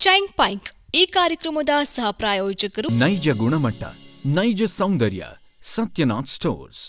Chain ಪೈಂಕ್ ಈ ಕಾರ್ಯಕ್ರಮದ ಸಹ ಪ್ರಾಯೋಜಕರು ನೈಜ ಗುಣಮಟ್ಟ ನೈಜ ಸೌಂದರ್ಯ ಸತ್ಯನಾಥ್ ಸ್ಟೋರ್ಸ್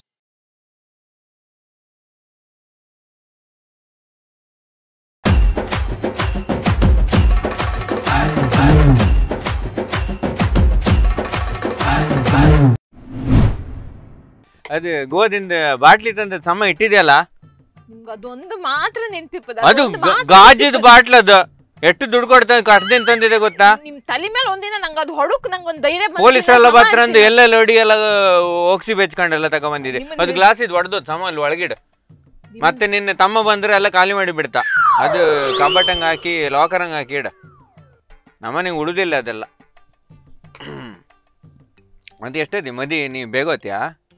ಅದು ಗೋದಿಂದ ಬಾಟ್ಲಿ ತಂದ ಸಮ ಇಟ್ಟಿದೆಯಲ್ಲ ನಿಮ್ಗೆ ಅದೊಂದು ಮಾತ್ರ ನೆನ್ಪಿಪ್ಪದ ಅದು ಅದೊಂದು ಗ- ಮಾತ್ರ ಗಾಜಿದ ಬಾಟ್ಲ್ ಅದು ಎಷ್ಟು ದುಡ್ಡು ಕೊಡ್ತಾ ಕಟ್ದಿಂದ ತಂದಿದೆ ಗೊತ್ತಾ ನಿಮ್ ತಲೆ ಮೇಲೆ ಒಂದಿನ ನಂಗೆ ಅದು ಹೊಡಕ್ ನಂಗೆ ಒಂದು ಧೈರ್ಯ ಬಂತು, ಪೊಲೀಸ್ ಇಲ್ಲ ಎಲ್ಲ ಸಮ ಬತ್ರ ಅಂದು ಅಂತೀನಿ. ಎಲ್ಲ ಲೋಡಿ ಎಲ್ಲ ಹೋಗ್ಸಿ ಬೆಚ್ಕೊಂಡೆಲ್ಲ ತಗೊಂಬಂದಿದೆ ನಿಮ್ಮನ್ನ ಅದು ಗ್ಲಾಸ್ ಇದು ಹೊಡೆದು ಸಮ ಅಲ್ಲಿ ಒಳಗಿಡ ಮತ್ತೆ ನಿನ್ನೆ ತಮ್ಮ ಬಂದ್ರೆ ಎಲ್ಲ ಖಾಲಿ ಮಾಡಿ ಬಿಡ್ತಾ ಅದು ಕಬಟಂಗ್ ಹಾಕಿ ಲಾಕರಂಗ್ ಹಾಕಿ ಇಡ ನಮ್ಮನೆಗೆ ಉಳುದಿಲ್ಲ ಅದೆಲ್ಲ ಮತ್ತೆ ಎಷ್ಟೈತಿ ಮದಿ ನೀ ಬೇಗೋತ್ಯಾ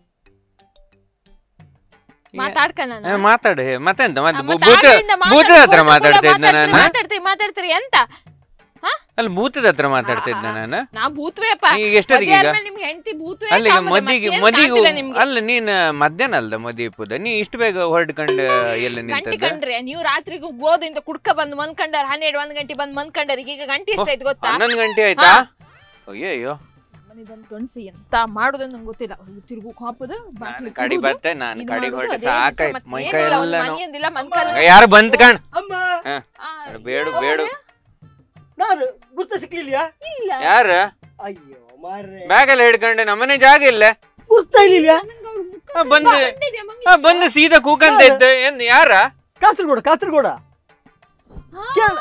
ಮಾತಾಡ್ಕ ನಾನು. ಏ, ಮಾತಾಡು ಹೇ, ಮತ್ತೆಂತ ಮತ್ತೆ ಆ, ಮತ್ತೆ ಭೂತ ಆಗ್ಲಿಂದ ಮಾತಾಡ್- ಭೂತದ ಹತ್ರ ಕೂಡ ಮಾತಾಡ್ತಾ ಇದ್ದ ಮಾತಾಡ್ತೀರಿ, ನಾನು ಮಾತಾಡ್ತೀರಿ ಮಾತಾಡ್ತೀರಿ ಎಂತ ಅಲ್ಲಿ ಭೂತದ ಹತ್ರ ಮಾತಾಡ್ತಾ ಇದ್ದ ನಾನು ನಾ ಭೂತ್ವೇಪ್ಪ ಈಗ ಎಷ್ಟೊತ್ತಿಗೆ ಈಗ? ನಿಮ್ಗೆ ಹೆಂಡತಿ ಭೂತ್ವೇ ಅಲ್ಲಿಗೆ ಕಾಮದ, ಮದಿಗೆ ಮತ್ತೇನ್ ಮದಿಗೂ ಕಾಣ್ತಿಲ್ಲ ನಿಮ್ಗೆ ಅಲ್ಲ ನೀನ್ ಮಧ್ಯಾಹ್ನ ಅಲ್ದ ಮದಿ ಇಪ್ಪುದ ನೀ ಇಷ್ಟು ಬೇಗ ಹೊರಡ್ಕೊಂಡು ಎಲ್ಲ ಗಂಟೆ ನಿಂತದ್ದು ಕಂಡ್ರೆ ನೀವು ರಾತ್ರಿಗೂ ಗೋದಿಂದ ಕುಡ್ಕ ಬಂದ್ ಮನ್ಕಂಡಾರ ಹನ್ನೆರಡು ಒಂದ್ ಗಂಟೆ ಬಂದ್ ಮನ್ಕಂಡಾರ ಈಗ ಗಂಟೆ ಎಷ್ಟಾಯ್ತು ಗೊತ್ತಾ ಹನ್ನೊಂದು ಗಂಟೆ ಆಯ್ತಾ ಹಾ. ಅಯ್ಯಯ್ಯೋ ಮನೆದೊಂದು ಗಂಡ್ಸಿ ಎಂತ ಮಾಡುದು ನಂಗೆ ಗೊತ್ತಿಲ್ಲ ತಿರುಗು ಹಾಪುದ ನಾನು ಕಡಿ ಬತ್ತೆ ನಾನು ಕಡಿಗೆ ಹೊರಟೆ ಸಾಕಾಯ್ತು ಮೈ ಕೈ ಎಲ್ಲ ನೋವು. ಮನೆಯೊಂದಿಲ್ಲ ಮನ್ಕಲ್ ಯಾರು ಬಂತ್ ಕಣ್ ಅಮ್ಮ ಹಾ. ಬೇಡು ಬೇಡು ನಾನು ಗುರ್ತ ಸಿಕ್ಲಿಲ್ಲ ಇಲ್ಲ ಯಾರ ಅಯ್ಯೋ ಮಾರ್ರೆ ಬ್ಯಾಗ್ ಎಲ್ಲ ಹಿಡ್ಕೊಂಡೆ ನಮ್ಮನೆ ಜಾಗ ಇಲ್ಲ ಗುರ್ತ ಇಲ್ಲ ನಂಗ್ ಅವ್ರ್ ಮುಖ ಆ, ಬಂದು ಕಂಡಿದ್ಯಾ ಮಂಗಿ? ಆ, ಬಂದು ಸೀದಾ ಕೂಕಂತ ಇದ್ದೆ ಏನ್ ಯಾರ ಕಾಸರಗೋಡ ಕಾಸರಗೋಡ ಕೇಳ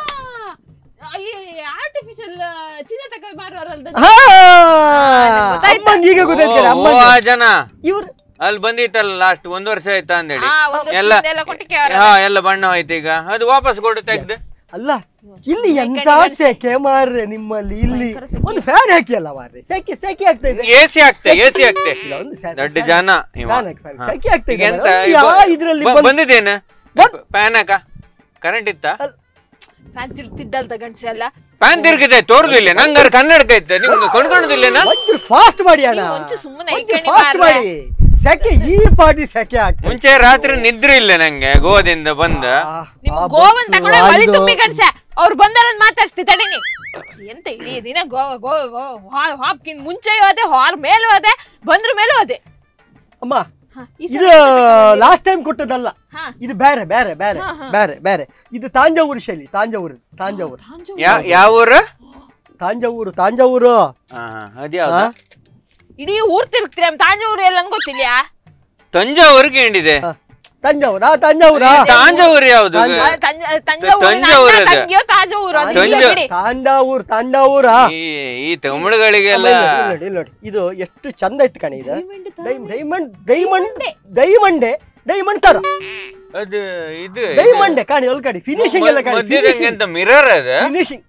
ಆರ್ಟಿಫಿಷಿಯಲ್ ಚಿನ್ನ ತಕ ಮಾರೋರಲ್ದ ಹಾ ಗೊತ್ತಾಯ್ತು. ಅಮ್ಮಂಗೆ ಈಗ ಗೊತ್ತಾಯ್ತು ಓ, ಅಮ್ಮ ಓ, ಆ ಜನ ಇವ್ರು ಅಲ್ಲಿ ಬಂದಿತ್ತಲ್ಲ ಲಾಸ್ಟ್ ಒಂದ್ ವರ್ಷ ಆಯ್ತಾ ಅಂದೇಳಿ ಆ, ಒಂದು ಎಲ್ಲ ಸುಮ್ನೆ ಎಲ್ಲ ಕೊಟ್ಟಿಗೆ ಅವ್ರ. ಹಾ ಎಲ್ಲ ಬಣ್ಣ ಹೋಯ್ತು ಈಗ ಅದು ವಾಪಸ್ ಕೊಡು ತೆಗ್ದು ಅಲ್ಲ ಇಲ್ಲಿ ಎಂತ ಸೆಕೆ ಮಾರ್ರೆ ನಿಮ್ಮಲ್ಲಿ ಇಲ್ಲಿ ಒಂದು ಫ್ಯಾನ್ ಹಾಕಿ ಅಲ್ಲ ಮಾರ್ರೆ ಸೆಕೆ ಸೆಕೆ ಆಗ್ತಾ ಇದೆ ಎ ಸಿ ಆಗ್ತೆ ಎ ಸಿ ಆಗ್ತೆ ಇಲ್ಲ, ಒಂದು ಫ್ಯಾನ್ ದೊಡ್ಡ ಜನ ಇವ. ಫ್ಯಾನ್ ಹಾಕಿ, ಫ್ಯಾನ್. ಹಾ. ಸೆಕೆ ಆಗ್ತಾ ಈಗ ಇದೆ ಎಂತ ಮಾರ್ರೆ. ಈಗ ಯಾ ಇದ್ರಲ್ಲಿ ಬ- ಬಂದ್- ಬಂದಿದ್ದೇನೆ ಬಂದ್- ಫ್ಯಾನ್ ಹಾಕ ಕರೆಂಟ್ ಇತ್ತ ಫ್ಯಾನ್ ತಿರುಗ್ತಿದ್ದಲ್ದ ಗಂಡ್ಸಿ ಅಲ್ಲ ಫ್ಯಾನ್ ತಿರುಗಿದೆ ತೋರುದಿಲ್ಲ ನಂಗಾರ ಕನ್ನಡಕ ಇತ್ತು ನಿಮ್ಗೆ ಕೊಂಡ್ಕೊಂಡುದಿಲ್ಲೇನಾ ಒಂಚೂರು ಫಾಸ್ಟ್ ಮಾಡಿ ಅಣ್ಣ ನೀವು ಒಂಚೂರು ಸುಮ್ಮನೆ ಈ ಒಂಚೂರು ಕಣಿ ಫಾಸ್ಟ್ ಮಾರ್ರೆ. ಮಾಡಿ ಸೆಕೆ ಈ ಪಾಟಿ ಸೆಕೆ ಆಗ್ತದೆ ಮುಂಚೆ ರಾತ್ರಿ ನಿದ್ರೆ ಇಲ್ಲ ನಂಗೆ ಗೋದಿಂದ ಬಂದ ಆ, ನಿಮ್ ಆ ಗೋವನ್ ಬಸ್ಸು, ತಗೊಂಡೆ ಆ ಬಲಿ ಇದು. ತುಂಬಿ ಗಂಡ್ಸೆ ಅವ್ರು ಬಂದಾರ ಮಾತಾಡ್ಸ್ತಿ ತಡೀನಿ ಎಂತ ಇಡೀ ದಿನ ಗೋ ಗೋ ಗೋ ಹಾ- ಹಾಪ್ಕಿನ್ ಮುಂಚೆ ಹೋದೆ ಹಾರ್ ಮೇಲೂ ಹೋದೆ ಬಂದ್ರ ಮೇಲೂ ಹೋದೆ ಅಮ್ಮ ಹಾ, ಈ ಸಲ ಇದು ಎಂತ ತಗೊಂಡೆ? ಲಾಸ್ಟ್ ಟೈಮ್ ಕೊಟ್ಟದಲ್ಲ ಹಾ. ಇದು ಬೇರೆ ಬೇರೆ ಬೇರೆ ಹಾ, ಹಾ. ಬೇರೆ ಬೇರೆ ಇದು ತಾಂಜಾವೂರು ಶೈಲಿ ತಾಂಜಾವೂರು ತಾಂಜಾವೂರು ತಾಂಜಾವೂರು. ಯಾ ಯಾವ ಊರು ತಾಂಜಾವೂರು ತಾಂಜಾವೂರು ಹಾ, ಅದ್ಯಾವ್ದು ಹಾ? ಇಡೀ ಊರ್ ತಿರುಗ್ತೀರ ತಾಂಜಾವೂರು ಎಲ್ಲ ನನ್ಗ್ ಗೊತ್ತಿಲ್ಲ ತಂಜಾವೂರ್ಗೆ ಹಿಂಡಿದೆ ಹಾ. ತಂಜಾವೂರಾ ತಂಜಾವೂರಾ ತಾಂಜಾವೂರು ಯಾವ್ದು ತಾಂಜಾ- ಆ, ತಂಜ- ತಂಜಾವೂರಿನ ತಂಜಾವೂರು ಅಣ್ಣ, ಅದು. ತಂಗಿಯೋ ತಾಜಾವೂರು ಅದು ಇಲ್ಲ ತಂಜಾ- ಬಿಡಿ. ತಾಂಡಾವೂರ್ ತಾಂಡಾವೂರಾ ಈ ಈ ತಮಿಳುಗಳಿಗೆಲ್ಲ ಅಮ್ಮ, ಇಲ್ಲಿ ನೋಡಿ ಇಲ್ಲಿ ನೋಡಿ ಇದು ಎಷ್ಟು ಚಂದ ಇತ್ತು ಕಣೆ ಇದು ಡೈಮ್- ಡೈಮಂಡ್ ಡೈಮಂಡ್ ಡೈಮಂಡೆ ಡೈಮಂಡ್ ತರ ಅದು ಇದು ಡೈಮಂಡೆ ಕಾಣಿ ಅಲ್ಲಿ ಕಾಣಿ ಫಿನಿಶಿಂಗ್ ಎಲ್ಲ ಕಾಣಿ ಮಧ್ಯದಂಗೆ ಅಂತ ಮಿರರ್ ಅದ ಫಿನಿಶಿಂಗ್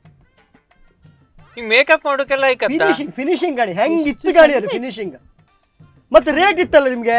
ಈ ಮೇಕಪ್ ಮಾಡೋಕೆಲ್ಲ ಐಕತ್ತ ಫಿನಿಶಿಂಗ್ ಫಿನಿಶಿಂಗ್ ಕಾಣಿ ಹೆಂಗ್ ಇತ್ತು ಕಾಣಿ ಅದು ಫಿನಿಶಿಂಗ್ ಮತ್ತೆ ರೇಟ್ ಇತ್ತಲ್ಲ ನಿಮ್ಗೆ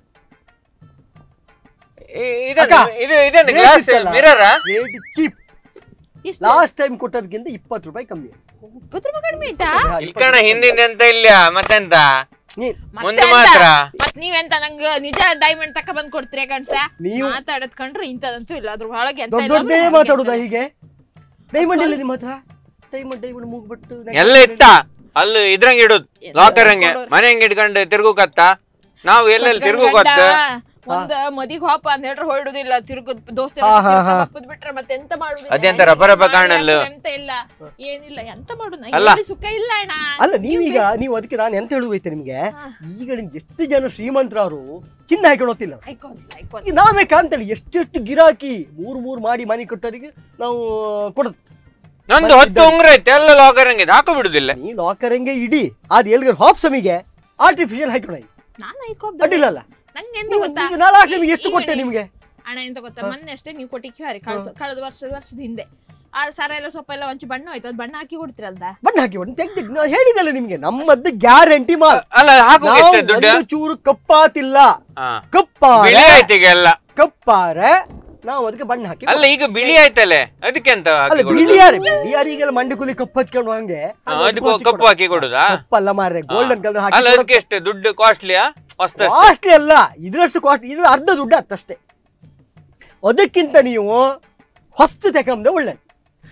ಅಕ್ಕ, ಇದು ಇದೇನು rate ಗ್ಲಾಸ್ ಇತ್ತಲ್ಲ, ಮಿರರ್ ರೇಟ್ ಚೀಪ್ ಎಷ್ಟು? ಲಾಸ್ಟ್ ಟೈಮ್ ಕೊಟ್ಟದಕ್ಕಿಂತ ಇಪ್ಪತ್ತು ರೂಪಾಯಿ ಕಮ್ಮಿ ಇಪ್ಪತ್ತು ರೂಪಾಯಿ ಕಡಿಮೆ ಆಯ್ತಾ ಹಾ, ಇಲ್ಕಣ ಹಿಂದಿಂದ ಎಂತ ಇಲ್ಲ ಮತ್ತೆಂತ ನೀ- ಮುಂದೆ ಮತ್ತೆ ಮಾತ್ರ ಎಂತ? ಮತ್ ನೀವೆಂತ ನಂಗ ನಿಜ ಡೈಮಂಡ್ ತಕ ಬಂದ್ ಕೊಡ್ತೀರಿ ಕಣ್ಸ ನೀವು- ಮಾತಾಡದ್ ಕಂಡ್ರೆ ಇಂಥದಂತೂ ಇಲ್ಲ ಅದ್ರ ಒಳಗೆ ಎಂತ ದೊಡ್ಡ ಇಲ್ಲ ದೊಡ್ಡದೇ ಅಂದ್ರೆ ಮಾತಾಡುದಾ ಹಾಗೆ ಹೀಗೆ ಡೈಮಂಡ್ ಇಲ್ಲ ನಿಮ್ಮ ಹತ್ರ ಡೈಮಂಡ್ ಡೈಮಂಡ್ ಮೂಗ್ಬಿಟ್ಟು ಎಲ್ಲ ಇತ್ತ ಅಲ್ಲಿ ಇದ್ರಂಗ್ ಇಡುದ್ ಲಾಕರ್ ಹಂಗೆ ಮನೆ ಹಂಗೆ ಇಟ್ಕೊಂಡು ತಿರ್ಗುಕತ್ತ ನಾವು ಎಲ್ಲೆಲ್ಲಿ ತಿರ್ಗುಕತ್ತ ಗಂಡ ಒಂದ್ ಮದಿಗ್ ಹೋಪ ಅಂತ ಹೇಳ್ರೆ ಹೊರಡುದಿಲ್ಲ ತಿರುಗುದ್ ದೋಸ್ತ ಹಾ, ಹಾ, ಹಾ. ಬಿಟ್ರೆ ಮತ್ತೆ ಎಂತ ಮಾಡುದಿಲ್ಲ ಅದೆಂತ ರಪ ರಪ ಕಾಣಲ್ಲ. ಎಂತ ಇಲ್ಲ ಏನಿಲ್ಲ ಎಂತ ಮಾಡುದು ಅಲ್ಲ. ನಂಗೆ ಸುಖ ಇಲ್ಲ ಅಣ್ಣ ಅಲ್ಲ ನೀವೀಗ ನೀವು ಅದಕ್ಕೆ ನಾನು ಎಂತ ಹೇಳುವೈತೆ ನಿಮ್ಗೆ ಈಗ ನಿಮ್ಗೆ ಎಷ್ಟು ಜನ ಶ್ರೀಮಂತರವರು ಚಿನ್ನ ಹಾಕೊಂಡು ಹೋಗ್ತಿಲ್ಲ ಆಯ್ಕೋದಿಲ್ಲ ಆಯ್ಕೋದಿಲ್ಲ ಈಗ ನಾವೇ ಕಾಣ್ತಲ್ಲ ಎಷ್ಟೆಷ್ಟು ಗಿರಾಕಿ ಮೂರ್ ಮೂರ್ ಮಾಡಿ ಮನೆ ಕೊಟ್ಟವರಿಗೆ ನಾವು ಕೊಡೋದು ನಂದು ಹತ್ತು ಉಂಗ್ರ ಐತೆ ಎಲ್ಲ ಲಾಕರ್ ಹಂಗೆ ಹಾಕ ಬಿಡುದಿಲ್ಲ ನೀ ಲಾಕರ್ ಹಂಗೆ ಇಡಿ ಅದ್ ಎಲ್ಗಾರ ಹಾಪ್ ಸಮಿಗೆ ಆರ್ಟಿಫಿಷಿಯಲ್ ಹಾಕೊಂಡು ನಾನು ಆಯ್ಕೋಬೇಕು ಅಡ್ಡಿಲ್ಲಲ್ಲ ನಂಗೆ ಎಂತ ನೀವು ಗೊತ್ತಾ ಈಗ ನಾನು ಲಾಸ್ಟ್ ಟೈಮ್ ಎಷ್ಟು ಈಗ ಕೊಟ್ಟೆ ನೀವು- ನಿಮ್ಗೆ ಅಣ್ಣ ಎಂತ ಗೊತ್ತಾ ಮೊನ್ನೆ ಅಷ್ಟೇ ನೀವು ಕೊಟ್ಟಿಗೆ ಹಾರಿ ಕಳ್ಸ ಕಳೆದ ವರ್ಷ ವರ್ಷದ ಹಿಂದೆ ಆ ಸರ ಎಲ್ಲ ಸೊಪ್ಪ ಎಲ್ಲ ಒಂಚು ಬಣ್ಣ ಹೋಯ್ತು ಅದು ಬಣ್ಣ ಹಾಕಿ ಕೊಡ್ತಿರಲ್ದ ಬಣ್ಣ ಹಾಕಿ ಬಣ್ಣ ತೆಗ್ದಿಟ್ಟು ನಾನು ಹೇಳಿದಲ್ಲ ನಿಮ್ಗೆ ನಮ್ಮದ್ದು ಗ್ಯಾರಂಟಿ ಮಾಲ್ ಅಲ್ಲ ಹಾಕು ನಾವು ಎಷ್ಟು ದುಡ್ಡು ಒಂದು ಚೂರು ಕಪ್ಪಾತಿಲ್ಲ ಹಾ. ಕಪ್ಪಾರೆ ಬಿಳಿ ಆಯ್ತು ಈಗ ಎಲ್ಲ ಕಪ್ಪಾರೆ ನಾವು ಅದಕ್ಕೆ ಬಣ್ಣ ಹಾಕಿ ಅಲ್ಲ ಈಗ ಬಿಳಿ ಆಯ್ತಲ್ಲ ಅದಕ್ಕೆ ಅಂತ ಅಲ್ಲ ಹಾಕಿ ಕೊಡುದು? ಬಿಳಿಯಾರಿ ಬಿಳಿಯಾರಿಗೆಲ್ಲ ಮಂಡಿ ಕೂಲಿ ಕಪ್ಪು ಹಚ್ಕೊಂಡು ಹಂಗೆ ಹಾ, ಅದಕ್ಕೂ ಕಪ್ಪು ಹಾಕಿ ಕೊಡುದಾ ಕಪ್ಪಲ್ಲ ಮಾರ್ರೆ ಗೋಲ್ಡನ್ ಕಲರ್ ಅಲ್ಲ ಹಾಕಿ ಅದಕ್ಕೆ ಎಷ್ಟು ದುಡ್ಡು ಕಾಸ್ಟ್ಲಿಯಾ ಹೊಸ್ತ ಕಾಸ್ಟ್ಲಿ ಅಲ್ಲ ಇದ್ರಷ್ಟು ಕಾಸ್ಟ್ ಇದ್ರ ಅರ್ಧ ದುಡ್ಡು ಅತ್ತಷ್ಟೇ ಅದಕ್ಕಿಂತ ನೀವು ಹೊಸ್ತು ತಕೊಂಬಂದ್ರೆ ಒಳ್ಳೇದು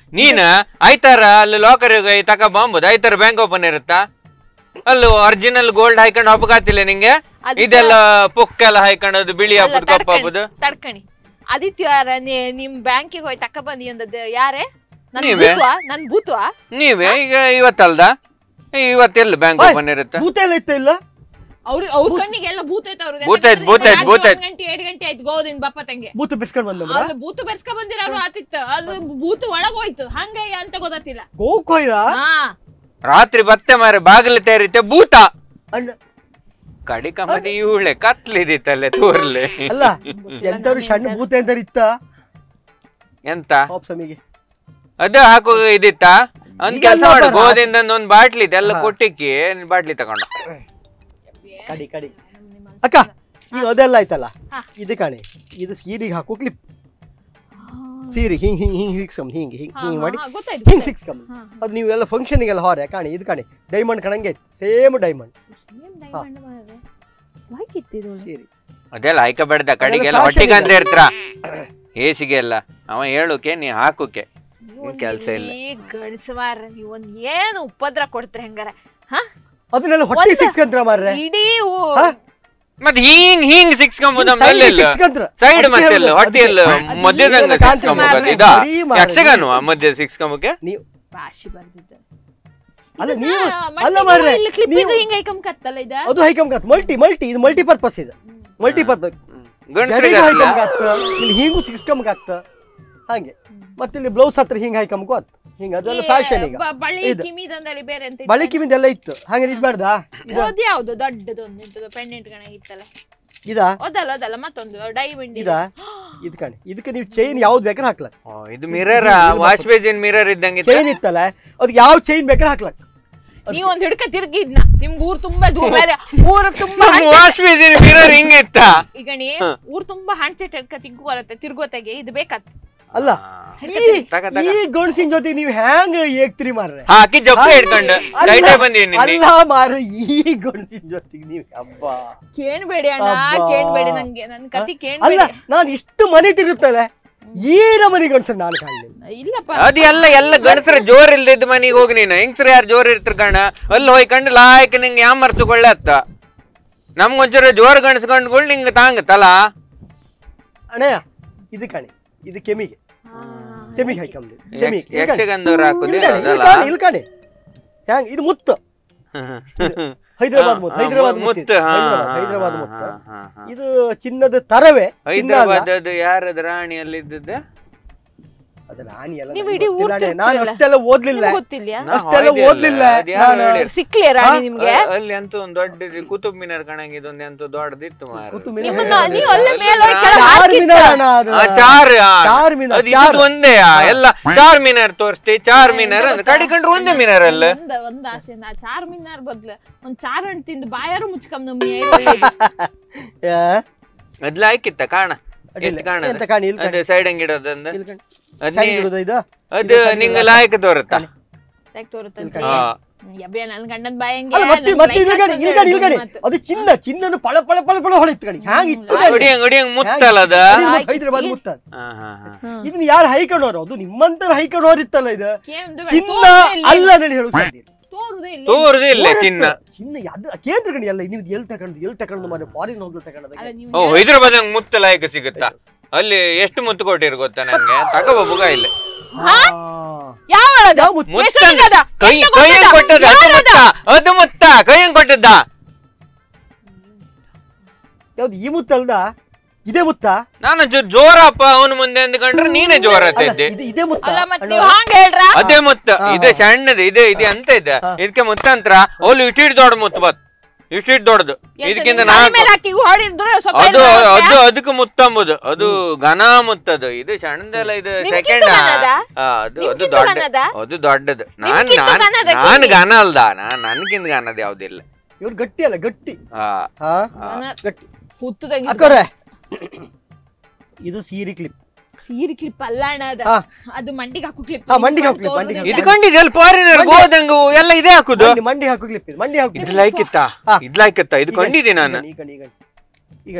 ನೀನ ಐತಾರ ಅಲ್ಲಿ ಲಾಕರ್ ತಕ ಬಾಂಬುದು ಐತಾರ ಬ್ಯಾಂಕ್ ಓಪನ್ ಇರುತ್ತಾ ಅಲ್ಲಿ ಒರಿಜಿನಲ್ ಗೋಲ್ಡ್ ಹಾಕೊಂಡು ಹಬ್ಬಕಾತಿಲ್ಲ ನಿಂಗೆ ಅದಕ್ಕೆ- ಇದೆಲ್ಲ ಪೊಕ್ಕೆಲ್ಲ ಹಾಕೊಂಡದು ಬಿಳಿ ಅಲ್ಲ, ಹಬ್ಬದ ಕಪ್ಪು ತಡ್ಕಣಿ, ಹಬ್ಬದು ತಡ್ಕಣಿ ಆದಿತ್ಯವಾರ ನೀ- ನಿಮ್ ಬ್ಯಾಂಕಿಗೆ ಹೋಗಿ ತಕ್ಕ ಬಂದಿ ಅಂದದ್ದು ಯಾರೇ ನನ್ ನೀವೇ? ಭೂತ್ವಾ ನನ್ ಭೂತ್ವಾ ನೀವೇ ಈಗ ಇವತ್ತಲ್ದ ಇವತ್ತೆಲ್ಲ ಬ್ಯಾಂಕ್ ಓಯ್, ಓಪನ್ ಇರುತ್ತೆ ಭೂತ ಎಲ್ಲ ಇತ್ತ ಇಲ್ಲ ಅವ್ರ ಅವ್ರ ಕಣ್ಣಿಗೆಲ್ಲ ಭೂತ ಐತೆ ಅವ್ರದ್ದು. ಭೂತ ಐತ್, ಯಾಕಂದ್ರೆ ಭೂತ ಐತ್, ರಾತ್ರಿ ಭೂತ ಐತ್. ಒಂದ್ ಗಂಟೆ ಎರಡ್ ಗಂಟೆ ಆಯ್ತು ಗೋದಿಂದ ಬಪ್ಪ ತಂಗೆ ಭೂತ ಬಿಸ್ಕೊಂಡ್ ಬಂದ ಅದು ಭೂತ ಬೆರ್ಸ್ಕ ಬಂದಿರೋರು ಆತಿತ್ತು ಅದು ಭೂತ ಒಳಗ್ ಹೋಯ್ತು ಹಂಗೆ ಅಂತ ಗೊತ್ತಿಲ್ಲ ಗೋಕೊಯ್ರ ಹಾ ರಾತ್ರಿ ಬತ್ತೆ ಮಾರೆ ಬಾಗಿಲು ತೆರೀತೆ ಭೂತ ಅಣ್ಣ ಕಡಿಕ ಮತ್ತೆ ಇವಳೆ ಕತ್ಲಿದಿತ್ತಲ್ಲೇ ತೋರ್ಲೆ ಅಲ್ಲ ಎಂತವ್ರು ಸಣ್ಣ ಭೂತ ಎಂತಾರು ಇತ್ತ ಎಂತ ಪಾಪ್ ಸಮಿಗೆ ಅದು ಹಾಕೋ ಇದಿತ್ತ ಒಂದ್ ಈಗ ಕೆಲಸ ಅಲ್ಲ ಮಾಡು ಬರ. ಗೋದಿಂದ ಒಂದ್ ಬಾಟ್ಲಿ ಇದೆ ಎಲ್ಲ ಕೊಟ್ಟಿಕ್ಕಿ ಬಾಟ್ಲಿ ತಗೊಂಡು ಕಡಿ ಕಡಿ ಅಕ್ಕ ಈಗ ಅದೆಲ್ಲ ಆಯ್ತಲ್ಲ ಇದು ಕಾಣಿ ಇದು ಸೀರೆಗೆ ಹಾಕೋ ಕ್ಲಿಪ್ ಸೀರೆ ಹಿಂಗ್ ಹಿಂಗ್ ಹಿಂಗ್ ಸಿಕ್ಸ್ಕಮ್ ಹಿಂಗ್ ಹಿಂಗ್ ಹಾ, ಹಿಂಗ್ ಹಾ, ಮಾಡಿ ಹಾ, ಗೊತ್ತಾಯ್ತು ಹಿಂಗ್ ಸಿಕ್ಸ್ಕಮ್ ಅದು ನೀವೆಲ್ಲ ಫಂಕ್ಷನಿಗೆಲ್ಲ ಹಾರೆ ಕಾಣಿ ಇದು ಕಾಣಿ ಡೈಮಂಡ್ ಕಣಂಗೆ ಐತೆ ಸೇಮ್ ಡೈಮಂಡ್ ಸೀರೆ ಅದೆಲ್ಲ ಹಾಕಬೇಡ್ದ ಕಡಿಗೆಲ್ಲ fashion ಹೊಟ್ಟಿಗೆ ಅಂತ ಇದೆ. ಇರ್ತಾರ ಏಸಿಗೆ ಎಲ್ಲ ಅವ ಹೇಳುಕೆ ನೀ ಹಾಕುಕೆ ಕೆಲ್ಸ ಇಲ್ಲ ಈ ಗಣಸವಾರ ನೀವ್ ಒಂದ್ ಏನು ಉಪದ್ರ ಕೊಡ್ತೀರಿ ಹಂಗಾರ ಹಾ ಅದನ್ನೆಲ್ಲ ಹೊಟ್ಟೆ ಒಂದ- ಸಿಕ್ಸ್ಕಂತ್ರ ಮಾರ್ರೆ ಇಡೀ ಊ- ಹಾ? ಮತ್ತೆ ಹಿಂಗ್ ಹಿಂಗ್ ಸಿಕ್ಸ್ಕೊಂಬುದು ಇದು side ಗೆ ಸಿಕ್ಸ್ಕಂತ್ರ. ಸೈಡ್ ಅದಕ್ಕೆ ಮತ್ತೆ ಹೇಳುದು, ಹೊಟ್ಟೆಲ್ಲ ಅದಕ್ಕೆ. ಮಧ್ಯದಂಗ ಅದು ಕಾಣ್ತಿಲ್ಲ ಸಿಕ್ಸ್ಕೊಂಬುದು ಮಾರ್ರೆ. ಇದಾ ಬರೀ ಮಾರ್ರೆ. ಯಕ್ಷಗಾನು ಆ ಮಧ್ಯ ಸಿಕ್ಸ್ಕೊಂಬಕ್ಕೆ ನೀವು ಭಾಷೆ ಬರ್ದಿದ್ದ ಅಲ್ಲ ಇದನ್ನ ನೀವು ಮತ್ತೆ ಅಲ್ಲ ನೀವು ಮಾರ್ರೆ ಇಲ್ಲಿ ಕ್ಲಿಪ್ಪಿಗೆ ನೀವು- ಹಿಂಗ ಐಕಂಕತ್ತಲ್ಲ ಇದ ಅದು ಹೈಕಮ್ ಕಾತ್ ಮಲ್ಟಿ ಮಲ್ಟಿ ಇದು ಮಲ್ಟಿ ಪರ್ಪಸ್ ಇದು ಮಲ್ಟಿ ಪರ್ಪಸ್ ಗಂಡಸರಿಗೆ ಹೈಕಮ್ ಕಾತ್ ಇಲ್ಲಿ ಹಿಂಗು ಸಿಕ್ಸ್ಕಮ್ ಕಾತ್ ಹಾಗೆ ಮತ್ತೆ ಇಲ್ಲಿ ಬ್ಲೌಸ್ ಹತ್ರ ಹಿಂಗ್ ಹೈಕಮ್ ಕಾತ್ ಹಿಂಗ ಅದೆಲ್ಲ ಫ್ಯಾಷನ್ ಈಗ ಬ- ಬಳಿ ಇದು. ಕಿಮಿದಂದಳಿ ಬೇರೆ ಅಂತ ಬಳಿ ಕಿಮಿದೆಲ್ಲ ಇತ್ತು ಹಾಗೆ ಇದು ಬೇಡ್ದಾ ಇದು ಅದ್ ಯಾವ್ದು ದೊಡ್ಡದೊಂದು ಇಂಥದ್ದು ಪೆಂಡೆಂಟ್ ಗಣ ಇತ್ತಲ್ಲ ಇದಾ ಅದಲ್ಲ ಅದಲ್ಲ ಮತ್ತೊಂದು ಡೈಮಂಡ್ ಇದಾ ಇದು ಕಾಣಿ ಇದಕ್ಕೆ ನೀವು ಚೈನ್ ಯಾವ್ದು ಬೇಕಾದ್ರೆ ಹಾಕ್ಲಕ್ ಓ, ಇದು ಮಿರರ್ ವಾಶ್ ಬೇಸಿನ್ ಮಿರರ್ ಇದ್ದಂಗೆ ಚೈನ್ ಇತ್ತಲ್ಲ ಅದಕ್ಕೆ ಯಾವ ಚೈನ್ ಬೇಕಾದ್ರೆ ಹಾಕ್ಲಕ್ ನೀವ್ ಒಂದ್ ಹಿಡ್ಕ ತಿರ್ಗಿದ್ನ ನಿಮ್ಗೆ ಊರ್ ತುಂಬಾ ದೂರ ಬೇರೆ ಊರ್ ತುಂಬಾ ಹಂಚೆ- ವಾಶ್ ಬೇಸಿನ್ ಮಿರರ್ ಹಿಂಗಿತ್ತ ಈಗ ನೀ ಊರ್ ತುಂಬಾ ಹಣ್ಸೆಟ್ ಹಿಡ್ಕ ತಿಗ್ಗೋರತ್ತೆ ತಿರ್ಗೋತೆಗೆ ಇದು ಬೇಕತ್ ಅಲ್ಲ ಈ ತಗ, ತಗ. ಈ ಗಣಸಿನ ಜೊತೆ ನೀವು ಹ್ಯಾಂಗ ಏಕ್ತಿರಿ ಮಾರ್ರೆ ಹಾಕಿ ಜಪ್ಪ ಹಿಡ್ಕೊಂಡು ಅಲ್ಲ, ಟೈಟೇ ಬಂದೀನಿ ಅಲ್ಲ ಮಾರ್ರೆ ಈ ಗಣಸಿನ ಜೊತೆಗೆ ನೀವು ಹಬ್ಬ ಕೇಳ್ಬೇಡಿ ಅಣ್ಣ ಅಬ್ಬಾ. ಕೇಳ್ಬೇಡಿ ನಂಗೆ ನನ್ ಕತಿ ಅಲ್ಲ ಕೇಳ್ಬೇಡಿ ನಾನು ಇಷ್ಟು ಮನೆ ತಿರುತ್ತಲ್ಲ ಈ ನಮನಿ ಗಣಸ ನಾನು ಕಾಣಲಿಲ್ಲ ಇಲ್ಲಪ್ಪ ಅದು ಎಲ್ಲ ಎಲ್ಲ ಗಂಡಸ್ರ ಜೋರ್ ಇಲ್ದಿದ್ದ ಮನೆಗೆ ಹೋಗಿ ನೀನು ಹೆಂಗ್ಸ್ರ ಯಾರು ಜೋರ್ ಇರ್ತಾರ ಕಣ ಅಲ್ಲಿ ಹೋಯ್ಕೊಂಡು ಲಾಯ್ಕ ನಿಂಗೆ ಯಾಮರ್ಸ್ಕೊಳ್ಳೆ ಅತ್ತ ನಮ್ಗೊಂಚೂರು ಜೋರ್ ಗಣಸ್ಕೊಂಡ್ಗಳು ನಿಂಗೆ ತಾಂಗತ್ತಲ್ಲ ಅಣ್ಣಯ್ಯ ಇದು ಕಾಣಿ ಇದು ಕೆಮಿಗೆ ಕೆಮಿಗೆ ಹಾಕಂಬಿ ಕೆಮಿ ಯಕ್ಷ- ಯಕ್ಷಗಂಧವ್ರು ಹಾಕುದು ಇಲ್ಲಿ ಕಾಣಿ, ಇಲ್ಲಿ ಅದಲ್ಲ? ಕಾಣಿ ಇಲ್ಲಿ ಕಾಣಿ ಹ್ಯಾಂಗ್ ಇದು ಮುತ್ತು ಹೈದರಾಬಾದ್ ಮುತ್ತು ಹಾ, ಹೈದರಾಬಾದ್ ಮುತ್ತು, ಮುತ್ತು ಹಾ, ಹೈದರಾಬಾದ್ ಹಾ, ಹೈದರಾಬಾದ್ ಹಾ, ಮುತ್ತು ಹಾ, ಹಾ. ಇದು ಚಿನ್ನದ ತರವೇ ಚಿನ್ನ ಅಲ್ಲ. ಹೈದರಾಬಾದ್ ಅದು ಯಾರದು ರಾಣಿಯಲ್ಲಿ ಇದ್ದದ್ದು ಅದು ರಾಣಿ ಅಲ್ಲ ನೀವು ನನಗೆ ಇಡೀ ಊರ್ ಗೊತ್ತಿಲ್ಲ ಅಣ್ಣಯ್ಯ. ನಾನು ತಿರ್ಗ್ತಿರಲ್ಲ. ಅಷ್ಟೆಲ್ಲ ಓದ್ಲಿಲ್ಲ ನಿಮ್ಗ್ ಗೊತ್ತಿಲ್ಲ ನಾ ಅಷ್ಟೆಲ್ಲ ಹೋಯ್ದೆ ಅಲ್ಲ, ಓದ್ಲಿಲ್ಲ ಅದ್ ಯಾರು ನಾನು ಹೇಳಿರು? ಸಿಕ್ಲಿಯ ರಾಣಿ ನಿಮ್ಗೆ ಅ- ಅಲ್ಲಿ ಅಂತೂ ಒಂದು ದೊಡ್ಡ ಕುತುಬ್ ಮಿನಾರ್ ಕಣಂಗಿದ್ದು ಒಂದು ಎಂತೂ ದೊಡ್ಡದಿತ್ತು ಮಾರ್ರೆ. ಕುತುಬ್ ಮಿನಾರ್ ನಿಮ್ಮನ್ನ ಹೇಳೋದು. ನೀವು ಅಲ್ಲೇ ಅಲ್ಲಿ ಮೇಲೆ ಹೋಗಿ ರಾಣಿ- ಕೆಳಗೆ ಚಾರ್ ಹಾಕಿತ್ತ. ಮಿನಾರ್ ಅಣ್ಣ ಅದು. ಆ, ಚಾರ್ ಆ, ಚಾರ್ ಮಿನಾರ್, ಅದು ಚಾರ್. ಇದ್ದಿದ್ದು ಒಂದೇ ಆ, ಎಲ್ಲ ಚಾರ್ ಮಿನಾರ್ ತೋರಿಸ್ತಿ ಚಾರ್ ಮಿನಾರ್ ಅಂತ ಕಡಿಕೊಂಡ್ರೆ ಒಂದೇ ಮಿನಾರ್ ಅಲ್ಲ ಒಂದ್ ಒಂದ್ ಆಸೆ ಆ ಚಾರ್ ಮಿನಾರ್ ಬದ್ಲು ಒಂದ್ ಚಾರ್ ಹಣ್ಣು ತಿಂದು ಬಾಯಾರು ಮುಚ್ಕಮ್ ನಮ್ಮಿ ಯಾ, ಅದ್ಲ ಹಾಕಿತ್ತ ಕಾಣ ಅಡ್ಡಿಲ್ಲ. ಎಷ್ಟ್ ಕಾಣ ಎಂತ ಕಾಣಿ, ಇಲ್ಲಿ ಅದು ಸೈಡ್ ಹಂಗಿಡೋದಂದ ಇಲ್ಲಿ ಕಾಣಿ. ಅದ್ ಸೈಡ್ ನೀ- ಇಡುದಾ ಇದು? ಅದು ನಿಂಗೆ ಲಾಯಕ ತೋರುತ್ತಾ ತೋರುತ್ತಂತೆ ಹಾ ಯಬ್ಬೆ ನನ್ ಗಂಡನ್ ಬಾಯಂಗೆ ಅಲ್ಲ ಮತ್ತೆ ನನ್ ಮತ್ತೆ ಇಲ್ಲಿ ಲೈಕ್ ಕಾಣಿ ಇಲ್ಲಿ ಕಾಣಿ ಇಲ್ಲಿ ಕಾಣಿ ಮಾತು. ಅದು ಚಿನ್ನ ಚಿನ್ನನ ಪಳ ಪಳ ಪಳ ಪಳ ಹೊಳಿತು ಕಣಿ ಹ್ಯಾಂಗ್ ಇತ್ತು ಕಾಣಿ? ಹೊಡಿಯಂಗ್ ಹೊಡಿಯಂಗ್ ಮುತ್ತಲ್ಲ ಅದ ಅದು ಇದು ಮತ್ತೆ ಹೈದರಾಬಾದ್ ಮುತ್ತ ಹಾ ಹಾ ಹಾ ಇದನ್ನ ಯಾರು ಹೈಕೊಂಡವ್ರು ಅದು ನಿಮ್ಮಂತರ ಹೈಕೊಂಡವ್ರು ಇತ್ತಲ್ಲ ಇದು ಕೇಂದ್ರ ಬೇಡ, ಚಿನ್ನ ತೋರುದೇ ಇಲ್ಲ. ಅಲ್ಲ ನಾನು ಹೇಳು ತೋರುದೇ ಇಲ್ಲ ತೋರುದೇ ಇಲ್ಲ ಚಿನ್ನ ಚಿನ್ನ ಯಾವ್ದು ಕೇಂದ್ರ ಕಣಿ ಅಲ್ಲ ನೀವು ಎಲ್ ತಗೊಂಡು ಎಲ್ ತಗೊಂಡು ಮಾರೆ ಫಾರಿನ್ ಹೋಗ್ಲು ತಗೊಂಡದಾಗ ಅಲ್ಲ ನೀವು ಓ ಹೈದ್ರಾಬಾದ್ ಮುತ್ತ ಲಾಯಕ ಸಿಗುತ್ತಾ ಅಲ್ಲಿ ಎಷ್ಟು ಮುತ್ತು ಕೊಟ್ಟಿರ್ ಗೊತ್ತಾ ನಂಗೆ ತಗೋ ಬುಗ ಇಲ್ಲಿ ಯಾವ ಒಳಗ? ಯಾವ ಮುತ್ತು? ಎಷ್ಟು ಮುತ್ತ ಒಳಗದ? ಕೈ ಎಷ್ಟು ಕೈಯಂಗ್ ಕೊಟ್ಟದ? ಕೊಟ್ಟದ ಅದು ಯಾರದ? ಮುತ್ತ ಅದು ಮುತ್ತ ಕೈಯಂಗ್ ಕೊಟ್ಟದ್ದ ಯಾವ್ದು ಈ ಮುತ್ತ ಅಲ್ದ ಇದೇ ಮುತ್ತ ನಾನು ಜೋ- ಜೋರಪ್ಪ ಅವನ ಮುಂದೆ ಅಂದ್ಕೊಂಡ್ರೆ ನೀನೇ ಜೋರ ಅಲ್ಲ, ಇದ್ದೆ ಇದು ಇದೇ ಮುತ್ತ ಅಲ್ಲ ಮತ್ತೆ ಅಣ್ಣ, ನೀವು ಹಂಗ ಹೇಳ್ರ ಅದೇ ಮುತ್ತ ಹಾ, ಇದೆ ಹಾ. ಸಣ್ಣದು ಇದೆ ಇದೆ ಅಂತ ಇದೆ ಇದಕ್ಕೆ ಮುತ್ತ ಅಂತ್ರ ಅವ್ಳು ಇಷ್ಟಿಟ್ ದೊಡ್ಡ ಮುತ್ತ ಬತ್ ಇಷ್ಟಿಟ್ ದೊಡ್ಡದು ಇದಕ್ಕಿಂತ ನಾಲ್ಕು ಮೇಲೆ ಹಾಕಿ ಹೊಡಿದ್ರೆ ಸ್ವಲ್ಪ ಅದು ಎಲ್ಲ ಅದು ಅದಕ್ಕೆ ಮುತ್ತಂಬುದು ಅದು ಘನ ಮುತ್ತದು ಇದು ಸಣ್ಣದೆಲ್ಲ ಇದು ನಿಮ್ಗಿಂತ ಸೆಕೆಂಡ್ ಘನದ? ಅದು ಅದು ನಿಮ್ಗಿಂತ ದೊಡ್ಡ ಘನದ? ಅದು ದೊಡ್ಡದು ನಾನ್ ನಿಮ್ಗಿಂತ ನಾನ್ ಘನದ ನಾನ್ ಕಿವಿ? ಘನ ಅಲ್ದ ನಾನ್ ನನ್ಗಿಂತ ಘನದ ಯಾವ್ದಿಲ್ಲ ಇವ್ರು ಗಟ್ಟಿ ಅಲ್ಲ ಗಟ್ಟಿ ಹಾ ಹಾ ಘನ- ಗಟ್ಟಿ ಹುತ್ತು ತೆಗಿ ಅಕ್ಕರೆ ಇದು ಸೀರೆ ಕ್ಲಿಪ್ ಸೀರೆ ಕ್ಲಿಪ್ ಅಲ್ಲ ಅಣ್ಣ ಅದು ಹಾ. ಅದು ಮಂಡಿಗೆ ಹಾಕು ಕ್ಲಿಪ್ ಹಾ, ಮಂಡಿಗೆ ಹಾಕು clip, ಮಂಡಿಗೆ ಹಾಕು. ಇದು ಕಂಡಿದ್ದೆ ಫಾರಿನರ್ ಗೋದಂಗು ಎಲ್ಲ ಇದೆ ಹಾಕುದು ಮಂಡಿ ಮಂಡಿ ಹಾಕು ಕ್ಲಿಪ್ ಇದು ಮಂಡಿ ಹಾಕು ಇದು ಲೈಕ್ ಇತ್ತಾ ಹಾ. ಇದ್ ಲೈಕ್ ಇತ್ತಾ ಇದು ಕಂಡಿದ್ದೆ ನಾನು ಈಗ ಈಗ ಈಗ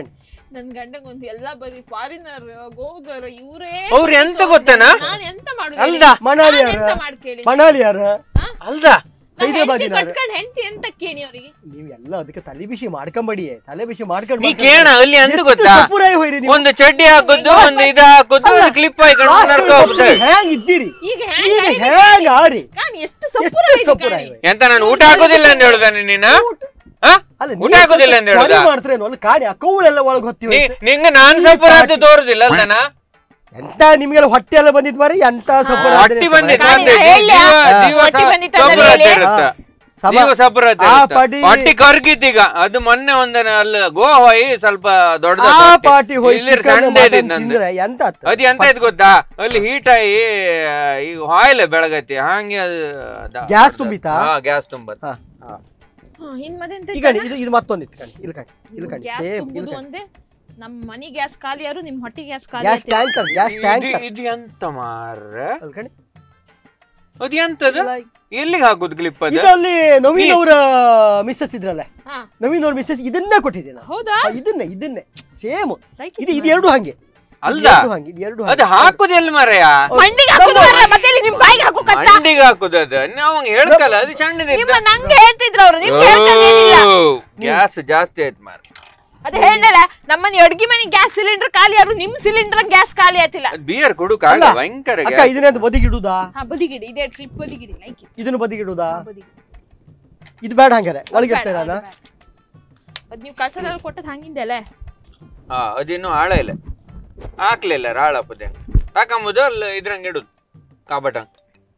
ನನ್ ಗಂಡಗ್ ಒಂದು ಎಲ್ಲಾ ಬರೀ ಫಾರಿನರ್ ಗೋದರ್ ಇವ್ರೇ ಅವ್ರು ಎಂತ ಗೊತ್ತೇನಾ ನಾನ್ ಎಂತ ಮಾಡುದು ಅಲ್ದ ಮನಾಲಿ ನಾನ್ ಯಾರ ಎಂತ ಮಾಡ್ಕೇಳಿ ಮನಾಲಿ ಯಾರ ಅಲ್ದ ಹೈದರಾಬಾದಿನ ಕಟ್ಕೊಂಡ್ ಹೆಂಡತಿ ಎಂತ ಕೇಳಿ ಅವ್ರಿಗೆ ನೀವು ಎಲ್ಲ ಅದಕ್ಕೆ ತಲೆ ಬಿಸಿ ಮಾಡ್ಕೊಂಬಡಿ ತಲೆ ಬಿಸಿ ಮಾಡ್ಕೊಂಡು ನೀ ಕೇಳ ಅಲ್ಲಿ ಎಂತ ಗೊತ್ತಾ ಹೋಯ್ರಿ ನೀವು ಒಂದು ಚಡ್ಡಿ ಹಾಕುದು ಒಂದು ಇದು ಹಾಕುದು ಒಂದು ಕ್ಲಿಪ್ ಹಾಕೊಂಡು ನಡ್ಕೊ ಹೋಗ್ತದೆ. ಹ್ಯಾಂಗ್ ಇದ್ದೀರಿ ಈಗ ಈಗ ಹೆಂಗ್ ಹ್ಯಾಂಗ್ ಆರಿ ಕಾಣ್ ಎಷ್ಟು ಎಷ್ಟು ಸಪುರ ಇದೆ ಸಪುರ ಕಾಣಿ. ಇವೆ. ಎಂತ ನಾನು ಊಟ ಹಾಕೋದಿಲ್ಲ ಅಂತ ಹೇಳುದಾನೆ ನೀನು ಹ? ಅಲ್ಲ ಊಟ ಹಾಕೋದಿಲ್ಲ ಅಂತ ಹೇಳುದ ಮಾಡ್ತಾರೆ ಅಲ್ಲಿ ಕಾಡಿ ಅಕ್ಕವುಳೆಲ್ಲ ಒಳಗೆ ಹೊತ್ತಿವೆ ನೀ ನಿಂಗೆ ನಾನ್ ಸಪುರ ಅದು ತೋರುದಿಲ್ಲ ಅಲ್ದನ ಎಂತ ನಿಮ್ಗೆಲ್ಲ ಹೊಟ್ಟೆ ಎಲ್ಲ ಬಂದಿದ್ ಮಾರಿ ಎಂತ ಸಪುರ ಹೊಟ್ಟಿ ಬಂದಿತ್ತು ಕಾಣಿ, ಅಂದೆ ಹೇಳ್ಯಾ? ಜೀವ ಹೊಟ್ಟಿ ಸ- ಬಂದಿತ್ತು ಸಪುರ ಅಂದ್ರೆ ಅಂತ ಹೇಳಿ. ಇರುತ್ತೆ. ಸಮ- ಜೀವ ಸಪುರ ಅಂತ ಆ ಇರುತ್ತೆ. ಪಡಿ- ಹೊಟ್ಟಿ ಕರ್ಗಿತ್ತೀಗ ಅದು ಮೊನ್ನೆ ಒಂದನ ಅಲ್ಲಿ ಗೋವಾ ಹೋಗಿ ಸ್ವಲ್ಪ ದೊಡ್ಡ ಆ ಪಾರ್ಟಿ ಹೋಗಿ ಇಲ್ಲಿ chicken, ಸಣ್ಣ mutton ಇದ್ದಿದ್ದು ನಂದು. ತಿಂದ್ರೆ ಎಂತ ಆತು? ಅದು ಎಂತ ಇದ್ ಗೊತ್ತಾ ಅಲ್ಲಿ ಹೀಟ್ ಆಗಿ ಈಗ ಆಯಿಲ್ ಬೆಳಗೈತಿ ಹಂಗೆ ಅದು ದ- ಗ್ಯಾಸ್ ತುಂಬಿತಾ? ಹಾ ಗ್ಯಾಸ್ ತುಂಬತ್ ಹಾ. ಹಾ. ಹ್ಮ್, ಇನ್ ಮತ್ತೆಂತ ಈಗ ಇದು ಇದು ಮತ್ತೊಂದು ಇತ್ತು ಕಣಿ ಇಲ್ಲಿ ಕಣಿ ಇಲ್ಲಿ ಕಣಿ ಗ್ಯಾಸ್ ಸೇಮ್ ತುಂಬುದು ಇಲ್ಲಿ ಕಣಿ ಒಂದೇ ನಮ್ ಮನಿ ಗ್ಯಾಸ್ ಖಾಲಿ ಯಾರು ನಿಮ್ ಹೊಟ್ಟಿ ಗ್ಯಾಸ್ ಖಾಲಿ ಗ್ಯಾಸ್ ಆಯ್ತು. ಟ್ಯಾಂಕರ್ ಗ್ಯಾಸ್ ಇದು- ಟ್ಯಾಂಕರ್ ಇದು ಎಂತ ಮಾರ್ರ ಅಲ್ಲಿ ಕಣಿ ಅದು ಎಂತದ ಎಲ್ಲಿಗೆ ಹಾಕುದು ಕ್ಲಿಪ್ ಅದು ಇದು ಅಲ್ಲಿ ನವೀನ್ ಅವರ ಮಿಸ್ಸಸ್ ಇದ್ರಲ್ಲ ಹಾ. ನವೀನ್ ಅವ್ರ ಮಿಸ್ಸಸ್ ಇದನ್ನೇ ಕೊಟ್ಟಿದ್ದೆ ನಾನು ಹೌದಾ ಆ, ಇದನ್ನೇ ಇದನ್ನೇ ಸೇಮ್ Like ಇದು ಇದು ಎರಡು ಹಂಗೆ ಅಲ್ದ ಇದು ಎರಡು ಹಂಗೆ ಇದು ಎರಡು ಅದು ಹಾಕುದು ಎಲ್ಲಿ ಮಾರಯ್ಯ ಮಂಡಿಗೆ ಹಾಕುದು ಬರಲ್ಲ, ಮತ್ತೆ ಇಲ್ಲಿ ನಿಮ್ ಬಾಯಿಗೆ ಹಾಕು ಕಚ್ಚ ಮಂಡಿಗೆ ಹಾಕುದು ಅದು ನಾವು ಹೇಳ್ಕಲ್ಲ ಅದು ಸಣ್ಣದಿದ್ದ ನಿಮ್ಮ ನಂಗೆ ಹೇಳ್ತಿದ್ರು ಅವ್ರು ನಿಮ್ಗೆ ಹೇಳ್ತಾನೇನಿಲ್ಲ ಗ್ಯಾಸ್ ಜಾಸ್ತಿ ಆಯ್ತು ಮಾರ ಅದೇ ಹೇಳಲ್ಲ ನಮ್ಮನೆ ಅಡ್ಗೆ ಮನೆ ಗ್ಯಾಸ್ ಸಿಲಿಂಡರ್ ಖಾಲಿ ಯಾರು ನಿಮ್ ಸಿಲಿಂಡರ್ ಗ್ಯಾಸ್ ಖಾಲಿ ಆಯ್ತಿಲ್ಲ ಅದು ಬಿಯರ್ ಕುಡುಕ ಅಲ್ಲ, ಭಯಂಕರ ಅಕ್ಕ gas. ಇದನ್ನ ಬದಿಗಿಡುದಾ ಹಾ ಬದಿಗಿಡಿ ಇದೇ ಟ್ರಿಪ್ ಬದಿಗಿಡಿ ಲೈಕ್ ಇದನ್ನು ಬದಿಗಿಡುದಾ ಬದಿಗಿಡಿ ಇದು ಬೇಡ ಹಂಗಾರೆ ಒಳಗೆ ಇಡ್ತೀರಾ ನಾ ಅದ್ ನೀವು ಕಳ್ಸಲ್ಲ ಕೊಟ್ಟದ್ ಹಂಗಿಂದಲ್ಲ ಹಾ ಅದಿನ್ನು ಆಳ ಇಲ್ಲ ಹಾಕ್ಲಿಲ್ಲ ರಾಳಪ್ಪದೆ ಹಾಕಂಬುದು ಅಲ್ಲಿ ಇದ್ರಂಗೆ ಇಡುದು ಕಾಬಟಂಗ್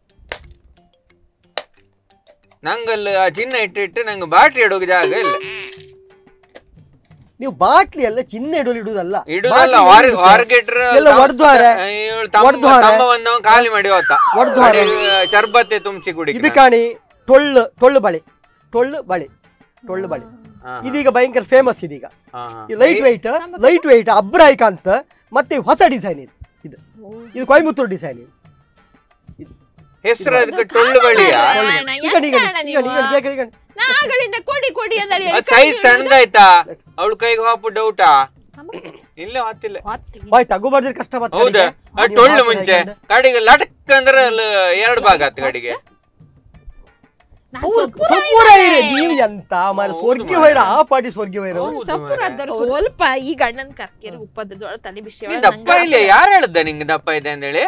ನಂಗಲ್ಲಿ ಆ ಚಿನ್ನ ಇಟ್ಟಿಟ್ಟು ನಂಗೆ ಬಾಟ್ರಿ ಇಡೋಕೆ ಜಾಗ ಇಲ್ಲ ನೀವು ಬಾಟ್ಲಿ ಎಲ್ಲ ಚಿನ್ನ ಇಡಲು ಇಡುದಲ್ಲ ಇಡುದಲ್ಲ ಬಾಟ್ಲಿ ಇಡುದು. ವಾರ್ಗೆಟ್ರ ಎಲ್ಲ ಒಡ್ದ್ವಾರೆ. ಒಡ್ದ್ವಾರೆ. ತಮ್ಮ ಒಂದು ಖಾಲಿ ಮಾಡಿ ಹೋತ ಒಡ್ದ್ವಾರೆ. ಚರ್ಬತ್ತೆ ತುಂಬಿಸಿ ಕುಡಿ ಇದು ಕಾಣಿ ಟೊಳ್ಳು ಟೊಳ್ಳು ಬಳೆ ಟೊಳ್ಳು ಬಳೆ ಟೊಳ್ಳು ಬಳೆ ಇದೀಗ ಭಯಂಕರ ಫೇಮಸ್ ಇದೀಗ ಲೈಟ್ ವೈಟ್ ಲೈಟ್ ವೈಟ್ ಅಬ್ರಾಯ್ಕ ಅಂತ ಮತ್ತೆ ಹೊಸ ಡಿಸೈನ್ ಇದು ಇದು ಇದು ಕೊಯಮತ್ತೂರು ಡಿಸೈನ್ ಇದು ಹೆಸರು ಅದಕ್ಕೆ ಟೊಳ್ಳು ಬಳಿಯ ಈಗ ಈಗ ಈಗ ಈಗ ಬೇಗ ಈಗ ನಾಗಳಿಂದ ಕೊಡಿ ಕೊಡಿ ಅಂದಳಿ ಅದ್ ಸೈಜ್ ಸಣ್ಣದಾಯ್ತಾ ಅವಳ ಕೈಗೆ ಹಾಪು ಡೌಟಾ ಇಲ್ಲ ಹಾತಿಲ್ಲ ಬಾಯ್ ತಗೋಬಾರ್ದ್ರೆ ಕಷ್ಟ ಮತ್ತೆ ಹೌದಾ ಕಡೆಗೆ. ಅದ್ ನೀವು ಟೊಳ್ಳು ಹಾಕಿ ಮುಂಚೆ ಹಾಕೊಂಡು. ಕಡೆಗೆ ಲಟಕ್ ಅಂದ್ರೆ ಅಲ್ಲಿ ಎರಡು ಭಾಗ ಆತು ಕಡೆಗೆ ಅವ್ರು ಸಪೂರ ಇರಿ ನೀವು ಎಂತ ಮಾರ ಸ್ವರ್ಗಿ ವೈರ ಆ ಪಾಟಿ ಸ್ವರ್ಗಿ ವೈರ ಸಪುರದವ್ರು ಸ್ವಲ್ಪ ಈ ಗಂಡನ್ ಕರ್ಕೇರಿ ಉಪ್ಪದ್ರದೊಳ ತಲೆ ಬಿಸಿ ನೀನ್ ದಪ್ಪ ಇಲ್ಲ ಯಾರು ಹೇಳ್ದ ನಿಂಗೆ ದಪ್ಪ ಇದೆ ಅಂದೇಳಿ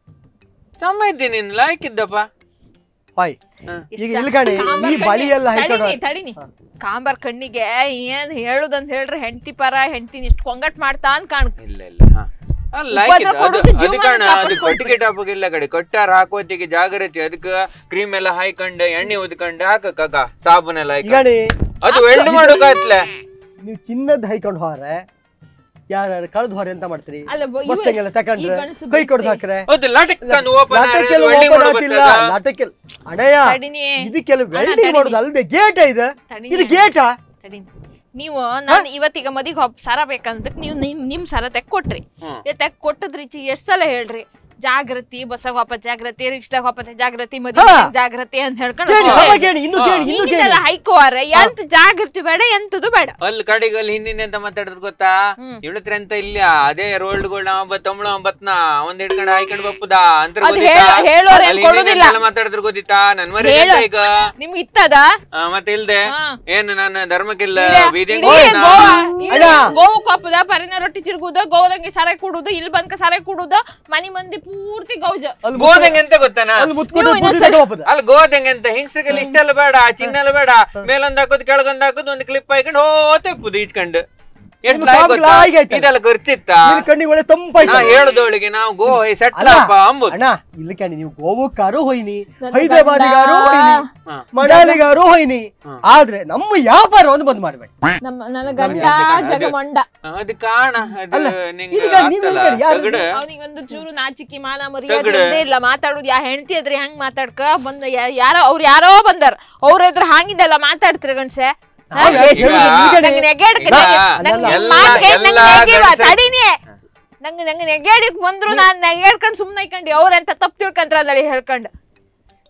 ತಮ್ಮ ಇದ್ದೀನಿ ನೀನ್ ಲಾಯ್ಕ್ ಇದ್ದಪ್ಪ ಬಾಯ್ ಈಗ ಇಲ್ಲಿ ಕಾಣಿ ಈ ಬಳಿ ಎಲ್ಲ ಹಾಕೊಂಡು ತಡಿನಿ ಕಾಂಬರ್ ಕಣ್ಣಿಗೆ ಏನ್ ಹೇಳುದಂತ ಹೇಳ್ರಿ ಹೆಂಡತಿ ಪರ ಹೆಂಡತಿನ ಇಷ್ಟ ಕೊಂಗಟ್ ಮಾಡ್ತಾ ಅಂತ ಕಾಣ್ ಇಲ್ಲ ಇಲ್ಲ ಹಾ ಅಲ್ಲ ಲಾಯ್ಕ್ ಇದ್ದ. ಅದು ಕೊಡುದು ಅದು ಜೀವಮಾನ ಕಾಣ ಅದು ಕಾಪಾಡ್ಕೊಳ್ತೀವಿ. ಕೊಟ್ಟಿಗೆ ಟಾಪಕ್ ಇಲ್ಲ ಕಡೆ ಕೊಟ್ಟಾರ ಹಾಕೋತಿಗೆ ಜಾಗ್ರತೆ ಅದಕ್ಕೆ ಕ್ರೀಮ್ ಎಲ್ಲ ಹಾಯ್ಕೊಂಡು ಎಣ್ಣೆ ಉದ್ಕೊಂಡು ಹಾಕಕ್ಕ ಸಾಬೂನೆಲ್ಲ ಈಗ ಹಾಯ್ಕೊಂಡು ಅದು ವೆಲ್ಡ್ ಮಾಡೋಕಾತ್ಲೆ ನೀವು ಚಿನ್ನದ ಹೈಕೊಂಡು ಹೋರೆ ಯಾರು ಕಳ್ದು ಹೋರೆ ಅಂತ ಮಾಡ್ತೀರಿ ಅಲ್ಲ, ಬ- ಇವ್ರು- ಬಸ್ಸಂಗೆಲ್ಲ ಈ ತಕೊಂಡ್ರೆ ಗಂಡ್ಸು ಕೈ ಕೊಡ್ದು ಬಿಟ್ಟೆ. ಹಾಕ್ರೆ ಅದು ಲಟಕ್ ಅಂತ ಓಪನ್ ನಾಟಕ್ಕೆಲ್ಲ ವೆಲ್ಡಿಂಗ್ open ಆಗ್ತಿಲ್ಲ ನಾಟಕ್ಕೆಲ್ಲ ಅಣಯ್ಯ ತಡಿನಿ ಇದಕ್ಕೆಲ್ಲ ಅಣ್ಣ, ವೆಲ್ಡಿಂಗ್ ತಡಿ. ಮಾಡೋದು ಅಲ್ಲದೆ ಗೇಟ್ ಇದು ತಡಿ. ಇದು ಗೇಟಾ ತಡಿನಿ ನೀವು ನಾನು ಇವತ್ತೀಗ ಮದಿಗೆ ಹೋಗ್ ಸರ ಬೇಕಂದಕ್ ನೀವು ನಿಮ್ ನಿಮ್ ಸರ ತೆಕ್ ಕೊಟ್ರಿ ಹ್ಮ್. ತೆಕ್ ಕೊಟ್ಟದ್ರಿ ಚಿ ಎಷ್ಟ್ ಸಲ ಹೇಳ್ರಿ ಜಾಗೃತಿ ಬಸ್ಸಾಗ ಹೋಪ ಜಾಗೃತಿ ರಿಕ್ಷಾದಾಗ ಹೋಪ ಜಾಗೃತಿ ಮದುವೆ ಹಾ. ಜಾಗೃತಿ ಅಂತ ಹೇಳ್ಕೊಂಡು ಕೇಳಿ ಹೋಗ್ರಿ. ಸಮ ಕೇಳಿ ಇನ್ನು ಕೇಳಿ ಇನ್ನು ಕೇಳಿ ಹಿಂಗಿದೆಲ್ಲ ಹೈಕೋವಾರ ಎಂತ ಜಾಗೃತಿ ಬೇಡ ಎಂತದು ಬೇಡ ಅಲ್ಲಿ ಕಡೆಗೆ ಅಲ್ಲಿ ಹಿಂದಿನ ಎಂತ ಮಾತಾಡಿದ್ರು ಗೊತ್ತಾ ಹ್ಮ್. ಇವಳ ಹತ್ರ ಎಂತ ಇಲ್ಲ ಅದೇ ರೋಲ್ಡ್ ಗೋಲ್ಡ್ ಒಂಬತ್ತು ಒಂಬಳು ಒಂಬತ್ನ ಒಂದ್ ಹಿಡ್ಕೊಂಡು ಹಾಯ್ಕೊಂಡು ಬಪ್ಪುದ ಅಂತ ಅದು ಗೊತ್ತಿತ್ತಾ ಹೇಳೋ- ಹೇಳೋರು ಏನ್ ಅಲ್ಲಿ ಹಿಂದಿನ ಕೊಡುದಿಲ್ಲ. ಎಂತೆಲ್ಲ ಮಾತಾಡಿದ್ರು ಗೊತ್ತಿತ್ತಾ ನನ್ ಮರಿ ಹೇಳೋ- ಈಗ ನಿಮ್ಗೆ ಇತ್ತದ ಆ, ಮತ್ತೆ ಇಲ್ದೆ ಹಾ. ಏನು ನಾನು ಧರ್ಮಕ್ಕಿಲ್ಲ ಇಲ್ಲೇ- ಬೀದಿ ಇಡೀ ಗೋವಾ ಇಡೀ ಅಣ್ಣ. ಗೋವು ಕಾಪುದ ಪರಿನ ರೊಟ್ಟಿ ತಿರುಗುದ ಗೋದಂಗೆ ಸರ ಕುಡುದು ಇಲ್ಲಿ ಬಂದ್ಕ ಸರ ಕುಡುದು ಮನಿ ಮಂದಿ ಪೂರ್ತಿ ಗೌಜ ಅಲ್ಲಿ ಗೋದಂಗೆ ಎಂತ ಗೊತ್ತಾನ ಅಲ್ಲಿ ಮುತ್ಕೊಂಡು ನೀವು ಪೂರ್ತಿ ಇನ್ನೊಂದ್ಸರಿ- ತಗೋಬೋದ ಅಲ್ಲಿ ಗೋದಂಗೆ ಅಂತ ಹಿಂಗ್ಸಗಲ್ಲಿ ಇಷ್ಟೆಲ್ಲ ಬೇಡ ಚಿನ್ನ ಎಲ್ಲ ಬೇಡ ಮೇಲೊಂದ್ ಹಾಕೋದು ಕೆಳಗೊಂದ್ ಹಾಕೋದು ಒಂದು ಕ್ಲಿಪ್ ಹಾಕೊಂಡು ಹೋತೆ ಪುದು ಈಚ್ಕೊಂಡು ಎಷ್ಟು ನಿಮ್ಮ ಲಾಯ್ ಕಾಮ್ಗೆ ಗೊತ್ತಾ? ಲಾಯ್ಗ್ ಆಯ್ತಲ್ಲ. ಇದೆಲ್ಲ ಖರ್ಚಿತ್ತ ನಿನ್ ಕಣ್ಣಿಗೆ ಒಳ್ಳೆ ತಂಪಾಯ್ತು ನಾ ಹೇಳುದವಳಿಗೆ ನಾವು ಗೋ ಸೆಟ್ ಅಲ್ಲ ಅಪ್ಪ ಅಂಬುದು ಅಣ್ಣ ಇಲ್ಲಿ ಕಣಿ ನೀವು ಗೋವಕ್ಕಾರು ಹೋಯ್ನಿ ನನ್ನ ಹೈದರಾಬಾದಿಗಾರು ಗಂಡ. ಹೋಯ್ನಿ ಹಾ. ಮನಾಲಿಗಾರು ಹೋಯ್ನಿ ಆದ್ರೆ ನಮ್ಮ ವ್ಯಾಪಾರವನ್ನು ಬಂದ್ ಮಾಡ್ಬೇಡಿ ನಮ್ಮ ನನ್ನ ಗಂಡ ಜಗಮಂಡ ಅದು ಕಾಣ ಅದು ಅಲ್ಲ, ನಿಂಗೆ ಇದೀಗ ನೀವು ಆಗ್ತಲ್ಲ? ಹೇಳ್ಬೇಡಿ, ಯಾರು ತಗಡು. ಅವನಿಗೆ ಒಂದು ಚೂರು ನಾಚಿಕೆ ಮಾನ ಮರ್ಯಾದೆ ತಗಡು. ಇಲ್ದೇ ಇಲ್ಲ ಮಾತಾಡುದು ಯಾ ಹೆಂಡತಿ ಎದ್ರಿ ಹೆಂಗ್ ಮಾತಾಡ್ಕ ಬಂದ ಯಾ- ಯಾರೋ ಅವ್ರು ಯಾರೋ ಬಂದಾರ ಅವ್ರ ಎದ್ರ ಹಂಗಿದೆಲ್ಲ ಮಾತಾಡ್ತಿರ ಗಣ್ಸೆ ನಾವ್ ಯಾಕೆ ಈಗ- ಹೇಳುದು ನಿಮ್ಗೆ ನಂಗೆ ನೆಗೆಡ್ಕ ಇಲ್ಲ, ನಂಗೆ ಎಲ್ಲ- ಮಾತ್ ಕೇಳ್ ನಂಗೆ ಎಲ್ಲ ನೆಗೆವ, ಗಂಡ್ಸೆ- ತಡೀನಿ ನಂಗೆ ನಂಗೆ ನೆಗೆಡಿಕ್ ಬಂದ್ರು ನಾನ್ ನೆಗೆಡ್ಕೊಂಡ್ ಸುಮ್ನೆ ಇಕೊಂಡಿ ಅವ್ರೆಂತ ತಪ್ಪು ತಿಳ್ಕಂತ್ರ ಅದಳಿ ಹೇಳ್ಕೊಂಡು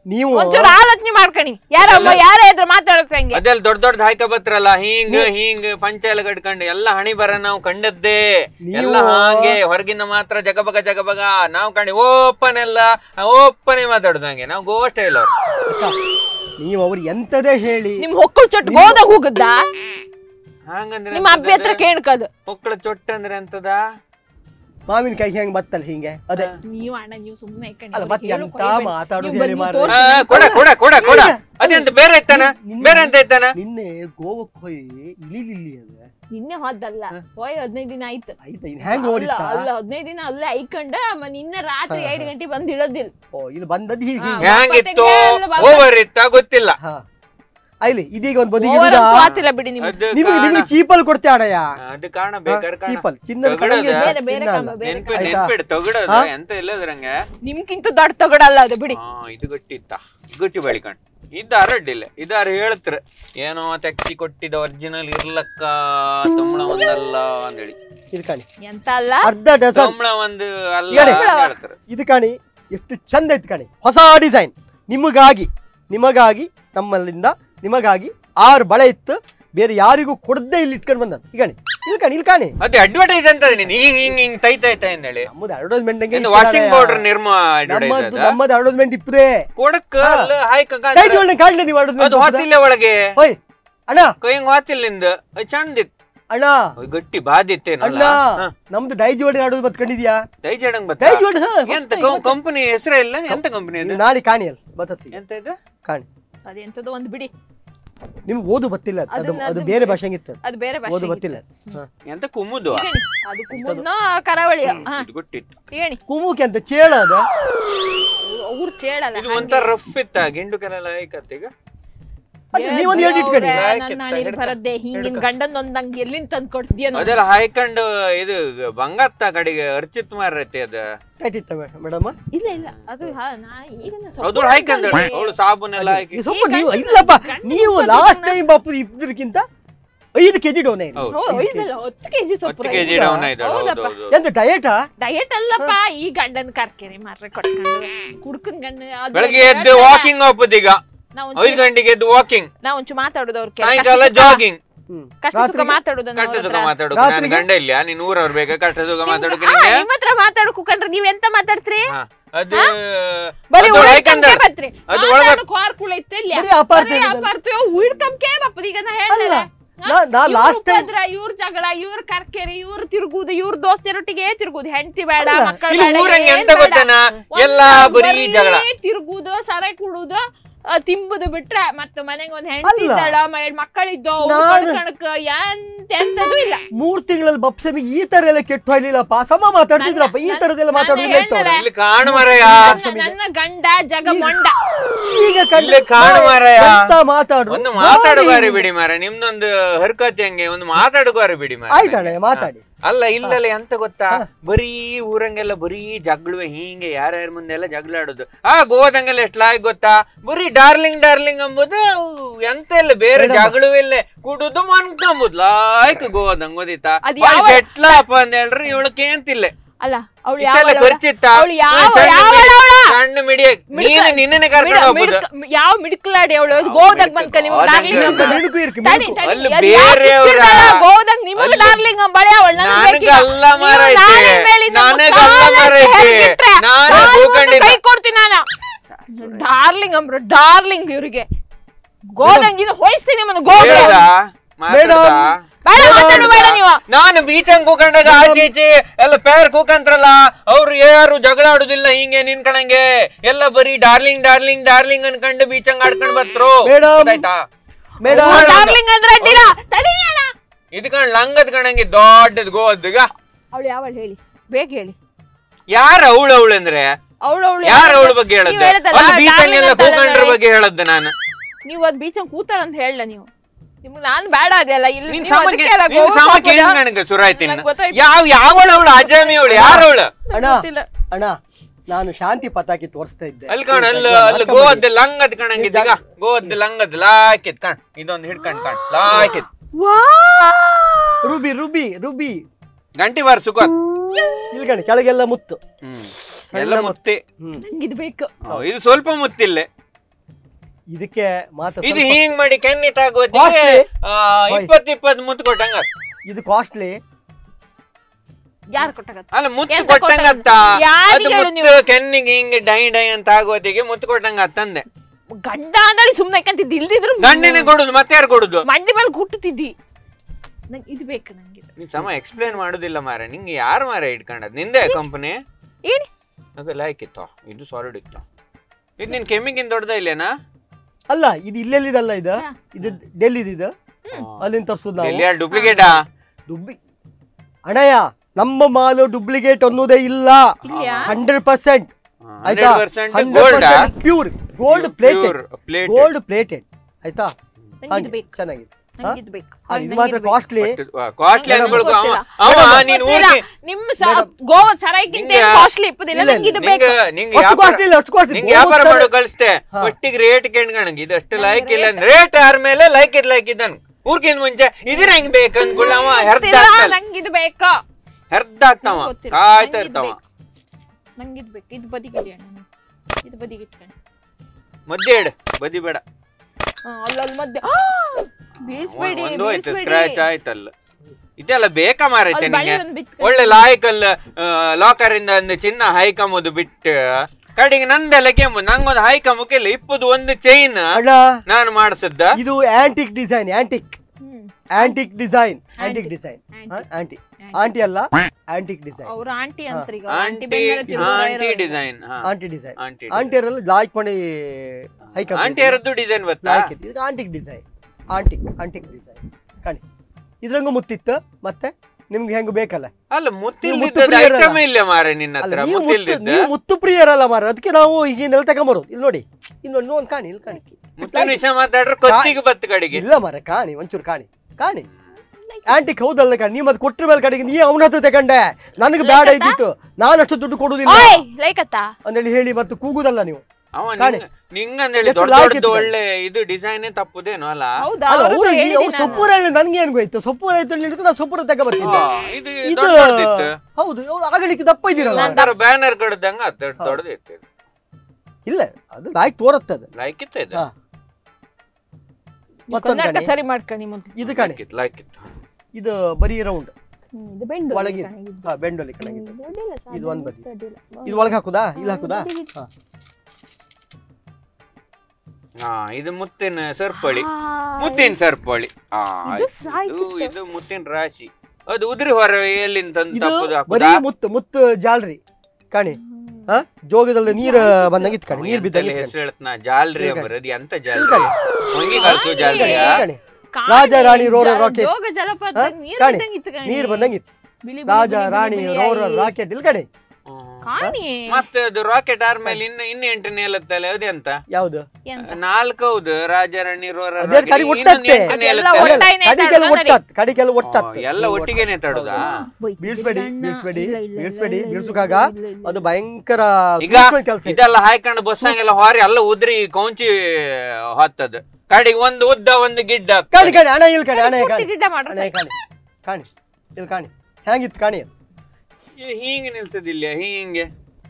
ನೀವು ಒಂಚೂರು ಆಲೋಚನೆ ಮಾಡ್ಕಣಿ ಯಾರಮ್ಮ ಯಾರ ಇದ್ರ ಮಾತಾಡಕ್ ಅದೆಲ್ಲ ದೊಡ್ಡ ದೊಡ್ಡ ಹಾಯ್ಕ ಬತ್ರಲ್ಲ ಹಿಂಗ್ ಹಿಂಗ್ ಪಂಚ ಎಲ್ಲ ಕಟ್ಕೊಂಡು ಎಲ್ಲ ಹಣಿ ಬರ ನಾವು ಕಂಡದ್ದೇ ನೀವು- ಎಲ್ಲ ಹಾಗೆ ಹೊರಗಿಂದ ಮಾತ್ರ ಜಗಬಗ ಜಗಬಗ ನಾವು ಕಂಡಿ ಓಪನ್ ಎಲ್ಲ ಓಪನ್ ಮಾತಾಡುದು ಹಂಗೆ ನಾವು ಗೋಷ್ಟೇ ಇಲ್ಲ ಅವ್ರು ಅಕ್ಕ, ನೀವು ಅವ್ರು ಎಂತದೇ ಹೇಳಿ ನಿಮ್ ಹೊಕ್ಕಳು ಚೊಟ್ಟು ಗೋದಾಗ ಹೋಗುದ್ದ ಹಂಗಂದ್ರೆ ನಿಮ್ಮ ಅಬ್ಬಿ ಹತ್ರ ಕೇಳ್ಕದು ಮಕ್ಕಳ ಚೊಟ್ಟ ಅಂದ್ರೆ ಎಂತದ ಮಾವಿನಕಾಯಿ ಹೆಂಗ್ ಬತ್ತಲ್ಲ ಹಿಂಗೆ ಅದೇ ನೀವು ಅಣ್ಣ ನೀವು ಸುಮ್ಮನೆ ಅಲ್ಲ, ಮತ್ತೆ ಎಂತ ಮಾತಾಡೋದು ಹೇಳಿ ಮಾರ್ರೆ. ಆ, ಕೊಡ ಕೊಡ ಕೊಡ ಕೊಡ ಅದೆಂತ ಬೇರೆ ಇತ್ತಾನ ಬೇರೆ ಅಂತ ಇತ್ತಾನ ನಿನ್ನೆ ಗೋವಕ್ಕೆ ಹೋಗಿ ಇಳಿಲಿಲ್ಲಿ ಅದ ನಿನ್ನೆ ಹೋದಲ್ಲ ಹೋಯ್ ಹದಿನೈದು ದಿನ ಆಯ್ತು ಆಯ್ತಾ ಇನ್ ಹೆಂಗ್ ಅಲ್ಲ ಓಡಿತ್ತ ಅಲ್ಲ ಹದಿನೈದು ದಿನ ಅಲ್ಲೇ ಐಕಂಡ ಮ ನಿನ್ನೆ ರಾತ್ರಿ ಐದು ಗಂಟೆ ಬಂದ್ ಇಳೋದಿಲ್ಲ ಓ ಇಲ್ಲಿ ಬಂದದ್ದು ಹೀಗೆ ಹಾ. ಹೀಗೆ ಹೆಂಗಿತ್ತು ಎಲ್ಲ ಬಂದ- ಓವರ್ ಇತ್ತ ಗೊತ್ತಿಲ್ಲ ಹಾ ಆಯ್ಲಿ ಇದೀಗ ಒಂದ್ ಬದಿಗೆ ಓವರ್ ಇಡುದಾ? ಅಂತೂ ಆತಿಲ್ಲ ಬಿಡಿ ನಿಮ್ಗೆ ಅದು ನಿಮಗೆ ಕಾರಣ- ನಿಮಗೆ ಚೀಪಲ್ ಕೊಡ್ತೆ ಅಣ್ಣಯ್ಯ ಅದು ಕಾರಣ ಬೇಕಾದ್ರೆ ಕಾರಣ ಚೀಪಲ್ ಚಿನ್ನದ ತಗಡದ? ಕಣಂಗೆ ಬೇರೆ ಬೇರೆ ಚಿನ್ನ ಕಾಮ ಅಲ್ಲ. ಬೇರೆ ನೆನ್ಪಿ ಆಯ್ತಾ? ನೆನ್ಪಿಡು ತಗಡದ ಹಾ? ಎಂತ ಇಲ್ಲದ್ರಂಗೆ ನಿಮ್ಗಿಂತ ದೊಡ್ಡ ತಗಡಲ್ಲ ಅದು ಬಿಡಿ ಹಾ ಇದು ಗಟ್ಟಿ ಇತ್ತ ಗಟ್ಟಿ ಬೆಳಿಕಂಡ್ ಇದ್ದ ಅರಡ್ಡಿಲ್ಲ ಇದಾರ ಹೇಳ್ತ್ರ ಏನೋ ತೆಕ್ಸಿ ಕೊಟ್ಟಿದ ಒರಿಜಿನಲ್ ಇರ್ಲಕ್ಕ ತಮ್ಮಳ ಒಂದಲ್ಲ ಅಂದೇಳಿ ಇದು ಕಾಣಿ ಎಂತ ಅಲ್ಲ ಅರ್ಧ ಡಜನ್ ತಮ್ಮಳ ಒಂದು ಅಲ್ಲ ಹೇಳಿ. ಅಂತ ಹೇಳ್ತಾರೆ ಇದು ಕಾಣಿ ಎಷ್ಟು ಚಂದ ಐತೆ ಕಾಣಿ ಹೊಸ ಡಿಸೈನ್ ನಿಮಗಾಗಿ ನಿಮಗಾಗಿ ನಮ್ಮಲ್ಲಿಂದ ನಿಮಗಾಗಿ ಆರು ಬಳೆ ಇತ್ತು ಬೇರೆ ಯಾರಿಗೂ ಕೊಡದೆ ಇಲ್ಲಿ ಇಟ್ಕೊಂಡು ಬಂದದ್ದು ಈಗ ಕಾಣಿ ಇಲ್ಲಿ ಕಾಣಿ ಇಲ್ಲಿ ಕಾಣಿ ಅದೇ ಅಡ್ವರ್ಟೈಸ್ ಅಂತ ನೀನು ಹಿಂಗ್ ಹಿಂಗ್ ಹಿಂಗ್ ತೈ ತೈ ತೈ ಅಂದೇಳಿ ನಮ್ಮದು advertisement washing powder Nirma advertise ನಮ್ಮದು ನಮ್ಮದು ಅಡ್ವರ್ಟೈಸ್ಮೆಂಟ್ ಇಪ್ಪದೇ ಕೊಡಕ್ಕ ಅಲ್ಲ ಹಾಯ್ಕ ಟೈಟ್ ಒಳ್ಳೆ ಕಾಣಲಿ ನೀವು ಅದು ಅಡ್ವರ್ಟೈಸ್ಮೆಂಟ್ ಹೊತ್ತಿಲ್ಲ ಒಳಗೆ ಹೋಯ್ ಅಣ್ಣ ಕೈಂಗ್ ಹೊತ್ತಿಲ್ಲ ನಿಂದ ಅದು ಚಂದಿತ್ ಅಣ್ಣ ಓಯ್ ಗಟ್ಟಿ ಬಾದಿತ್ತೇನಲ್ಲ ಅಣ್ಣ ನಮ್ದು ಡೈ ಜೋಡಿ ಆಡೋದು ಬತ್ ಕಂಡಿದ್ಯಾ ದೈ ಜಡಂಗ್ ಬತ್ತ ಡೈ ಜೋಡಿ ಹಾ ಎಂತ ಕಂಪನಿ ಹೆಸರೇ ಇಲ್ಲ ಎಂತ ಕಂಪನಿ ಅದು ನೀವು ನಾಳೆ ಕಾಣಿ ಅಲ್ಲಿ ಬತ್ತತ್ತಿ ಎಂತ ಇದು ಕಾಣಿ ಅದೆಂತದೋ ಒಂದು ಬಿಡಿ ನಿಮ್ಗೆ ಓದು ಗೊತ್ತಿಲ್ಲ ಅದು. ಅದು ಅದನ್ನ- ಅದು ಅದು ಬೇರೆ ಭಾಷೆಗಿತ್ತು ಅದು ಬೇರೆ ಓದು ಭಾಷೆ ಗೊತ್ತಿಲ್ಲ ಹಾ. ಎಂತ ಕುಮ್ಮುದು ಈಗೇಣಿ ಅದು ಕುಮ್ಮುದ್ನೋ ಕರಾವಳಿಯ ಹಾ ಇದು ಗೊತ್ತಿತ್ತು ಈಗೇಣಿ ಕುಮುಕಿ ಅಂತ ಚೇಳ ಅದ ಊರ್ ಚೇಳಲ್ಲ ಇದು ಒಂಥರ ರಫ್ ಇತ್ತ ಗಿಂಡು ಕೆಲ ಲೈಕತ್ ಈಗ ಅಲ್ಲ, ನೀವೊಂದು ಎರಡು ಇಟ್ಕೊಳ್ಳಿ ನನ್ನ ಹಣೆಲ್ ಬರದ್ದೆ ಹಿಂಗಿನ ಗಂಡನ್ ಒಂದ್ ನಂಗೆ ಎಲ್ಲಿಂದ ತಂದ್ ಕೊಡ್ತೀಯನೋ ಅದೆಲ್ಲ ಹಾಯ್ಕೊಂಡು ಇದು ಬಂಗತ್ತ ಕಡೆಗೆ ಅರ್ಚಿತ್ ಮಾರೈತಿ ಅದ ಟೈಟ್ ಇತ್ತ ಮೇಡಮ್ ಇಲ್ಲ ಇಲ್ಲ ಅದು ಹಾ, ನಾ ಈಗ ನಾ ಸ್ವಲ್ಪ ಅದು ಹಾಯ್ಕೊಂಡ ಅವಳು ಸಾಬೂನೆಲ್ಲ ಹಾಕಿ ಸ್ವಲ್ಪ ನೀವು ಇಲ್ಲಪ್ಪ ನೀವು ಲಾಸ್ಟ್ ಟೈಮ್ ಬಾಪು ಇದ್ದಕ್ಕಿಂತ ಐದು ಕೆಜಿ ಡೌನ್ ಆಯ್ತು ಹೌದು ಓ, ಐದಲ್ಲ ಹತ್ತು ಕೆಜಿ ಹತ್ತು ಸೊಪ್ಪು ಕೆಜಿ ಡೌನ್ ಆಯ್ತು ಹೌದಪ್ಪ. ಹೌದು ಎಂತ ಡಯಟಾ ಡಯಟ್ ಅಲ್ಲಪ್ಪ ಈ ಗಂಡನ್ ಕರ್ಕೆರೆ ಮಾರ್ರೆ ಕೊಟ್ಕೊಂಡು ಕುಡ್ಕನ್ ಗಂಡ ಅದು ಬೆಳಗ್ಗೆ ಎದ್ದು ವಾಕಿಂಗ್ ಹೋಗ್ಬೋದು ಈಗ ನಾವ್ ಐದು ಗಂಟೆಗೆ ಎದ್ದು ವಾಕಿಂಗ್ ನಾ ಒಂಚು ಮಾತಾಡೋದು ಅವ್ರ ಸಾಯಂಕಾಲ ಜಾಗಿಂಗ್ ಹ್ಮ್ ಕಷ್ಟ ಸುಖ ಮಾತಾಡೋದು ಕಟ್ಟ ಸುಖ ಮಾತಾಡೋಕೆ ನಾನು ರಾತ್ರಿಗೆ? ಗಂಡ ಇಲ್ಲ ನೀನ್ ಊರವ್ರು ಬೇಕಾ ಕಟ್ಟ ಸುಖ ಮಾತಾಡೋಕೆ ನಿಂಗೆ ನಿಮ್ಮ ಹತ್ರ ಮಾತಾಡಕು ಕಂಡ್ರೆ ನೀವ್ ಎಂತ ಮಾತಾಡ್ತ್ರಿ ಹಾ. ಅದು ಬರೀ ಅದು ಹಾಯ್ಕೊಂಡ ಉಳ್ಕಂಕೆ ಬರ್ತ್ರಿ ಅದು ಒಳಗ ಮಾತಾಡೋಕ್ ಹಾರ್ಕುಳ ಇತ್ತು ಇಲ್ಲ ಬರೀ ಅಪಾರ್ಥ ಬರೀ ಇರೋದಲ್ಲ. ಅಪಾರ್ಥ ಉಳ್ಕಂಕೆ ಬಪ್ಪದ ಈಗ ನಾ ಅಲ್ಲ ಹೇಳ್ದೆ ನಾ ನಾ ಲಾಸ್ಟ್ ಟೈಮ್ ಇವ್ರ ಜಗಳ ಇವ್ರ ಕರ್ಕೆರೆ ಇವ್ರ ತಿರುಗುದು ಇವ್ರ ದೋಸ್ತಿರೊಟ್ಟಿಗೆ ತಿರುಗುದು ಹೆಂಡತಿ ಬೇಡ ಅಲ್ಲ, ಮಕ್ಕಳು ಇಲ್ಲಿ ಬೇಡ, ಊರಂಗೆ ಏನ್ ಎಂತ ಬೇಡ. ಗೊತ್ತೇನಾ ಒಂದ್ ಎಲ್ಲಾ ಬರೀ ಬರೀ ಜಗಳ ತಿರುಗುದು ಸರೆ ಕುಡುದು ಆ, ತಿಂಬುದು ಬಿಟ್ರೆ ಮತ್ತೆ ಮನೆಗೆ ಒಂದ್ ಹೆಂಡತಿ ಅಲ್ಲ. ಇದ್ದಾಳ ಮಕ್ಕಳಿದ್ದು ನಾನು- ಕಣಕ್ ಎಂತ ಎಂತದು ಇಲ್ಲ ಮೂರ್ ತಿಂಗಳಲ್ಲಿ ಬಪ್ಸಮಿ ಈ ತರ ಎಲ್ಲ ಕೆಟ್ಟು ಹೋಗ್ಲಿಲ್ಲಪ್ಪ ಸಮ ಮಾತಾಡ್ತಿದ್ರಪ್ಪ ಈ ತರದೆಲ್ಲ ನನ್ನ ಮಾತಾಡೋದಿಲ್ಲ ಇತ್ತು ಅವ್ರು. ಹೆಣ್ಣರೇ. ಇಲ್ಲಿ ಕಾಣು ಮರಯ್ಯ ನನ್ನ- ನನ್ನ ಗಂಡ ಜಗ ಮೊಂಡ ಈಗ ಕಂಡ್ರೆ ಇಲ್ಲಿ ಕಾಣು ಮಾರಾಯ. ಎಂತ ಮಾತಾಡು ಒಂದು ಮಾತಾಡುಗಾರಿ ಬಿಡಿ ಮಾರ ನಿಮ್ದೊಂದು ಹರ್ಕತಿ ಹಂಗೆ ಒಂದು ಮಾತಾಡುಗಾರಿ ಬಿಡಿ ಮಾರ ಆಯ್ತಣ್ಣ ಮಾತಾಡಿ ಅಲ್ಲ ಇಲ್ಲಲ್ಲ ಎಂತ ಗೊತ್ತಾ ಬರೀ ಊರಂಗೆಲ್ಲ ಬರೀ ಜಗ್ಳುವೆ ಹಿಂಗೆ ಯಾರ್ಯಾರ ಮುಂದೆ ಎಲ್ಲ ಜಗಳಾಡೋದು ಆ ಗೋದಂಗೆಲ್ಲ ಎಷ್ಟು ಲಾಯಕ್ ಗೊತ್ತಾ ಬರೀ ಡಾರ್ಲಿಂಗ್ ಡಾರ್ಲಿಂಗ್ ಅಂಬುದು ಎಂತ ಇಲ್ಲ ಬೇರೆ ಜಗಳುವೆ ಇಲ್ಲ ಕುಡುದು ಮನ್ಕೊಂಬುದು ಲಾಯ್ಕ್ ಗೋದಂಗ್ ಗೊತ್ತಿತ್ತಾ ಅದ್ ಯಾವ- ಸೆಟ್ಲಪ್ಪ ಅಂತ ಹೇಳ್ರಿ ಇವಳಕ್ಕೆ ಅಂತಿಲ್ಲ ಅಲ್ಲ ಅವಳು ಇಷ್ಟೆಲ್ಲ ಖರ್ಚಿತ್ತ ಅವಳು ಯಾವ ಸಣ್ಣ ಯಾವ ಮಿಡಿ- ಅವಳ? ಸಣ್ಣ ಮಿಡಿಯ ನೀನು ನಿನ್ನೆ ಕರ್ಕೊಂಡು ಹೋಗ್ಬೋದು ಯಾವ ಮಿಡ್ಕಲಾಡಿ ಅವಳು ಗೋದಾಗ ಬಂದ್ಕ ನಿಮ್ಗೆ ಗೋದಂಗ್ ಡಾರ್ಲಿಂಗ್ ಮಿಡ್ಕ- ಅಂಬುದು. ಮಿಡುಕು ಇರ್ಕು, ತಡಿ, ಮಿಡುಕು. ತಡಿ, ಅಲ್ಲಿ ಅದು ಯಾವ ಬೇರೆಯವ್ರ- picture ಅಲ್ಲ, ಗೋದಂಗ್ ನಿಮಗೆ ಅಲ್ಲಿ- ಡಾರ್ಲಿಂಗ್ ಅಂಬಳೆ ಅವಳು ನನಗಲ್ಲ ಮಾರೈತೆ. ನನಗಲ್ಲ ಮಾರೈತೆ. ನಾನು ಭೂಖಂಡಿತ. ಕೈ ಕೊಡ್ತೀನಿ ನಾನು ಡಾರ್ಲಿಂಗ್ ಅಂಬ್ರು ಡಾರ್ಲಿಂಗ್ ಇವ್ರಿಗೆ ಗೋದಂಗ್ ಇದು ಹೋಲಿಸ್ತೀನಿ ನಿಮ್ಮನ್ನು ಗೋದ ಹೇಳ್ದ? ಮೇಡಮ್. ಮಾತಾಡ್ದ? ಬೇಡ ಮಾತಾಡು ಬೇಡ ನೀವು ನಾನು ಬೀಚಂಗ್ ಕೂಕೊಂಡಾಗ ಆಚೆ ಈಚೆ ಎಲ್ಲ ಪೇರ್ ಕೂಕಂತ್ರಲ್ಲ ಅವ್ರು ಯಾರು ಜಗಳ ಆಡುದಿಲ್ಲ ಹಿಂಗೆ ನಿನ್ಕಣಂಗೆ ಎಲ್ಲ ಬರೀ ಡಾರ್ಲಿಂಗ್ ಡಾರ್ಲಿಂಗ್ ಡಾರ್ಲಿಂಗ್ ಅನ್ಕೊಂಡು ಬೀಚಂಗ್ ಆಡ್ಕೊಂಡ್ ಬತ್ರು ಮೇಡಮ್. ಆಯ್ತಾ ಮೇಡಮ್ ಡಾರ್ಲಿಂಗ್ ಅಂದ್ರೆ ಅಡ್ಡಿಲ್ಲ ತಡಿ ಅಣ್ಣ ಇದಕೊಂಡ್ ಲಂಗದ್ ಕಣಂಗೆ ದೊಡ್ಡದ್ ಗೋದ್ಗ ಅವಳು ಯಾವಳು ಹೇಳಿ ಬೇಗ ಹೇಳಿ ಯಾರ ಅವಳು ಅವಳು ಅಂದ್ರೆ ಅವಳು ಅವಳು ಯಾರ ಅವಳ ಬಗ್ಗೆ ಹೇಳದ್ದೆ ಅಲ್ಲಿ ಬೀಚಂಗೆಲ್ಲ ಕೂಕೊಂಡ್ರ ಬಗ್ಗೆ ಹೇಳದ್ದೆ ನಾನು ನೀವು ಅದ್ ಬೀಚಂಗ್ ಕೂತಾರ ಅಂತ ಹೇಳ ನೀವು ನಿಮ್ಗೆ ನಾನ್ ಬೇಡ ಅದೆಲ್ಲ ಇಲ್ಲಿ ನಿನ್ ನೀವು ಸಮಕ್ಕೆ ಅದಕ್ಕೆ ಅಲ್ಲ ನಿನ್ ಗೋವಾಕ್ ಸಮಕ್ಕೆ ಹೋಗೋದು. ಹೆಂಗ್ ನನಗೆ ಸುರಾಯ್ತಿನ್ ನಂಗ್ ಗೊತ್ತಾಯ್ತು. ಯಾವ ಯಾವಳ ಅವಳು ಅಜಾಮಿ ಅವಳು ಯಾರ ಅವಳು ಅಣ್ಣ ಗೊತ್ತಿಲ್ಲ. ಅಣ್ಣ ನಾನು ಶಾಂತಿ ಪತಾಕಿ ತೋರಿಸ್ತಾ ಇದ್ದೆ ಅಲ್ಲಿ ಕಣ ಅಲ್ಲಿ ಅಲ್ಲಿ ಗೋವದ್ದು ಲಂಗದ್ ಕಣಂಗಿದ್ದೀಗ ಗೋವದ್ದು ಲಂಗದ್ ಲಾಕಿತ್ ಕಣ್ ಇದೊಂದು ಹಿಡ್ಕಂಡ್ ಕಣ್ ಲಾಕಿತ್ ವಾವ್! ರುಬಿ ರುಬಿ ರುಬಿ ಗಂಟಿ ಬಾರ್ ಸುಖ ಇಲ್ಲಿ ಕಣೆ ಕೆಳಗೆಲ್ಲ ಮುತ್ತು ಹ್ಮ್ ಎಲ್ಲ ಮುತ್ತಿ ಹ್ಮ್ ನಂಗಿದ್ ಬೇಕು ಹೌ, ಇದು ಸ್ವಲ್ಪ ಮುತ್ತಿಲ್ಲ ಇದಕ್ಕೆ ಮಾತ್ರ ಇದು ಸ್ವಲ್ಪ- ಹಿಂಗ್ ಮಾಡಿ ಕೆನ್ನಿ ತಾಗೋತಿಗೆ Costly. ಇಪ್ಪತ್ ಇಪ್ಪತ್ ಮುತ್ತು ಕೊಟ್ಟಂಗ ಇದು ಕಾಸ್ಟ್ಲಿ ಯಾರು ಕೊಟ್ಟಾಗತ್ತ ಅಲ್ಲ ಮುತ್ತು ಎಂತ ಕೊಟ್ಟಂಗತ್ತ ಕೊಟ್ಟಂಗ? ಯಾರಿಗೆ ಅದು ಹೇಳು ಮುತ್ತು ಕೆನ್ನಿಗೆ ಹಿಂಗ್ ಡೈ ಡೈ ಅಂತ ಆಗೋತಿಗೆ ಮುತ್ತು ಕೊಟ್ಟಂಗ ತಂದೆ ಗಂಡ ಅಂದಳಿ ಸುಮ್ನೆ ಕಂತಿದ್ದಿ ಇಲ್ದಿದ್ರು ಗಂಡಿನೇ ಕೊಡುದು ಮತ್ತೆ ಯಾರು ಕೊಡುದು ಮಂಡಿ ಮೇಲೆ ಗುಟ್ಟುತ್ತಿದ್ದಿ ನಂಗೆ ಇದು ಬೇಕು ನಂಗೆ ಇದು. ನೀನ್ ಸಮ ಎಕ್ಸ್ಪ್ಲೇನ್ ಮಾಡುದಿಲ್ಲ ಮಾರ ನಿಂಗೆ ಯಾರು ಮಾರ ಇಟ್ಕೊಂಡದ್ ನಿಂದೆ ಕಂಪನಿ ಏನಿ ಅದು ಲೈಕ್ ಇತ್ತು ಇದು ಸಾಲಿಡ್ ಇತ್ತು ಇದು ನಿನ್ ಕೆಮ್ಮಿಗಿಂತ ದೊಡ್ಡದ ಇಲ್ಲೇನಾ ಅಲ್ಲ ಇದು ಇಲ್ಲೆಲ್ಲಿದಲ್ಲ ಇದು ಇದು ಡೆಲ್ಲಿದು ಇದು ಅಲ್ಲಿಂದ ತರ್ಸುದು ನಾವು ಎಲ್ಲಿ ಡೂಪ್ಲಿಕೇಟಾ ಡುಬ್ಲಿ ಅಣಯ್ಯ ನಮ್ಮ ಮಾಲು ಡುಪ್ಲಿಕೇಟ್ ಅನ್ನೋದೇ ಇಲ್ಲ ಇಲ್ಯಾ ಹಂಡ್ರೆಡ್ ಪರ್ಸೆಂಟ್ ಆಯ್ತಾ 100% gold ಆ? Pure gold plated plate gold plated ಆಯ್ತಾ ನಂಗೆ ಇದು ಹಾಗೆ ಬೇಕು ಚೆನ್ನಾಗಿದೆ ಹಾ? ನಂಗೆ ಇದು ಬೇಕು ಆ, ಇದು ಮಾತ್ರ ಕಾಸ್ಟ್ಲಿ ಕಾಸ್ಟ್ಲಿ ನಂಗೆ ಅನ್ಕೊಳ್ಕು ಅವ ಗೊತ್ತಿಲ್ಲ. ಅವ ನೀನ್ ಗೊತ್ತಿಲ್ಲ. ಊರಿಗೆ ನಿಮ್ಮ ಸ- ಗೋವಾ ಸರಾಯ್ಕಿಂತ ನಿಂಗೆ- ಕಾಸ್ಟ್ಲಿ ಇಪ್ಪದಿಲ್ಲ ಇಲ್ಲ, ನಂಗೆ ಇದು ನಿಂಗೆ ಬೇಕು ನಿಂಗೆ ಅಷ್ಟು ವ್ಯಾಪಾರ ಕಾಸ್ಟ್ಲಿ ಇಲ್ಲ ಅಷ್ಟು ಕಾಸ್ಟ್ಲಿ ನಿಂಗೆ ವ್ಯಾಪಾರ ಮಾಡು ಕಳಿಸ್ತೆ ಹಾ. ಒಟ್ಟಿಗೆ ರೇಟ್ ಕೇಳ್ಕಣಂಗೆ ಇದು ಅಷ್ಟು ಲೈಕ್ ಇಲ್ಲ ರೇಟ್ ಯಾರ ಮೇಲೆ ಲೈಕ್ ಇದ್ ಲೈಕ್ ಇದ್ದಾನ ಊರ್ಕಿಂತ ಮುಂಚೆ ಇದ್ರ ಹೆಂಗ್ ಬೇಕಂದ್ಕೊಳ್ಳ ಅವ ಹೆರ್ದ ಗೊತ್ತಿಲ್ಲ ನಂಗೆ ಇದು ಬೇಕಾ ಹೆರ್ದ ಆಗ್ತಾವ ನಂಗೆ ಗೊತ್ತಿಲ್ಲ. ಕಾಯ್ತಾ ನಂಗೆ ಇದು ಇರ್ತಾವ ಬೇಕು. ನಂಗೆ ಇದು ಬೇಕು ಇದು ಬದಿಗಿಡಿ ಅಣ್ಣ ನೀವು. ಇದು ಬದಿಗೆ ಇಟ್ಕೊಂಡು ಮಧ್ಯೆ ಇಡು ಬದಿ ಬೇಡ ಹಾ, ಅಲ್ಲಲ್ಲಿ ಮಧ್ಯೆ ಆ! ಬೀಳ್ಸ್ಬೇಡಿ ಒಂದು ಆಯ್ತು ಬೀಳ್ಸ್ಬೇಡಿ. ಸ್ಕ್ರಾಚ್ ಆಯ್ತಲ್ಲ ಇದೆಲ್ಲ ಬೇಕಾ ಮಾರೈತೆ ಅಲ್ಲಿ ಬಳಿ ನಿಂಗೆ ಒಂದು ಬಿತ್ಕೊಂಡು. ಒಳ್ಳೆ ಲಾಯ್ಕಲ್ ಲಾಕರ್ ಇಂದ ಒಂದು ಚಿನ್ನ ಹೈಕಂಬುದು ಬಿಟ್ಟು ಕಡೆಗೆ ನಂದೆಲ್ಲ ಕೆಂಬು ನಂಗೊಂದು ಹೈಕಂಬಕ್ಕಿಲ್ಲ ಇಪ್ಪದು ಒಂದು ಚೈನ್ ಅಣ್ಣ ನಾನು ಮಾಡಿಸಿದ್ದ ಇದು antique design antique hmm. Antique design antique Antique. Design Antique. Aunty aunty ಅಲ್ಲ ಆಂಟಿಕ್ ಡಿಸೈನ್ ಅವ್ರ ಆಂಟಿ ಅಂತ ಈಗ ಆಂಟಿ ಬೆಂಗಳೂರಲ್ಲಿ ತಿರುಗುವ ಆಂಟಿ ಇರೋರು. ಡಿಸೈನ್ ಆಂಟಿ ಡಿಸೈನ್ ಆಂಟಿ ಆಂಟಿಯರೆಲ್ಲ ಲಾಯ್ಕ್ ಮಾಡಿ ಹೈಕ್ ಆಂಟಿ ಯಾರದ್ದು ಡಿಸೈನ್ ಗೊತ್ತಾ ಇದು antique design antique antique design ಕಾಣಿ ಇದ್ರಂಗೂ ಮುತ್ತಿತ್ತು ಮತ್ತೆ ನಿಮ್ಗೆ ಹೆಂಗ್ ಬೇಕಲ್ಲ ಅಲ್ಲ ಮುತ್ತು ಮುತ್ತಿಲ್ದಿದ್ದ ಪ್ರಿಯರಲ್ಲ. ಐಟಮ್ ಇಲ್ಲ ಮಾರೆ ನಿನ್ನ ಅಲ್ಲ ಹತ್ರ ನೀವು ಮುತ್ತು ಮುತ್ತಿಲ್ದಿದ್ದ ನೀವು ಮುತ್ತು ಪ್ರಿಯರಲ್ಲ ಮಾರ ಅದಕ್ಕೆ ನಾವು ಈಗಿಂದೆಲ್ಲ ತಗೊಂಬರೋದು ಇಲ್ಲಿ ನೋಡಿ ಇಲ್ಲಿ ನೋಡಿ ನೋಡಿ ಕಾಣಿ ಇಲ್ಲಿ ಕಾಣಿ ಮುತ್ತಿನ ವಿಷಯ ಮಾತಾಡ್ರೆ ಕೊತ್ತಿಗೆ ಬತ್ತು ಕಡೆಗೆ ಇಲ್ಲ ಮಾರ ಕಾಣಿ ಒಂಚೂರು ಕಾಣಿ ಕಾಣಿ ಆಂಟಿಕ್ ಹೌದಲ್ಲ ಕಾಣಿ ನೀವು ಮತ್ತೆ ಕೊಟ್ರ ಮೇಲೆ ಕಡೆಗೆ ನೀ ಅವನ ಹತ್ರ ತಗೊಂಡೆ ನನಗೆ ಬೇಡ ಇದ್ದಿತ್ತು ನಾನು ಅಷ್ಟು ದುಡ್ಡು ಕೊಡುದಿಲ್ಲ ಓಯ್ ಲೈಕತ್ತಾ ಅಂತೇಳಿ ಹೇಳಿ ಮತ್ತೆ ಕೂಗುದಲ್ಲ ನೀವು ಅವ ಕಾಣಿ. ನಿಂಗ- ನಿಂಗಂದೇಳಿ ಎಷ್ಟು ದೊಡ್ಡ ಲಾಯ್ಕ್ ದೊಡ್ಡದು ಇತ್ತು ಒಳ್ಳೆ ಇದು ಡಿಸೈನೇ ತಪ್ಪುದೇನೋ ಅಲ್ಲ ಹೌದಾ ಅಲ್ಲ ಅವ್ರದ್ದು ಅವ್ರು ಹೇಳಿದ್ದೀನಿ ಅವ್ರು ನಾನು. ಸೊಪ್ಪೂರ ಹೇಳಿ ನನ್ಗೆ ಏನ್ ಗೊತ್ತು ಸೊಪ್ಪೂರ ಆಯ್ತು ನಿಂತು ನಾನು ಸೊಪ್ಪೂರ ತಗೊಂಬರ್ತೀನಿ ಆ, ಇದು ಇದು ದೊಡ್ಡ ದೊಡ್ಡದಿತ್ತು ಹೌದು ಅವ್ರು ಆಗಲಿಕ್ಕೆ ದಪ್ಪ ಇದ್ದೀರಲ್ಲ ನಂತರ ಬ್ಯಾನರ್ ಕಡ್ದಂಗ ದೊಡ್ಡ ದೊಡ್ಡದಿತ್ತು ಇದು. ಇಲ್ಲ ಅದು ಲಾಯ್ಕ್ ತೋರತ್ತದ ಲೈಕ್ ಇತ್ತು ಇದು ಹಾ ನೀವು ಮತ್ತೊಂದು ಕನ್ನಡಕ ಕಣಿ ಸರಿ ಮಾಡ್ಕೊಳ್ಳಿ ಮುಂದೆ ಇದು ಕಾಣಿ ಲೈಕ್ ಇತ್ತು ಲೈಕ್ ಇತ್ತು ಇದು ಬರೀ ರೌಂಡ್ ಹ್ಮ್, ಇದು ಬೆಂಡು ಒಳಗೆ ಕಣೆ, ಇದು. ಹಾ ಬೆಂಡಲ್ಲಿ ಕಣಗಿದ್ದು ದೊಡ್ಡಿಲ್ಲ ಸರ್, ಇದು ಒಂದ್ ಬದಿ. ದೊಡ್ಡಿಲ್ಲ. ಇದು ಒಳಗೆ ಹಾಕುದಾ ಇಲ್ಲಿ ಹಾಕುದಾ ಹಾ ಹಾ ಇದು ಮುತ್ತಿನ ಸರ್ಪಳಿ ಆ, ಮುತ್ತಿನ ಸರ್ಪಳಿ ಆ ಇದು ಆಯ್ತು. ಸಾಯ್ತಿತ್ತು. ಇದು ಇದು ಮುತ್ತಿನ ರಾಶಿ ಅದು ಉದ್ರಿ ಹೊರ ಎಲ್ಲಿಂದ ತಂದು ಇದು ತಪ್ಪದು ಬರೀ ಹಾಕುದಾ ಮುತ್ತು ಮುತ್ತು ಜಾಲ್ರಿ ಕಾಣಿ ಹಾ ಜೋಗದಲ್ಲಿ ನೀರು ಬಂದಂಗಿತ್ತು ಕಾಣಿ ನೀರು ಬಿದ್ದಂಗಿತ್ತು ಹೆಸರು ಹೇಳ್ತನ ಜಾಲ್ರಿ ಇಲ್ಲಿ ಅಂಬರ್ ಅದು ಎಂತ ಇಲ್ಲಿ ಜಾಲ್ರಿ ಕಾಣಿ. ಹೊಂಗಿ ಕಲ್ಸು ಜಾಲ್ರಿಯ ಕಾಣಿ ಕಾಣಿ, ರಾಜ ರಾಣಿ ರೋರ ಜಲ- ರಾಕೆಟ್. ಜೋಗ ಜಲಪಾತ ಹಾ? ನೀರು ಕಾಣಿ ಬಿದ್ದಂಗಿತ್ತು ಕಾಣಿ. ನೀರು ಬಂದಂಗಿತ್ತು ಬಿಳಿ ಬಿಳಿ ರಾಜ ಬಿಳಿ ರಾಣಿ ಬಿಳಿ ರೋರ ಆಗಿ. ರಾಕೆಟ್ ಇಲ್ಲಿ ಕಣಿ ಕಾಣಿ ಮತ್ತೆ ಅದು ರಾಕೆಟ್ ಆರ್ಮೇಲೆ ಇನ್ನು ಇನ್ನು ಎಂಟನೇ ಎಲತ್ತಲ್ಲ ಅದೆಂತ ಯಾವ್ದು ಎಂತ? ನಾಲ್ಕು ಹೌದು ರಾಜಾರಾಣಿ ರೋರ ಅದೇ ಕಡೆ ಒಟ್ಟತ್ತೆ. ಅದೆಲ್ಲ ಅಲ್ಲ, ಒಟ್ಟಾಯ್ನೆ ಕಡಿಗೆಲ್ಲ ತಡ್ಕೊಂಡು ಒಟ್ಟತ್ ಕಡಿಗೆಲ್ಲ ಒಟ್ಟತ್ ಎಲ್ಲ ಒಟ್ಟಿಗೆನೆ ತಡುದಾ ಬೀಳ್ಸ್ಬೇಡಿ ಬೀಳ್ಸ್ಬೇಡಿ ಬೀಳ್ಸ್ಬೇಡಿ ಬೀಳ್ಸುಕಾಗ ಅದು ಭಯಂಕರ ಈಗ ಕೆಲಸ ಇದೆಲ್ಲ ಹಾಯ್ಕೊಂಡು ಬಸ್ಸಂಗೆಲ್ಲ ಹೊರಿ ಎಲ್ಲ ಉದ್ರಿ ಕೌಂಚಿ ಹೊತ್ತದ ಕಡೆಗೆ ಒಂದು ಉದ್ದ ಒಂದು ಗಿಡ್ಡ ಕಾಣಿ ಕಾಣಿ ಹಣ ಇಲ್ಲಿ ಕಾಣಿ ಹಣ ಪೂರ್ತಿ ಕಾಣಿ ಗಿಡ್ಡ ಮಾಡ್ರೆ ಹಣ ಕಾಣಿ ಕಾಣಿ ಇಲ್ಲಿ ಕಾಣಿ ಹೆಂಗಿತ್ತು ಕಾಣಿ ಅದು. ಹಿಂಗೆ ನಿಲ್ಸದಿಲ್ಲ ಹಿಂಗೆ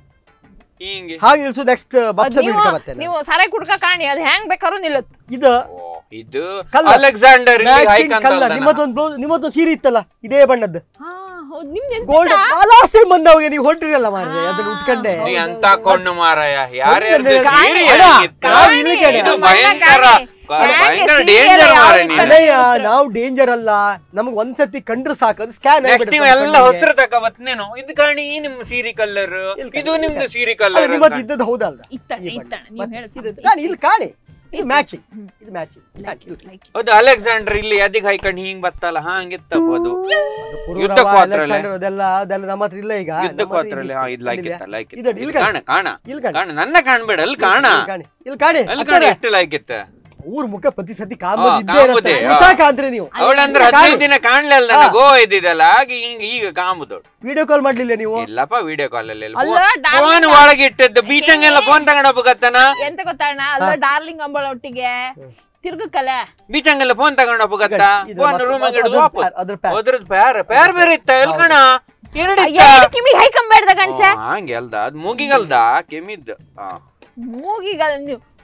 ಹಿಂಗೆ ಹಾಗೆ ನಿಲ್ಸು ನೆಕ್ಸ್ಟ್ ಬಪ್ಸ ನೀವು ಬಿಡ್ಕ ಬರ್ತೇನೆ ನೀವು ಸಾರಾಯಿ ಕುಡ್ಕ ಕಾಣಿ ಅದು ಹೆಂಗ್ ಬೇಕಾದ್ರೂ ನಿಲ್ಲುತ್ತೆ ಇದು ಓ, ಇದು ಕಲ್ಲ. ಅಲೆಕ್ಸಾಂಡರ್ ಇಲ್ಲಿ ಮ್ಯಾಚಿಂಗ್ ಹಾಯ್ಕಂತ ಕಲ್ಲ ಅಲ್ದನ? ನಿಮ್ಮದೊಂದು ಬ್ಲೌಸ್ ನಿಮ್ಮದೊಂದು ಸೀರೆ ಇತ್ತಲ್ಲ ಇದೇ ಬಣ್ಣದ್ದು ಹಾ ಹೌದು ನಿಮ್ದು ಎಂತ ಗೋಲ್ಡ್ ಲಾಸ್ಟ್ ಟೈಮ್ ಬಂದವಾಗ ನೀವು ಹೊರಟಿರಲ್ಲ ಮಾರ್ರೆ ಅದನ್ನ ಉಟ್ಕೊಂಡೆ ನೀ ಅಂತ ಕೊಂಡು ಮಾರಾಯ ಯಾರ್ಯಾರ್ದು ಹೌದಲ್ಲ, ಸೀರೆ ಅಣ್ಣ, ಹೆಂಗಿತ್ತು? ನಾವು ಇಲ್ಲಿ ಕೇಳಿ. ಇದು ಬಣ್ಣ ಭಯಂಕರ ಕಾಣಿ. ಭಯಂಕರ ಹೇಗೆ ಡೇಂಜರ್ ಸೀರೆ ಮಾರ ಯಾವ ನೀನು ಅಣ್ಣಯ್ಯ ನಾವು ಡೇಂಜರ್ ಅಲ್ಲ ನಮಗ್ ಒಂದ್ಸತಿ ಕಂಡ್ರೆ ಸಾಕು ಅದು ಸ್ಕ್ಯಾನ್ ನೆಕ್ಸ್ಟ್ ನೀವು ಎಲ್ಲ ಹೊಸರು ತಗೋಬತ್ನೇನು ಇದು ಕಾಣಿ ನಿಮ್ಮ ಸೀರೆ ಕಲರ್ ಇದು ನಿಮ್ದು ಸೀರೆ ಕಲರ್ ನಿಮ್ಮದು ಇದ್ದದ್ದು ಹೌದಲ್ಲ ಇತ್ತಾನೆ ಈ ಬಣ್ಣ. ಇತ್ತಾನೆ ನೀವು ಮತ್ತೆ ಹೇಳಿ ಇದು ಕಾಣಿ ಇಲ್ಲಿ ಕಾಣಿ ಇದು ಮ್ಯಾಚಿಂಗ್ ಇದು ಮ್ಯಾಚಿಂಗ್ ಹೌದು ಅಲೆಕ್ಸಾಂಡರ್ ಇಲ್ಲಿ ಅದಕ್ಕೆ ಹಾಯ್ಕೊಂಡು ಹಿಂಗ್ ಬತ್ತಲ್ಲ ಹಾಂಗಿತ್ತಪ್ಪ ಅದು ಯುದ್ಧ ಯುದ್ಧ ಕೋತ್ರಲೆ. ಅದೆಲ್ಲ ಅದೆಲ್ಲ ನಮ್ಮ ಹತ್ರ ಇಲ್ಲ ಈಗ ಯುದ್ಧ ನಮ್ಮ ಹತ್ರ ಕೋತ್ರಲ್ಲಿ ಇಲ್ಲಿ- ಹಾ ಇದು ಲೈಕ್ ಇಲ್ಲಿ ಇತ್ತ ಲೈಕ್ ಇದು ಇಲ್ಲಿ ಕಾಣಿ. ಕಾಣ ಕಾಣ ಇಲ್ಲಿ ಕಾಣಿ. ಕಾಣ ನನ್ನ ಕಾಣ್ಬೇಡ ಅಲ್ಲಿ ಕಾಣ ಇಲ್ಲಿ ಕಾಣಿ ಇಲ್ಲಿ ಕಾಣಿ ಅಲ್ಲಿ ಹತ್ತಿರ. ಕಾಣ ಎಷ್ಟು ಲೈಕ್ ಇತ್ತ ಊರ್ ಮುಖ ಪ್ರತಿ ಸತಿ ಕಾಂಬದ್ ಹಾ, ಇದ್ದೇ ಇರತ್ತೆ ಕಾಂಬುದೇ, ಹಾ. ಉಸಾಕ ಅಂದ್ರೆ ನೀವು ಅವಳಂದ್ರೆ ಕಾಣಿ. ಹದಿನೈದು ದಿನ ಕಾಣ್ಲಿಲ್ಲ ನನಗೆ ಗೋ ಇದ್ದಿದ್ದಲ್ಲ ಹಾಗೆ ಹಿಂಗ ಈಗ ಕಾಂಬುದೋಳು ವಿಡಿಯೋ ಕಾಲ್ ಮಾಡ್ಲಿಲ್ಲ ನೀವು ಇಲ್ಲಪ್ಪ ವಿಡಿಯೋ ಕಾಲ್ ಅಲ್ಲಿ ಅಲ್ಲ, darling ಫೋನ್ ಒಳಗೆ ಇಟ್ಟದ್ದು ಬೀಚಂಗೆಲ್ಲ ಫೋನ್ ತಗೊಂಡ್ ಹೋಗ್ಬೇಕತ್ತನ ಎಂತ ಗೊತ್ತಣ್ಣ ಅಲ್ಲ ಡಾರ್ಲಿಂಗ್ ಅಂಬಳ ಒಟ್ಟಿಗೆ ತಿರ್ಗಕ್ಕಲ್ಲ ಬೀಚಂಗೆಲ್ಲ ಫೋನ್ ತಗೊಂಡ್ ಹೋಗ್ಬೇಕತ್ತ ಇದು ಫೋನ್ ಮತ್ತೆ ರೂಮ್ ಅದ್ರ ಹಿಡಿದು ವಾಪಸ್ ಪ್ಯಾರ್, ಅದ್ರ ಪ್ಯಾರ್. ಅದ್ರದ್ದು ಪ್ಯಾರ್ ಪ್ಯಾರ್ ಬೇರೆ ಇತ್ತ ಎಲ್ಕಣ ಎರಡಿತ್ತ ಎರಡು ಕಿಮಿಗೆ ಹೈಕಂಬೇಡ್ದ ಗಣಸ ಹಂಗೆ ಅಲ್ದ ಅದ್ ಮೂಗಿಗಲ್ದ ಕೆಮ್ಮಿದ್ದು ಹಾ ಮೂಗಿಗಲ್ ನೀವು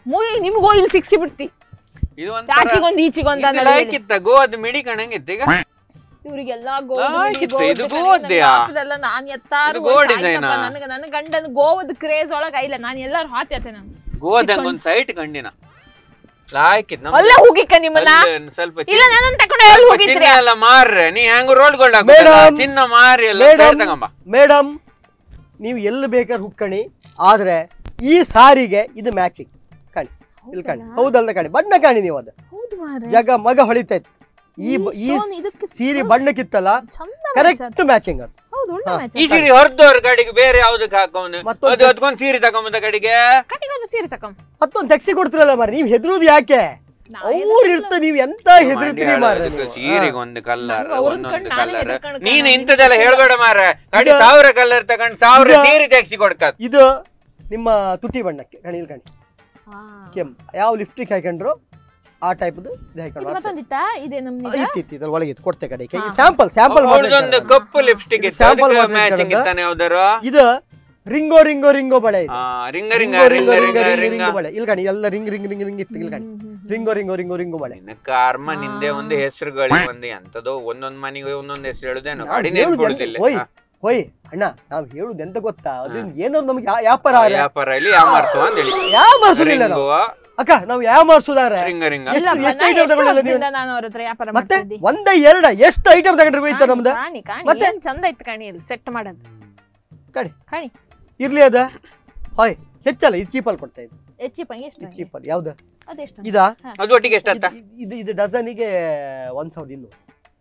ಮುಯ್ ನಿಮ್ಗೋ ಇಲ್ಲಿ ಸಿಕ್ಸಿ ಬಿಡ್ತಿ ಇದು ಆಚೆಗೊಂದು ಈಚೆಗೊಂದು ಒಂಥರ ಲಾಯ್ಕಿತ್ತ ಗೋವಾದ ಮಿಡಿ ಕಣಂಗಿತ್ತು ಈಗ ಇವ್ರಿಗೆಲ್ಲ ಆಯ್ಕಿತ್ತು, ಇದು ಗೋವದ್ದೆಯಾ? ನಾನ್ ಎತ್ತಾರು ಇದು ಗೋವಾ design ಆ? ನನಗೆ ನನ್ನ ಗಂಡನ ಗೋವದ ಕ್ರೇಜ್ ಒಳಗ ಇಲ್ಲ ನಾನು ಎಲ್ಲಾರು ಹಾತ್ಯತೆ ನಾನು ಗೋವಾದಂಗ ಒಂದ್ ಸೈಟ್ ಕಂಡಿನ ಲಾಯ್ಕಿತ್ ನಮ್ ಅಲ್ಲ ಹೋಗಿಕ್ಕ ನಿಮ್ಮನ್ನ ಅಲ್ಲೇ ಸ್ವಲ್ಪ ಇಲ್ಲ ಚಿನ್ನ- ನನ್ನನ್ನು ತಕೊಂಡು ಎಲ್ಲಿ ಸ್ವಲ್ಪ ಹೋಗಿದ್ರಿ ಚಿನ್ನ ಎಲ್ಲ ಮಾರ್ರೆ ನೀ ಹೆಂಗ ರೋಡ್ ಗೋಲ್ಡ್ Madam. ಚಿನ್ನ ಮಾರಿ ಎಲ್ಲ ಮೇಡಮ್ ಸೈಡ್ ತಗೊಂಬ ಮೇಡಮ್ ನೀವು ಎಲ್ಲಿ ಬೇಕಾದ್ರೆ ಹುಕ್ಕಣಿ ಆದ್ರೆ ಈ ಸಾರಿಗೆ ಇದು ಮ್ಯಾಚಿಂಗ್ ಕಾಣಿ ಇಲ್ಲಿ ಕಾಣಿ ಹೌದಲ್ಲ ಕಾಣಿ ಬಣ್ಣ ಕಾಣಿ ನೀವು ಅದು ಹೌದು ಮಾರ್ರೆ. ಜಗ ಮಗ ಹೊಳಿತೈತಿ ಈ ಬ- ಈ stone ಇದಕ್ಕೆ ಸೀರೆ ಬಣ್ಣಕ್ಕಿತ್ತಲ್ಲ ಚಂದ ಕರೆಕ್ಟ್ ಮ್ಯಾಚಿಂಗ್ ಅದು ಹೌದು ಒಳ್ಳೆ match ಈ ಸೀರೆ ಹೊರದವ್ರ ಕಡೆಗೆ ಬೇರೆ ಯಾವ್ದಕ್ಕೆ ಹಾಕೊಂಡ್ ಮತ್ತೊಂದು ಅದು ಅದಕ್ಕೊಂದ್ ಸೀರೆ ತಗೊಂಬಂದ ಕಡೆಗೆ ಕಟ್ಟಿಗೊಂದು ಸೀರೆ ತಕೊಂಡ್ ಮತ್ತೊಂದು ತೆಗ್ಸಿ ಕೊಡ್ತಿರಲ್ಲ ಮಾರಿ ನೀವು ಹೆದರುದು ಯಾಕೆ ನಾವ್ ಅವ್ರು ಇರ್ತ ನೀವು ಎಂತ ಹೆದರ್ತೀರಿ ಮಾರ್ರೆ ನೀವು. ಸೀರೆಗೆ ಒಂದು ಕಲ್ಲರ್ ನಂಗೆ ಅವ್ರನ್ನ ಒಂದೊಂದು ಕಂಡು ನಾನೇ ಕಲ್ಲರ್ ಹೆದರ್ಕೊಂಡು ನೀನ್ ಕಾಣೋದು. ಇಂಥದೆಲ್ಲ ಹೇಳ್ಬೇಡ ಮಾರ ಕಡಿ ಇದು- ಸಾವಿರ ಕಲ್ಲರ್ ತಗೊಂಡ್ ಸಾವಿರ ಇದು- ಸೀರೆ ತೆಗ್ಸಿ ಕೊಡ್ಕ ಇದು ನಿಮ್ಮ ತುಟಿ ಬಣ್ಣಕ್ಕೆ ಕಣಿ ಇಲ್ಲಿ ಕಣಿ ಹಾ. ಕೆಂಪ್ ಯಾವ ಲಿಫ್ಟಿಗೆ ಹಾಕೊಂಡ್ರು ಆ ಟೈಪ್ದು ಇದು ಇದು ಹಾಕೊಂಡು ಮತ್ತೊಂದಿತ್ತಾ ಇದೆ ನಮ್ದು ಇತ್ತು ಇತ್ತು ಇದ್ರ ಒಳಗೆ ಇತ್ತು ಕೊಡ್ತೆ ಕಡೆ ಸ್ಯಾಂಪಲ್ ಸ್ಯಾಂಪಲ್ ಅವ್ರದೊಂದು ಕಪ್ಪು ಲಿಪ್ಸ್ಟಿಕ್ ಇದು sample ಮಾತ್ರ ಮ್ಯಾಚಿಂಗ್ ಇಟ್ಕೊಳ್ಳೋದು. ಇತ್ತಾನೆ ಯಾವ್ದಾರು ಇದು ರಿಂಗೋ ರಿಂಗೋ ರಿಂಗೋ ಬಳೆ ಇದು ರಿಂಗ ರಿಂಗ ರಿಂಗೋ ರಿಂಗ ರಿಂಗೋ ರಿಂಗ ರಿಂಗೋ ರಿಂಗ ರಿಂಗೋ ಬಳೆ ಇಲ್ಲಿ ಕಣಿ ಎಲ್ಲ ರಿಂಗ್ ರಿಂಗ್ ರಿಂಗ್ ರಿಂಗ್ ಇತ್ತು ಇಲ್ಲಿ ಕಣಿ ರಿಂಗೋ ರಿಂಗೋ ರಿಂಗೋ ರಿಂಗೋ ಬಳೆ ನಿನ್ನ ಕರ್ಮ ನಿಂದೆ ಒಂದು ಹೆಸರುಗಳಿಗೆ ಒಂದು ಎಂತದೋ ಒಂದೊಂದ್ ಮನೆಗೆ ಒಂದೊಂದ್ ಹೆಸರು ಹೇಳುದೇನೋ ನಾವ್ ಗಾಡಿ ಹೇಳುದು ಎಂತ- ನೆನ್ಕೊಡುದಿಲ್ಲ ಓಯ್ ಓಯ್ ಅಣ್ಣ ನಾವ್ ಹೇಳುದು ಎಂತ ಗೊತ್ತಾ ಅದ್ರಿಂದ ಏನಾದ್ರು ನಮ್ಗೆ ಯಾ- ವ್ಯಾಪಾರ ಆದ್ರೆ ವ್ಯಾಪಾರ ಇಲ್ಲಿ ಯಾಮಾರ್ಸುವ ಅಂತ ಹೇಳಿ ಯಾವ ಮಾಡ್ಸೋದಿಲ್ಲ ನಾವು ರಿಂಗು, ಅಕ್ಕ ನಾವು ಯಾವ ಮಾಡ್ಸೋದಾರೆ ರಿಂಗ ರಿಂಗ ಇಲ್ಲ ಎಷ್ಟು- ಎಷ್ಟು ನಾ item ಎಷ್ಟು ತಗೊಳ್ಳಿಲ್ಲ ನೀವು? ವರ್ಷದಿಂದ ನಾನು ಅವ್ರ ಹತ್ರ ವ್ಯಾಪಾರ ಮತ್ತೆ ಮಾಡ್ತಿದ್ದಿ ಒಂದ ಎರಡ ಎಷ್ಟು ಐಟಮ್ ತಗೊಂಡ್ರೆ ಹೋಯ್ತು ನಮ್ದು ಕಾಣಿ ಕಾಣಿ ಮತ್ತೆ? ಏನ್ ಚಂದ ಇತ್ತು ಕಾಣಿ ಇಲ್ಲಿ ಸೆಟ್ ಮಾಡೋದು ಕಣಿ ಕಾಣಿ ಇರ್ಲಿ ಅದ ಹಾಯ್ ಹೆಚ್ಚಲ್ಲ ಇದು ಚೀಪಲ್ ಕೊಡ್ತಾ ಇದ್ದು ಹೆಚ್ಚಿ ಪೈ ಎಷ್ಟು ಇದು ಚೀಪಲ್ ಯಾವ್ದು ಅದೆಷ್ಟು ಇದಾ ಅದು ಒಟ್ಟಿಗೆ ಎಷ್ಟತ್ತ ಇದು- ಇದು ಇದು ಡಜನಿಗೆ ಒಂದ್ ಸಾವಿರದ ಇನ್ನೂರು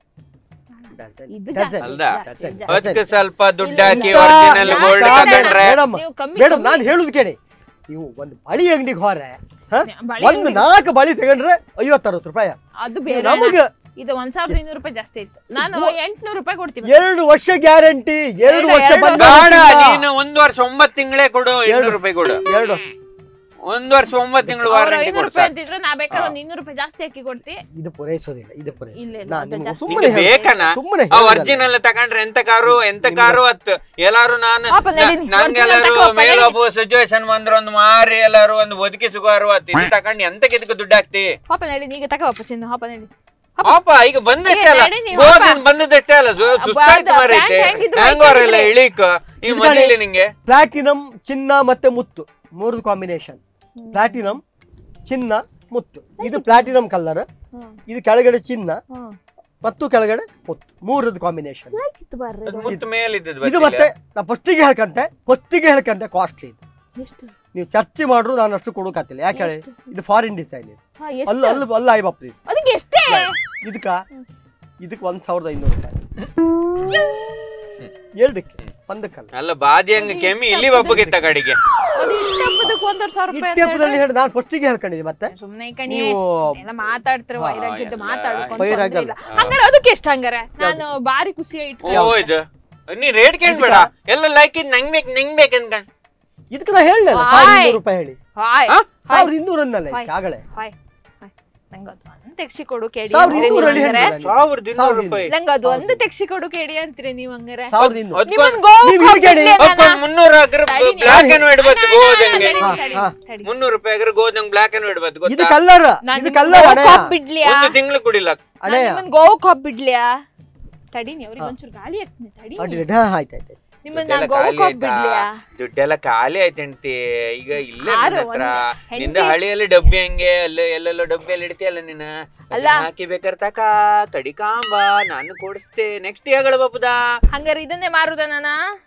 ಡಜನ್ ಇದು ಡಜನ್ ಜಾಸ್ತಿ, ಅಲ್ದ ಜಾಸ್ತಿ, ಡಜನ್. ಜಾಸ್ತಿ. ಅದಕ್ಕೆ ಸ್ವಲ್ಪ ದುಡ್ಡು ಇಲ್ಲ, ಹಾಕಿ ಇಲ್ಲ. ಒರಿಜಿನಲ್ ಇಲ್ಲ, ಗೋಲ್ಡ್ ಇಲ್ಲ, ತಗೊಂಡ್ರೆ ಮೇಡಮ್ ನೀವು ಕಮ್ಮಿ ಮೇಡಮ್ ಕಮ್ಮಿ- ನಾನು ಹೇಳುದು ಕೇಳಿ ನೀವು ಒಂದು ಬಳಿ ಅಂಗಡಿಗೆ ಹೋರೆ ಹ? ಬಳಿ ಒಂದು ಅಂಗ್ಡಿಗೆ- ನಾಲ್ಕು ಬಳಿ ತಗೊಂಡ್ರೆ ಐವತ್ತು ಅರವತ್ತು ರೂಪಾಯಿ ಅದು ಬೇರೆ ನಮಗ ಇದು ಒಂದ್ ಸಾವಿರದ ಇನ್ನೂರು ರೂಪಾಯಿ ಜಾಸ್ತಿ ಇತ್ತು ನಾನು ಎಂಟ್ನೂರು ರೂಪಾಯಿ ಕೊಡ್ತೀವಿ ಎರಡು ವರ್ಷ ಗ್ಯಾರಂಟಿ ಎರಡು ಇಲ್ಲ, ವರ್ಷ ಎರಡು ಬಂದ ಬೇಡ ನೀನು ಒಂದ್ ವರ್ಷ ಒಂಬತ್ತು ತಿಂಗಳೇ ಕೊಡು ಇನ್ನೂರು ರೂಪಾಯಿ ಕೊಡು ಎರಡು ಒಂದ್ ವರ್ಷ ಒಂಬತ್ತು ತಿಂಗಳು ಅವ್ರು ವಾರಂಟಿ ಐನೂರು ಕೊಡು ರೂಪಾಯಿ ಸಾಕು. ಅಂತಿದ್ರು ನಾ ಬೇಕಾದ್ರೆ ಒಂದ್ ಇನ್ನೂರು ರೂಪಾಯಿ ಜಾಸ್ತಿ ಹಾಕಿ ಕೊಡ್ತಿ ಇದು ಪೂರೈಸೋದಿಲ್ಲ ಇದು ಇಲ್ಲ, ಪೂರೈಸೋದಿಲ್ಲ ಇಲ್ಲ, ನಾನು ಅದು ನಿಮ್ಗೆ ಜಾಸ್ತಿ. ಸುಮ್ಮನೆ ನಿಂಗೆ ಬೇಕನ ಸುಮ್ಮನೆ ಆ ಒರಿಜಿನಲ್ ತಗೊಂಡ್ರೆ ಎಂತ ಕಾರು ಎಂತ ಕಾರು ಅತ್ತು ಎಲ್ಲಾರು ನಾನು ಪಾಪ ನಡೀನಿ, ನಂಗೆಲ್ಲಾರು original ತಕೋ, ಮೇಲ್ ನಡೀನಿ. ಒಬ್ಬ ಸಿಚುವೇಶನ್ ಬಂದ್ರೆ ಒಂದು ಮಾರಿ ಎಲ್ಲಾರು ಒಂದು ಬದುಕಿಸುಗಾರು ಅತ್ತು ಇದು ತಗೊಂಡು ಎಂತಕ್ಕೆ ಇದಕ್ಕೆ ದುಡ್ಡು ಹಾಕ್ತಿ ಪಾಪ ನಡಿ ನೀಗ ತಗೋಪ್ಪ ಚಿನ್ನ ಪಾಪ ನಡಿ ಪಾಪ ಈಗ ಬಂದಷ್ಟೇ ಅಲ್ಲ ಏ, ನಡಿ ನೀವು, ಗೋದಿನ ಪಾಪ. ಬಂದದಷ್ಟೇ ಅಲ್ಲ ಸು- ಅಬ್ಬಾ, ಸುಸ್ತಾಯ್ತು ಅದು ಮರೈತೆ ಪ್ಯಾಂಟ್ ಹೆಂಗಿದ್ರು ಹ್ಯಾಂಗೋರ್ ಎಲ್ಲ ಹಾಕಿದ್ರೆ. ಇಳೀಕ ಈ ಇದು ಮನೇಲಿ ಕಣೆ. ನಿಂಗೆ ಪ್ಲಾಟಿನಂ ಚಿನ್ನ ಮತ್ತೆ ಮುತ್ತು ಮೂರದು ಕಾಂಬಿನೇಷನ್ ಪ್ಲಾಟಿನಂ ಚಿನ್ನ ಮುತ್ತು ಇದು ಪ್ಲಾಟಿನಂ ಕಲರ್ ಇದು ಕೆಳಗಡೆ ಚಿನ್ನ ಮತ್ತು ಕೆಳಗಡೆ ಮುತ್ತು ಮೂರದ್ದು ಕಾಂಬಿನೇಷನ್ ಕಿತ್ತು ಬರ್ರಿ ಅದು ಮುತ್ತು ಮೇಲಿದ್ದದ್ದು ಇದು ಗೊತ್ತಿಲ್ಲ. ಮತ್ತೆ ನಾ ಫಸ್ಟಿಗೆ ಹೇಳ್ಕಂತೆ ಫಸ್ಟಿಗೆ ಹೇಳ್ಕಂತೆ ಕಾಸ್ಟ್ಲಿ ಇದು ಎಷ್ಟು ನೀವು ಚರ್ಚೆ ಮಾಡ್ರು ನಾನು ಅಷ್ಟು ಕೊಡೋಕತ್ತಿಲ್ಲ ಯಾಕೆ ಹೇಳಿ ಇದು ಫಾರಿನ್ ಡಿಸೈನ್ ಇದು ಹಾ, ಅಲ್ಲ ಎಷ್ಟು ಅಲ್ಲ ಅಲ್ಲ ಆಯ್ ಬಾಪ್ದು ಇದು ಅದಕ್ಕೆ ಎಷ್ಟೇ ಇದಕ್ಕ ಇದಕ್ಕೆ ಒಂದ್ ಸಾವಿರದ ಐನೂರು ರೂಪಾಯಿ ಎರಡಕ್ಕೆ ಒಂದಕ್ಕಲ್ಲ ಅಲ್ಲ ಬಾದಿ ಹಂಗ ಕೆಮ್ಮಿ ಇಲ್ಲಿ ಒಬ್ಬಗಿತ್ತ ಕಡೆಗೆ ಅದು ಇಷ್ಟಪ್ಪದಕ್ಕೆ ಒಂದೂವರೆ ಸಾವಿರ ರೂಪಾಯಿ ಅಂತ ಇಟ್ಟೆಪ್ಪದಲ್ಲಿ ಹೇಳಿ ನಾನು ಫಸ್ಟಿಗೆ ಹೇಳ್ಕೊಂಡಿದ್ದೆ ಮತ್ತೆ ಸುಮ್ನೆ ಈ ಕಣಿ ನೀವು ಎಲ್ಲ ಮಾತಾಡ್ತಿರ ವೈರಾಗ್ಯದ್ದು ಎಲ್ಲ ಮಾತಾಡ್ಕೊಂಡು ವೈರಾಗ್ಯ ತೊಂದ್ರೆ ಇಲ್ಲ. ಹಂಗಾರೆ ಅದಕ್ಕೆ ಎಷ್ಟು ಹಂಗಾರೆ ನಾನು ಬಾರಿ ಖುಷಿ ಇಟ್ಟು ಓ ಇದು ನೀ ರೇಟ್ ಕೇಳ್ಬೇಡ ಎಲ್ಲ ಲೈಕ್ ಇದ್ ನಂಗ್ ಬೇಕು ನಂಗ್ ಬೇಕು ಅನ್ಕೊಂಡ್ ಇದಕ್ಕೆ ನಾ ಹೇಳಲ್ಲ ವಾಯ್. ಸಾವಿರದ ಇನ್ನೂರು ರೂಪಾಯಿ ಹೇಳಿ ಹಾಯ್ ಆ? ಸಾವಿರದ ಇನ್ನೂರು ಅನ್ನಲ್ಲ ಹಾಯ್. ಆಗಲೇ ಹಾಯ್ ಹಾಯ್ ನಂಗೆ ಅದು ಒಂದು ತೆಗ್ಸಿ ಕೊಡು ಕೇಳಿ ಸಾವಿರದ ಅಂತೀರಿ ಇನ್ನೂರು ನೀವು ಅಲ್ಲಿ ಹಂಗಾರೆ. ಹೇಳಿದ್ದೆ ನಾನು. ಸಾವಿರದ ಇನ್ನೂರು ಸಾವಿರದ ರೂಪಾಯಿ ನಂಗೆ ಅದು ಒಂದು ತೆಗ್ಸಿ ಕೊಡು ಕೇಳಿ ಅಂತೀರಿ ನೀವು ಹಂಗಾರೆ ಸಾವಿರದ ಇನ್ನೂರು ಅದ್ಕೊಂದ್- ನಿಮ್ಮನ್ ಗೋವಾ ನೀವು ಇಲ್ಲಿ ಕೇಳಿ. ಅದ್ಕೊಂದ್ ಮುನ್ನೂರು ಹಾಕ್ರೆ ತಡಿ ನೀವು. ಬ್ಲಾಕ್ ಅಂಡ್ ವೈಟ್ ಬತ್ತು ಅಣ್ಣ, ಗೋದಂಗೆ ತಡಿ, ಹಾ, ತಡಿ, ಹಾ. ತಡಿ. ಮುನ್ನೂರು ರೂಪಾಯಿ ಹಾಕ್ರೆ ಗೋದಂಗ್ ಬ್ಲಾಕ್ ಅಂಡ್ ವೈಟ್ ಬತ್ತು ಇದು ಗೊತ್ತಾ ಕಲ್ಲರ್ ನಾನ್ ಇದು ನಿಮ್ಮನ್ ಕಲ್ಲರ್ ಗೋವಾಕ್ ಅಣೆಯ ಹೋಗ್ಬಿಡ್ಲಿಯಾ? ಒಂದು ತಿಂಗಳು ಕುಡಿಲ್ಲ ನಾನ್ ಅಣೆಯ ನಿಮ್ಮನ್ ಗೋವಾಕ್ ಹೋಗ್ಬಿಡ್ಲಿಯಾ ತಡಿ ನೀ ಅವ್ರಿಗೆ ಒಂಚೂರು ಗಾಳಿ ಹಾಕ್ತೀನಿ ತಡಿ ಅಡ್ಡಿಲ್ಲ ಹಾ ಆಯ್ತು ಆಯ್ತು ನಿಮ್ಮನ್ನ ದುಡ್ಡೆಲ್ಲ ಗೋವಾಕ್ ಖಾಲಿ ಆಯ್ತಾ ಹೋಗ್ಬಿಡ್ಲಿಯಾ ದುಡ್ಡೆಲ್ಲ ಖಾಲಿ ಆಯ್ತಂತೆ ಈಗ ಇಲ್ಲೇ ಆರು ನನ್ನ ಹತ್ರ ಒಂದು ನಿಂದ ಹೆಂಡ್ತಿ- ಹಳಿಯಲ್ಲಿ ಡಬ್ಬಿ ಹಂಗೆ ಅಲ್ಲ ಎಲ್ಲೆಲ್ಲೋ ಡಬ್ಬಿಯಲ್ಲಿ ಇಡ್ತೀಯಲ್ಲ ನೀನು ಅಲ್ಲ. ಅದನ್ನ ಹಾಕಿ ಬೇಕಾರೆ ತಕ ಕಡಿಕಾಂಬ ನಾನು ಕೊಡಿಸ್ತೆ ನೆಕ್ಸ್ಟ್ ಯಾಗಳ ಬಾಪುದಾ ಹಂಗಾರೆ ಇದನ್ನೇ ಮಾರುದ ನಾನ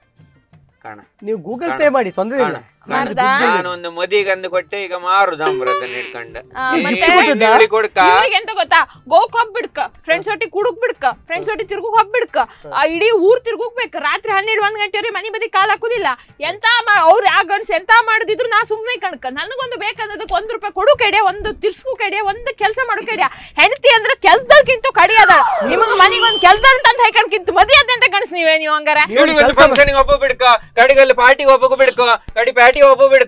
ಕಾಣ ನೀವು ಗೂಗಲ್ ಪೇ ಮಾಡಿ ತೊಂದ್ರೆ ಇಲ್ಲ ಮಾಡ್ದಾ? ನಾನು ಒಂದು ಮದಿಗೆ ಅಂದು ಕೊಟ್ಟೆ ಈಗ ಮಾರು ದಾಂಬ್ರತನ ಹಿಡ್ಕೊಂಡೆ ಆ, ಈ ಮತ್ತೆ? ಹಿಂದೆ ಹುಳಿ ಕೊಡ್ಕ ಇವ್ರಿಗೆ ಎಂತ ಗೊತ್ತಾ ಗೋಕ್ ಹೋಗ್ಬಿಡ್ಕ ಫ್ರೆಂಡ್ಸ್ ಒಟ್ಟಿಗೆ ಕುಡುಕ್ ಬಿಡ್ಕ ಫ್ರೆಂಡ್ಸ್ ಒಟ್ಟಿಗೆ ತಿರ್ಗುಕ್ ಹೋಗ್ಬಿಡ್ಕ ಆ ಇಡೀ ಊರ್ ತಿರ್ಗುಕ್ಬೇಕು ರಾತ್ರಿ ಹನ್ನೆರಡು ಒಂದ್ ಗಂಟೆವರೆಗೆ ಮನೆ ಬದಿ ಕಾಲ್ ಹಾಕುದಿಲ್ಲ ಎಂತ ಮಾ- ಅವ್ರು ಆ ಗಂಡ್ಸ್ ಎಂತ ಮಾಡಿದ್ರು ನಾ ಸುಮ್ನೆ ಕಣ್ಕ ನನಗೊಂದು ಬೇಕಾದದಕ್ಕೆ ಒಂದ್ ರೂಪಾಯಿ ಕೊಡು ಕಡೆ ಒಂದು ತಿರ್ಸ್ಕು ಕಡೆ ಒಂದು ಕೆಲಸ ಮಾಡು ಕಡೆ ಹೆಂಡತಿ ಅಂದ್ರೆ ಕೆಲ್ಸದಕ್ಕಿಂತ ಕಡಿ ಅದಾಳ ನಿಮಗ್ ಮನಿಗೆ ಒಂದ್ ಕೆಲ್ಸದ ಅಂತ ಹೈಕಣ್ಕಿಂತ ಮದಿ ಅಂತ ಕಣ್ಸ್ ನೀವೇ ನೀವು ಹಂಗಾರೆ ಇವಳಿಗೆ ಒಂದು ಫಂಕ್ಷನ್ಗೆ ಒಬ್ಬ ಬಿಡ್ಕ ಕಡಿಗಲ್ಲಿ ಪಾರ್ಟಿಗೆ ಒಬ್ಬ ಬಿಡ್ಕ ಕಡಿ ಪ್ಯಾಟಿಗೆ ಒಬ್ಬ ಬಿಡ್ಕ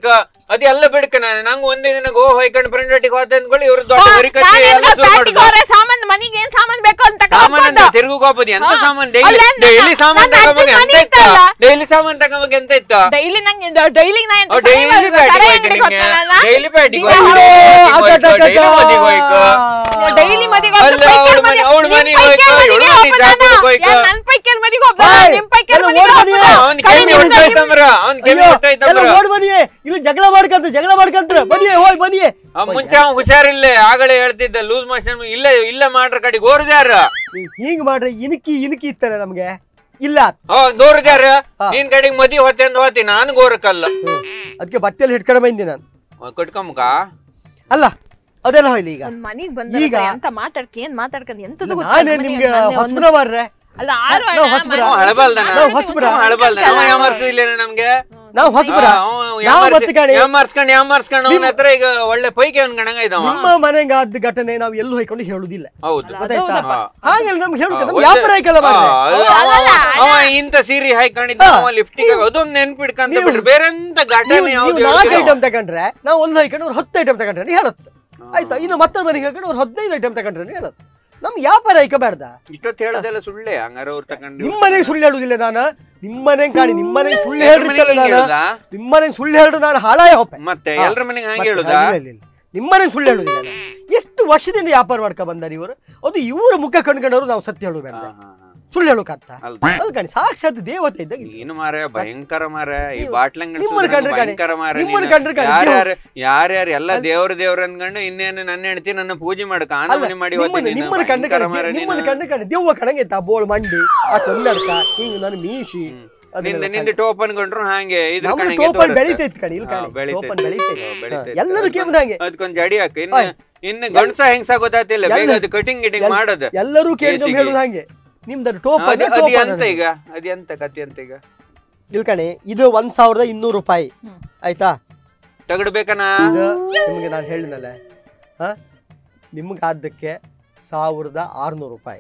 ಅದು ಎಲ್ಲ ಬಿಡ್ಕ ನಾನು ನಂಗೆ ಒಂದೇ ದಿನ ಗೋ ಹೊಯ್ಕೊಂಡು ಫ್ರೆಂಡ್ ಒಟ್ಟಿಗೆ ಹೋದ ಅಂದ್ಕೊಳ್ಳಿ ಇವ್ರು ದೊಡ್ಡ ಮರಿ ಕತ್ತಿ ಎಲ್ಲ ಶುರು ಮಾಡುದು ಸಾಮಾನ್ ಮನಿಗೆ ಏನ್ ಸಾಮಾನ್ ಬೇಕು ಅಂತ ಸಾಮಾನ್ ಅಂತ ತಿರುಗು ಹೋಗ್ಬೋದು ಎಂತ ಹಾ. ಸಾಮಾನ್ ಅಲ್ಲ, ಡೈಲಿ ನನ್ನ- ಡೈಲಿ ಸಾಮಾನ್ ನನ್ನ ತಗೊಂಬಗೆ ಅಜ್ಜನ್ ಎಂತ ಮನೆ ಇತ್ತ ಇತ್ತಲ್ಲ? ಡೈಲಿ ಸಾಮಾನ್ ತಗೊಂಬಗೆ ಎಂತ ಇತ್ತ ಡೈಲಿ ನಂಗೆ ಡೈಲಿ ನಾ ಎಂತ ಡೈಲಿ ಸರಿ ಪ್ಯಾಟಿಗೆ ಸರಿ ಹೋಯ್ಕ ಅಂಗಡಿಗೆ ನಿಂಗೆ ಹೋಗ್ತಾನಲ್ಲ? ಡೈಲಿ ಪ್ಯಾಟಿಗೆ ದಿನ ಹೋಯ್ಕ ಅಯ್ಯೋ, ಡೈಲಿ ಮದಿಗೆ ಹೋಯ್ಕ ಡೈಲಿ ಮದಿಗೆ ಅಲ್ಲ, ಅವ್ಳ್ ಮನೆ- ಅವ್ಳ್ ಮನೆಗೆ ಹೋಯ್ಕ, ಇವ್ಳ್ ಮನೆ ಜಾಗಕ್ಕೆ ಹೋಯ್ಕ. ನನ್ ಪೈಕ್ಯರ್ ಮದಿಗೆ ಹೋಗ್ತಾನ ಏಯ್, ನಿಮ್ ಪೈಕ್ಯರ್ ಎಲ್ಲ ಮದಿಗೆ ಓಡ್ ಬನ್ನಿ. ಹೋಗ್ತಾನ. ಅವ್ನ್ ಕಡೆ ಕೆಮ್ಮಿ ನಿಮ್ದು ಹೊಂಟೋಯ್ತಂಬ್ರ ಅವ್ನ್ ಕೆಮ್ಮಿ ಅಯ್ಯೋ, ಎಲ್ಲ ಹೊಂಟೋಯ್ತಂಬ್ರ ಓಡ್ ಬನ್ನಿಯೇ ಇಲ್ಲಿ ಜಗಳ ಮಾಡ್ಕಂತ ಜಗಳ ಮಾಡ್ಕಂತ್ರ ಬನ್ನಿಯೇ ಹೋಯ್ ಬನ್ನಿಯೇ ಆ ಮುಂಚೆ ಅವ್ನ್ ಹುಷಾರಿಲ್ಲೇ ಆಗಲೇ ಹೇಳ್ತಿದ್ದ ಲೂಸ್ ಮೋಷನ್ ಇಲ್ಲ ಇಲ್ಲ ಮಾಡ್ರ ಕಡೆಗೆ ಗೋರ್ದ್ಯಾರ ನೀವು ಹಿಂಗ್ ಮಾಡ್ರೆ ಇನ್ಕಿ ಇನ್ಕಿ ಇತ್ತಲ್ಲ ನಮ್ಗೆ ಇಲ್ಲ ಓ ಗೋರ್ದ್ಯಾರ ಹಾ. ನಿನ್ ಕಡೆಗೆ ಮದಿ ಹೋತೆ ಅಂದ್ ಹೋತಿ ನಾನು ಗೋರಕ್ಕಲ್ಲ ಅದಕ್ಕೆ ಬಟ್ಟೆಯಲ್ಲಿ ಹಿಡ್ಕೊಂಡು ಬಂದಿ ನಾನು ಕಟ್ಕೊಂಬಕ ಅಲ್ಲ ಅದೆಲ್ಲ ಹೋಯ್ಲಿ ಈಗ ಒಂದ್ ಮನಿಗ್ ಬಂದ ಈಗ- ಎಂತ ಮಾತಾಡ್ಕ ಏನ್ ಮಾತಾಡ್ಕಂದ್ ಎಂತದು ನಾನೇ ನಿಮ್ಗೆ ಹೊಸಬ್ರ ಮಾರ್ರೆ ಅಲ್ಲ ಆರು ನಾವು ಹೊಸಬ್ರ. ಅವ ಹಳಬಲ್ದನ ನಾವು ಹೊಸಬ್ರ. ಅವ ಹಳಬಲ್ದನ ಅವ ಯಾಮರ್ಸು ಇಲ್ಲೇನ ನಮ್ಗೆ ನಾವು ಹೊಸಬ್ರ ನಾವು ಬತ್ತು ಕಾಣಿ ಯಾಮರ್ಸ್ಕೊಂಡ್ ಯಾಮರ್ಸ್ಕೊಂಡ್ ಅವನ ಹತ್ರ ಈಗ ಒಳ್ಳೆ ಪೈಕಿ ಅವ್ನ್ ಗಣಂಗ ಇದಾವ ನಿಮ್ಮ ಮನೆಗೆ ಆದ ಘಟನೆ ನಾವು ಎಲ್ಲೂ ಹೋಯ್ಕೊಂಡು ಹೇಳುದಿಲ್ಲ ಹೌದು ಗೊತ್ತಾಯ್ತಾ ಹಾ. ಹಾಗೆಲ್ಲ ನಮ್ಗೆ ಹೇಳುತ್ತೆ ಹಾ, ನಮ್ಗೆ ಒಳ್ಳೆ- ವ್ಯಾಪಾರ ಆಯ್ಕಲ್ಲ ಹಾ, ಮಾರ್ರೆ ಅದು ಅವ- ಅಲ್ಲಲ್ಲ, ಅವ ಇಂತ ಸೀರೆ ಹಾಕೊಂಡಿದ್ದ ಹಾ. ಅವ ಲಿಫ್ಟಿಗೆ ಅದೊಂದು ನೆನ್ಪಿಡ್ಕಂತ ನೀವು- ಬಿಟ್ರೆ ಬೇರೆ ಎಂತ ನೀವು ಘಟನೆ ನೀವು ಯಾವ್ದು ನಾಲ್ಕು ಹೇಳ್ತೀರೋ? ಐಟಮ್ ತಗೊಂಡ್ರೆ ನಾವು ಒಂದು ಐಕೊಂಡು ಅವ್ರು ಹತ್ತು ಐಟಮ್ ತಗೊಂಡ್ರೆ ಹೇಳುತ್ತೆ ಆಯ್ತಾ ಇನ್ನು ಮತ್ತೊಂದು ಮನೆಗೆ ಹಾಕೊಂಡು ಅವ್ರು ಹದಿನೈದು ಐಟಮ್ ತಗೊಂಡ್ರೆ ಹೇಳುತ್ತೆ ನಮ್ಗೆ ವ್ಯಾಪಾರ ಐಕ ಬೇಡ್ದ ಇಷ್ಟೊತ್ತು ಹೇಳೋದೆಲ್ಲ ಸುಳ್ಳೆ ಹಂಗಾರ ಅವ್ರು ತಗೊಂಡು ನಿಮ್ಮ ಮನೆಗೆ ಸುಳ್ಳು ಹೇಳುದಿಲ್ಲ ನಾನು ನಿಮ್ಮ ಮನೆಗೆ ಕಾಣಿ ನಿಮ್ಮ ಮನೆಗೆ ಸುಳ್ಳು ಎಲ್ರ ಹೇಳಿರ್ತಲ್ಲ ಮನೆಗೆ ನಾನು ಹೇಳುದಾ? ನಿಮ್ಮ ಮನೆಗೆ ಸುಳ್ಳು ಹೇಳುದು ನಾನು ಹಾಳಾಯ ಹೋಪೆ ಮತ್ತೆ ಹಾ. ಎಲ್ರ ಮನೆಗೆ ಹಂಗೆ ಮತ್ತೆ ಹೇಳುದಾ ಇಲ್ಲ, ಇಲ್ಲ, ಇಲ್ಲ. ನಿಮ್ಮ ಮನೆಗೆ ಸುಳ್ಳು ಹೇಳುದಿಲ್ಲ ನಾನು. ಎಷ್ಟು ವರ್ಷದಿಂದ ವ್ಯಾಪಾರ ಮಾಡ್ಕೊ ಬಂದಾರ ಇವರು ಅದು ಇವರ ಮುಖ ಕಂಡ್ಕೊಂಡವ್ರು ನಾವು ಸತ್ಯ ಹೇಳು ಬೇಡ ಹಾ, ಹಾ, ಹಾ. ಸುಳ್ಳು ಹೇಳೋಕತ್ತ ಅಲ್ದ. ಅದು ಕಾಣಿ ಸಾಕ್ಷಾತ್ ದೇವತೆ ಇದ್ದಾಗ ಇದು. ನೀನು ಮಾರ ಭಯಂಕರ ಮಾರ ಈ ನೀವು- ಬಾಟ್ಲಂಗ್ ನಿಮ್ಮನ್ನ ಕಂಡ್ರೆ ಕಾಣಿ. ಭಯಂಕರ ಮಾರ ನಿಮ್ಮನ್ನ ಕಂಡ್ರೆ ಕಾಣಿ. ಯಾರ್ಯಾರು ಯಾರ್ಯಾರು ಎಲ್ಲ ದೇವ್ರ ದೇವ್ರ ಅನ್ಕೊಂಡು ಇನ್ನೇನು ನನ್ನ ಹೆಂಡತಿ ನನ್ನ ಪೂಜೆ ಮಾಡಕ ಅಲ್ಲ, ಆನಮನೆ ಮಾಡಿ ನಿಮ್ಮನ್ನ ಹೋಗ್ತೀನಿ ನಿಮ್ಮನ್ನ ಕಂಡ್ರೆ ಭಯಂಕರ ಕಾಣಿ ಮಾರ ನಿಮ್ಮನ್ನ ನೀನು. ಕಂಡ್ರೆ ಕಾಣಿ ದೆವ್ವ ಕಣಂಗೆ ಇತ್ತ ಬೋಳ್ ಮಂಡಿ ಆ ಕೊಂದಡ್ಕ ಹಿಂಗ್ ನಾನು ಮೀಸಿ ಅದನ್ನೆಲ್ಲ ನಿಂದ ನಿಂದ ಟೋಪ್ ಅನ್ಕೊಂಡ್ರು ಹಾಗೆ ಇದ್ರ ನಮ್ದು ಕಣಂಗೆ ಟೋಪನ್ ತೋರುತ್ತೆ. ಬೆಳಿತೈತ್ ಕಣಿ ಇಲ್ಲಿ ಹಾ, ಕಾಣಿ ಬೆಳಿತೈತೆ. ಟೋಪನ್ ಬೆಳಿತೈತೆ ಹಾ, ಹಾ, ಬೆಳಿತೈತೆ. ಎಲ್ಲರೂ ಕೇಮ್ದ ಹಂಗೆ ಅದಕ್ಕೊಂದ್ ಜಡಿ ಹಾಕು ಇನ್ನು ಆಯ್. ಇನ್ನು ಗಂಡ್ಸ ಹೆಂಗ್ಸ ಗೊತ್ತಾತಿಲ್ಲ ಬೇಗ ಎಲ್ಲ- ಅದು ಕಟಿಂಗ್ ಗಿಟಿಂಗ್ ಎಲ್- ಮಾಡೋದು ಎಲ್ಲರೂ ಕೇಳಿ ಬೇಸಿಗೆ. ಹೇಳುದು ಹಂಗೆ ನಿಮ್ದು ಟೋಪನ್ ಅದು ಅದು ಎಂತ ಈಗ ಅದು ಎಂತ ಕತಿ ಅಂತ ಈಗ ಇಲ್ಲಿ ಕಣಿ ಇದು ಒಂದ್ ಸಾವಿರದ ಇನ್ನೂರು ರೂಪಾಯಿ ಆಯ್ತಾ ತಗಡ್ಬೇಕನ ಇದು ನಿಮ್ಗೆ ನಾನು ಹೇಳಿದ್ನಲ್ಲ ಹಾ ನಿಮ್ಗೆ ಆದಕ್ಕೆ ಸಾವಿರದ ಆರ್ನೂರು ರೂಪಾಯಿ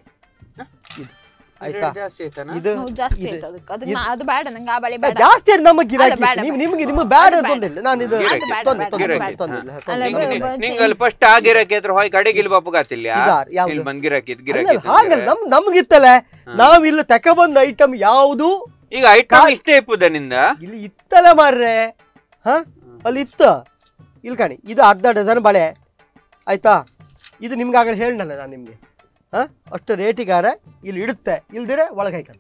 ಇದು ಆಯ್ತಾ ಜಾಸ್ತಿ ಆಯ್ತಾನ ಇದು ಜಾಸ್ತಿ ಇದು- ಆಯ್ತು ಅದಕ್ಕೆ ಅದಕ್ಕೆ ನಾ- ಅದು ಬೇಡ ನಂಗೆ ಆ ಬಳೆ ಏ, ಬೇಡ ಜಾಸ್ತಿ ಅದು ನಮಗೆ ಗಿರಾಕಿ ಬೇಡ, ಇತ್ತು. ನಿಮ್ ಬೇಡ. ನಿಮ್ಗೆ ನಿಮ್ಗೆ ಬ್ಯಾಡ ಅದು ಬೇಡ. ತೊಂದಿಲ್ಲ ನಾನು ಇದು ಗಿರಾಕಿ, ತೊಂದ್ರೆ ಬೇಡ, ತೊಂದ್ರೆ ಗಿರಾಕಿ. ತೊಂದ್ರೆ ಹಾ. ತೊಂದ್ರೆ ಅಲ್ಲ, ಇಲ್ಲ. ಬ- ನಿಂಗೆ ಅಲ್ಲಿ ಫಸ್ಟ್ ಆಗಿರಕ್ಕೆ ಹತ್ರ ಹೋಗಿ ಕಡೆಗೆ ಇಲ್ಲಿ ಬಪ್ಪಗಾತಿಲ್ಲ ಇದಾರ್, ಯಾವ್ದು? ಇಲ್ಲಿ ಬಂದ್ ಗಿರಾಕಿ ಇದ್ ಗಿರಾಕಿ ಅಲ್ಲಲ್ಲ, ಇತ್ತು ಹಾಗಲ್ಲ ಅಂದ್ರೆ. ನಮ್ ನಮ್ಗಿತ್ತಲ್ಲ ನಾವ್ ಇಲ್ಲಿ ತಕೊಬಂದ ಐಟಮ್ ಯಾವುದು ಈಗ ಐಟಮ್ ಇಷ್ಟೇ ಇಪ್ಪುದ ನಿಂದ ಇಲ್ಲಿ ಇತ್ತಲ್ಲ ಮಾರ್ರೆ ಹ ಅಲ್ಲಿ ಇತ್ತು ಇಲ್ಲಿ ಕಾಣಿ ಇದು ಅರ್ಧ ಡಜನ್ ಬಳೆ ಆಯ್ತಾ ಇದು ನಿಮ್ಗೆ ಆಗಲೇ ಹೇಳಲ್ಲ ನಾನು ನಿಮ್ಗೆ ಹ ಅಷ್ಟು ರೇಟಿಗಾರ ಇಲ್ಲಿ ಇಡುತ್ತೆ ಇಲ್ದಿರೆ ಒಳಗೆ ಹಾಕತ್ತೆ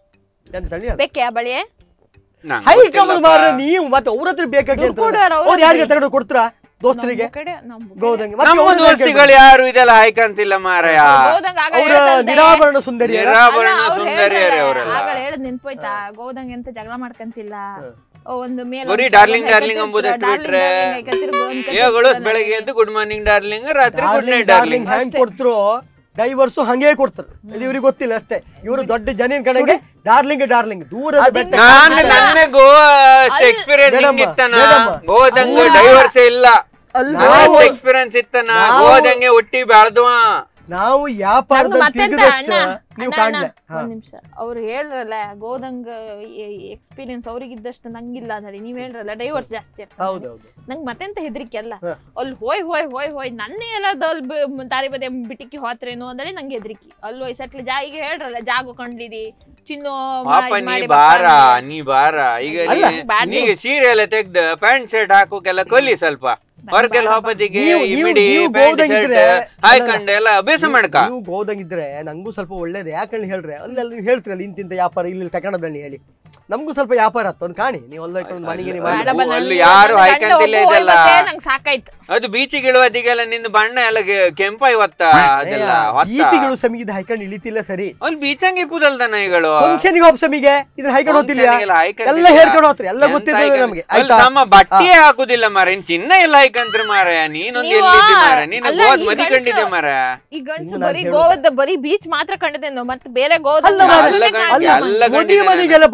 ಎಂತ ಹೇಳಿ ಹೇಳು. ಬೇಕೆ ಆ ಬಳೆ ನಂಗ್ ಹೈ ಗೊತ್ತಿಲ್ಲಪ್ಪ. ಕಮಲ್ ಮಾರ್ರೆ ನೀವು ಮತ್ತೆ ಅವ್ರ ಹತ್ರ ಬೇಕಾಗಿ ಅಂತ ದುಡ್ಡು ಕೊಡೋರು ಅವ್ರ ಅವ್ರು ಯಾರಿಗೆ ಹತ್ರ. ತಗೊಂಡು ಕೊಡ್ತೀರಾ ದೋಸ್ತರಿಗೆ ನಮ್ಮ ಕಡೆ ನಮ್ಮ ಗೋದಂಗೆ ಮತ್ತೆ ನಮ್ಮ ಅವ್ರ ಹತ್ರ ದೋಸ್ತಿಗಳು ಯಾರು ಇದೆಲ್ಲ ಹಾಯ್ಕಂತಿಲ್ಲ ಮಾರಾಯ ಗೋದಂಗ ಆಗ ಅವರ ಹೇಳ್ದಂತೆ. ನಿರಾಭರಣ ಸುಂದರಿ ನಿರಾಭರಣ ಅಲ್ಲ, ಅವ್ರು ಸುಂದರಿಯರೇ ಹೇಳ್ರಲ್ಲ, ಅವರೆಲ್ಲ ಆಗ ಹೇಳದ್ ನೆನ್ಪೋಯ್ತಾ ಗೋದಂಗ ಎಂತ ಜಗಳ ಮಾಡ್ಕಂತಿಲ್ಲ ಓ, ಒಂದು ಮೇಲೆ ಬರೀ ಒಂದು darling, ಹಾಕಿ darling ತಿರ್ಗ್ತಿದ್ರು, ಅಂಬುದು ಎಷ್ಟು darling, ಬಿಟ್ರೆ? darling ಹಾಕಿ ತಿರ್ಗು ಅಂತ ಏಗಳು ತಿರ್ಗ್ತಿದ್ರಲ್ಲ ಬೆಳಗ್ಗೆ ಎದ್ದು ಗುಡ್ ಮಾರ್ನಿಂಗ್ ಡಾರ್ಲಿಂಗ್ ರಾತ್ರಿ ಗುಡ್ ನೈಟ್ ಡಾರ್ಲಿಂಗ್ ಡಾರ್ಲಿಂಗ್ ಹ್ಯಾಂಗ್ ಕೊಡ್ತಿರೋ ಡೈವರ್ಸು ಹಂಗೆ ಕೊಡ್ತಾರೆ ಇದು ಇವ್ರಿಗೆ ಗೊತ್ತಿಲ್ಲ ಅಷ್ಟೇ ಇವರು ದೊಡ್ಡ ಜನಿನ ಕಡೆಗೆ ಡಾರ್ಲಿಂಗ್ ಡಾರ್ಲಿಂಗ್ ದೂರದ ಬೆಟ್ಟ ನಾನು ಅಲ್ಲ. ನನ್ನ ಗೋವಾ ಅಷ್ಟು ಅಲ್ಲ. ಎಕ್ಸ್ಪೀರಿಯನ್ಸ್ ಮೇಡಮ್ಮ, ಇತ್ತನ ಮೇಡಮ್ಮ. ಗೋದಂಗ ಅಲ್ಲ. ಡೈವರ್ಸ್ ಇಲ್ಲ ಅಲ್ಲ. ನಾವು- ಎಕ್ಸ್ಪೀರಿಯನ್ಸ್ ಇತ್ತನ ನಾವು- ಗೋದಂಗೆ ಹುಟ್ಟಿ ಬೆಳ್ದವ ನಾವು ನಂದು ವ್ಯಾಪಾರದಲ್ಲಿ ಮತ್ತೆಂತ ತಿರುಗಿದಷ್ಟು ಅಣ್ಣ, ನೀವು ಅಣ್ಣ, ಕಾಣ್ಲೆ ಅಣ್ಣ, ಒಂದ್ ನಿಮಿಷ ಅವ್ರು ಹೇಳ್ರಲ್ಲ ಗೋದಂಗ ಎಕ್ಸ್ಪೀರಿಯನ್ಸ್ ಅವ್ರಿಗಿದ್ದಷ್ಟು ನಂಗಿಲ್ಲ ಅಂತ ಹೇಳಿ ನೀವ್ ಹೇಳ್ರಲ್ಲ ಡೈವರ್ಸ್ ಜಾಸ್ತಿ ಆಗ್ತದೆ. ಹೌದೌದು ನಂಗೆ ಮತ್ತೆಂತ ಹೆದರಿಕೆ ಅಲ್ಲ ಹ. ಅಲ್ಲಿ ಹೋಯ್ ಹೋಯ್ ಹೋಯ್ ಹೋಯ್ ನನ್ನೇ ಎಲ್ಲ ಅಲ್ಲಿ ಬ- ದಾರಿ ಬದಿ ಬಿಟ್ಟಿಕ್ಕಿ ಹೋತ್ರೇನು ಅಂದ್ರೆ ನಂಗೆ ಹೆದರಿಕೆ ಅಲ್ಲಿ ಹೋಯ್ ಸಟ್ಲಿ ಜಾ ಈಗ ಹೇಳ್ರಲ್ಲ ಜಾಗ ಕಂಡ್ಲಿದಿ ಚಿನ್ನು ಮಾ- ಪಾಪ ಇದ್ ನೀ ಮಾಡಿ ಬಾರ ಬರ್ತಾನೆ. ನೀ ಬಾರ ಈಗ ಅಲ್ಲ. ನೀ- ಬ್ಯಾಡ ನೀ ಸೀರೆ ಎಲ್ಲ ತೆಗ್ದು ಪ್ಯಾಂಟ್ ಶರ್ಟ್ ಹಾಕೋಕೆಲ್ಲ ಕಲಿ ಸ್ವಲ್ಪ ಹೊರಗೆಲ್ಲ ಹೋಗೋದಿಗೆ ನೀವು- ಈ ನೀವು- ಮಿಡಿ ನೀವು ಪ್ಯಾಂಟ್ ಶರ್ಟ್ ಗೋದಂಗಿದ್ರೆ ಹಾಕೊಂಡು ಎಲ್ಲ ಅಭ್ಯಾಸ ಮಾಡ್ಕ ನೀವು ಗೋದಂಗಿದ್ರೆ ನಂಗೂ ಸ್ವಲ್ಪ ಒಳ್ಳೇದು ಯಾಕಂದ್ರೆ ಹೇಳ್ರೆ ಅಲ್ಲಿ ನೀವು ಹೇಳ್ತೀರಲ್ಲ ಇಂತಿಂತ ವ್ಯಾಪಾರ ಇಲ್ಲಿ ತಗೊಂಡದಲ್ಲಿ ಹೇಳಿ ನಮಗೂ ಸ್ವಲ್ಪ ವ್ಯಾಪಾರ ಆಯ್ತು ಒಂದು ಕಾಣಿ ನೀವು ಅಲ್ಲಿ ಹೋಗ್ಕೊಂಡು ಮನೆಗೆ ನೀವು ಅಲ್ಲ, ಮಾಡಿ. ಬೇಡ ಬಾ, ಅಲ್ಲಿ ನನ್ಗೆ ಯಾರು ನನ್ನ ಗಂಡ ಹಾಯ್ಕಂತಿಲ್ಲ ಒಬ್ಬ ಇದೆಲ್ಲ. ಹೋಗ್ಬಿಟ್ಟೆ, ನಂಗ್ ಸಾಕಾಯ್ತು ಅದು ಬೀಚಿಗೆ ಇಳುವದಿಗೆಲ್ಲ ನಿಂದ ಬಣ್ಣ ಎಲ್ಲ ಗೆ- ಕೆಂಪ ಇವತ್ತ ಅದೆಲ್ಲ ಹೊತ್ತ ಈತಿಗಳು ಸಮಿಗಿದ ಹಾಕೊಂಡು ಇಳಿತಿಲ್ಲ ಸರಿ ಅಲ್ಲಿ ಬೀಚಂಗ್ ಇಪ್ಪುದಲ್ದ ನಾಯಿಗಳು ಫಂಕ್ಷನ್ಗೆ ಹೋಗ್ ಸಮಿಗೆ ಇದ್ರ ಹಾಕೊಂಡು ಹೋಗ್ತಿಲ್ಲ ಫಂಕ್ಷನ್ಗೆಲ್ಲ ಹಾಯ್ಕಂತಿಲ್ಲ. ಎಲ್ಲ ಹೇರ್ಕೊಂಡು ಹೋಗ್ತಾರೆ ಎಲ್ಲ ಎಂತ ಗೊತ್ತಿದೆ ಹಾಯ್ಕಂತ- ನಮಗೆ ಅಲ್ಲಿ ಆಯ್ತಾ ಸಮ ಬಟ್ಟೆ ಹಾಕುದಿಲ್ಲ ಮಾರ ಇನ್ ಚಿನ್ನ ಎಲ್ಲ ಹಾಯ್ಕಂತ್ರ ಮಾರ ನೀನೊಂದು ನೀವು ಎಲ್ಲಿದ್ದಿ ಮಾರ ನೀನು ಅಲ್ಲ, ಗೋದ್ ಈ ಮದಿ ಗಂಡ್ಸು- ಕಂಡಿದ್ದೆ ಮಾರ ಈ ಗಂಡ್ಸು ಇನ್ನು ನಾನು ಬರೀ ಹೇಳುದು. ಗೋವದ ಬರೀ ಬೀಚ್ ಮಾತ್ರ ಕಂಡದೇನೋ ಮತ್ತೆ ಬೇರೆ ಗೋದ ಅಲ್ಲ ಮಾರ್ರೆ, ಅಲ್ಲ ಗಂಡ- ಅಲ್ಲ ಎಲ್ಲ ಮದುವೆ ಗಂಡಿದೆ ಮನೆಗೆಲ್ಲ ಬಟ್ಟೆ ಹಾಕೊಂಡು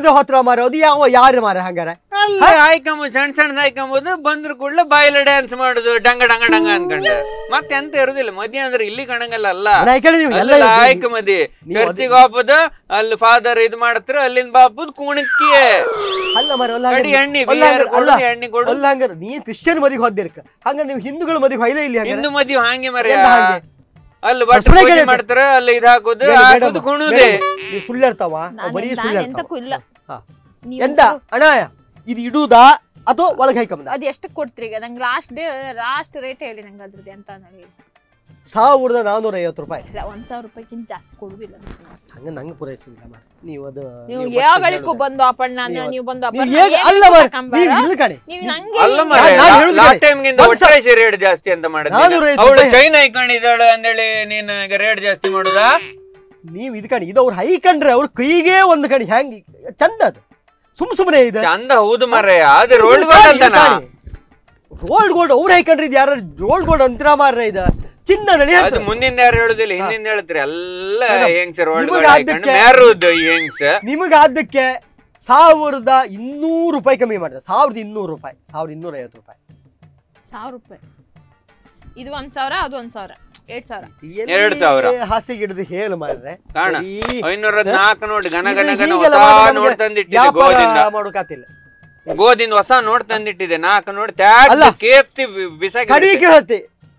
ಮನೆ ಹತ್ರ ಮಾರ ಅದು ಯಾವ ಯಾರು ಮಾರ ಹಂಗಾರೆ ಅಲ್ಲ ಆಯ್ಕೊಂಬುದು ಸಣ್ಣ ಸಣ್ಣ ಆಯ್ಕೊಂಬುದು ಬಂದ್ರ ಕೂಡಲೇ ಬಾಯಿಲೆ ಡ್ಯಾನ್ಸ್ ಮಾಡುದು ಡಂಗ ಡಂಗ ಡಂಗ ಅನ್ಕೊಂಡು ಮತ್ತೆ ಎಂತ ಇರುದಿಲ್ಲ ಮದ್ಯ ಅಂದ್ರೆ ಇಲ್ಲಿ ಕಣಂಗಲ್ಲ ಅಲ್ಲ ನಾ ಈ ಕಡೆ ನೀವು ಎಲ್ಲ ಅಲ್ಲ ಇದ್ದೀರಿ. ಆಯ್ಕ ಮದಿ ನೀವು ಚರ್ಚಿಗೆ ಹೋಗ್ಬೋದು ಅಲ್ಲಿ ಫಾದರ್ ಇದ್ ಮಾಡ್ತಾರ ಅಲ್ಲಿಂದ ಬಾಪುದ್ ಕುಣಕ್ಕಿ ಅಲ್ಲ ಮಾರ ಅಲ್ಲ ಕಡಿ ಎಣ್ಣೆ, ಅಲ್ಲ ಬಿಯರ್ ಹಂಗಾರೆ- ಕೊಡು, ಅಲ್ಲ ಎಣ್ಣೆ ಕೊಡು. ಅಲ್ಲ ಹಂಗಾರೆ ನೀ ಕ್ರಿಶ್ಚಿಯನ್ ಮದಿಗೆ ಹೋದಿರ್ಕ ಹಂಗಾರೆ ನೀವು ಹಿಂದೂಗಳ ಮದಿಗೆ ಹೊಯ್ಲೇ ಇಲ್ಲಿ ಹಂಗಾರೆ ಹಿಂದೂ ಮದ್ವಿ ಹಾಂಗೆ ಮರ ಎಂತ ಹಾಗೆ? ಅಲ್ಲಿ ಬಟ್ ಸುಳ್ಳೆ ಪೂಜೆ ಕೇಳಿದ್ದು. ಮಾಡ್ತಾರ ಅಲ್ಲಿ ಇದ್ ಹಾಕೋದು ಬೇಡ, ಬೇಡ ಹಾಕೋದು ಅಮ್ಮ, ಕುಣುದೆ ಬೇಡ ಅಮ್ಮ. ನೀವು ಸುಳ್ಳು ಹೇಳ್ತಾವ ನಾನು- ಬರೀ ನಾನು ಸುಳ್ಳು ಎಂತಕ್ಕೂ ಇಲ್ಲ. ಹೇಳ್ತಾವ ಹಾ. ನೀವು- ಎಂತ ಅಣ್ಣ ಇದು ಇಡುದಾ ಅಥವಾ ಒಳಗೆ ಹಾಕಂಬ ಅದ್ ಎಷ್ಟು ಕೊಡ್ತೀರಿ ಈಗ ನಂಗೆ ಲಾಸ್ಟ್ ಡೇ ಲಾಸ್ಟ್ ರೇಟ್ ಹೇಳಿ ನಂಗೆ ಅದ್ರದ್ದು ಎಂತ ಹೇಳಿ ಸಾವಿರದ ನಾನೂರ ಐವತ್ತು ರೂಪಾಯಿ ಇಲ್ಲ ಒಂದ್ ಸಾವಿರ ರೂಪಾಯಿಗಿಂತ ಜಾಸ್ತಿ ಕೊಡುದಿಲ್ಲ ಹಂಗ ನಂಗೆ ಪೂರೈಸುದಿಲ್ಲ ಮಾರ ನೀವು ಅದು ನೀವು ನೀವು ಯಾಗಳಿಗೂ ಮತ್ತೆ ಬಂದು ಅಪ್ಪಣ್ಣ ನೀವು- ನೀವು ಬಂದು ನೀವು ಅಪ್ಪಣ್ಣ ಹೇಗೆ ಏನ್ ಅಲ್ಲ ಮಾರ ತಕೊಂಬಾರ? ನೀವು ಇಲ್ಲ ಕಣೆ ನೀವು ನೀವು- ನಂಗೆ ಅಲ್ಲ ಹಿಂಗೆ- ಮರ ನಾನ್- ನಾನ್ ಹೇಳುದು ಲಾಸ್ಟ್ ಕಣೆ. ಟೈಮ್ ಗಿಂತ ಒಂದ್ ಸ- ಒಟ್ಟಾರೆ ರೇಟ್ ಜಾಸ್ತಿ ಅಂತ ಮಾಡಿದ್ದೆ ನಾನೂರ ಐವತ್ತು ಅವಳು ರೂಪಾಯಿ. ಚೈನ್ ಹಾಕೊಂಡಿದ್ದಾಳೆ ಅಂದೇಳಿ ನೀನು ಈಗ ರೇಟ್ ಜಾಸ್ತಿ ಮಾಡುದಾ ನೀವು ಇದು ಕಣಿ ಇದು ಅವ್ರು ಹೈಕಂಡ್ರೆ ಅವ್ರ ಕೈಗೆ ಒಂದು ಕಣಿ ಹೆಂಗ್ ಚಂದ ಅದು ಸುಮ್ ಸುಮ್ಮನೆ ಇದೆ ಚಂದ ಹೌದು ಮರ ಅದು ರೋಲ್ಡ್ ಗೋಲ್ಡ್ ಅಂತಾನ ರೋಲ್ಡ್ ಗೋಲ್ಡ್ ಅವ್ರು ಹೈಕಂಡ್ರೆ ಇದು ಯಾರು ರೋಲ್ಡ್ ಗೋಲ್ಡ್ ಅಂತರ ಮಾರ್ರೆ ಇದು ಚಿನ್ನ ನಡಿ ಅದು ಮುಂದಿಂದ ಯಾರು ಹೇಳುದಿಲ್ಲ ಹಿಂದಿಂದ ಹೇಳ್ತೀರಿ ಎಲ್ಲ ಮೇಡಮ್, ಹೆಂಗ್ಸರ್ ರೋಲ್ಡ್ ನಿಮಗೆ ಗೋಲ್ಡ್ ಹಾಕೊಂಡು ಅದಕ್ಕೆ- ಮ್ಯಾರುದ್ ಈ ಹೆಂಗ್ಸ್ ನಿಮಗೆ ಅದಕ್ಕೆ ಸಾವಿರದ ಇನ್ನೂರು ರೂಪಾಯಿ ಕಮ್ಮಿ ಮಾಡಿದೆ ಸಾವಿರದ ಇನ್ನೂರು ರೂಪಾಯಿ ಸಾವಿರದ ಇನ್ನೂರ ಐವತ್ತು ರೂಪಾಯಿ ಸಾವಿರ ರೂಪಾಯಿ ಇದು ಒಂದ್ ಸಾವಿರ ಅದು ಒಂದ್ ಸಾವಿರ ಎರಡ್ ಸಾವಿರ ಎಲ್ಲಿ ಎರಡು ಸಾವಿರ. ಹಾಸಿಗೆ ಹಿಡಿದು ಹೇಳು ಮಾರ್ರೆ ಕಾಣ ಬರೀ ಐನೂರ ನಾಲ್ಕು ನೋಡಿ ಘನ ಘನ ಇದು ಘನ ಹೀಗೆಲ್ಲ ಹೊಸ ಮಾಡಿ ನೋಟ್ ನಮ್ಗೆ ತಂದಿಟ್ಟಿದೆ ವ್ಯಾಪಾರ ಗೋದಿಂದ ಮಾಡೋಕಾತಿಲ್ಲ ಗೋದಿಂದ ಹೊಸ ನೋಟ್ ತಂದಿಟ್ಟಿದೆ ನಾಲ್ಕು ನೋಡಿ ತ್ಯಾಗ್ ಅಲ್ಲ. ಕೇರ್ತಿ ಬಿಸಾಕಿ ಕಡಿಗೆ ಹೇಳ್ತಿ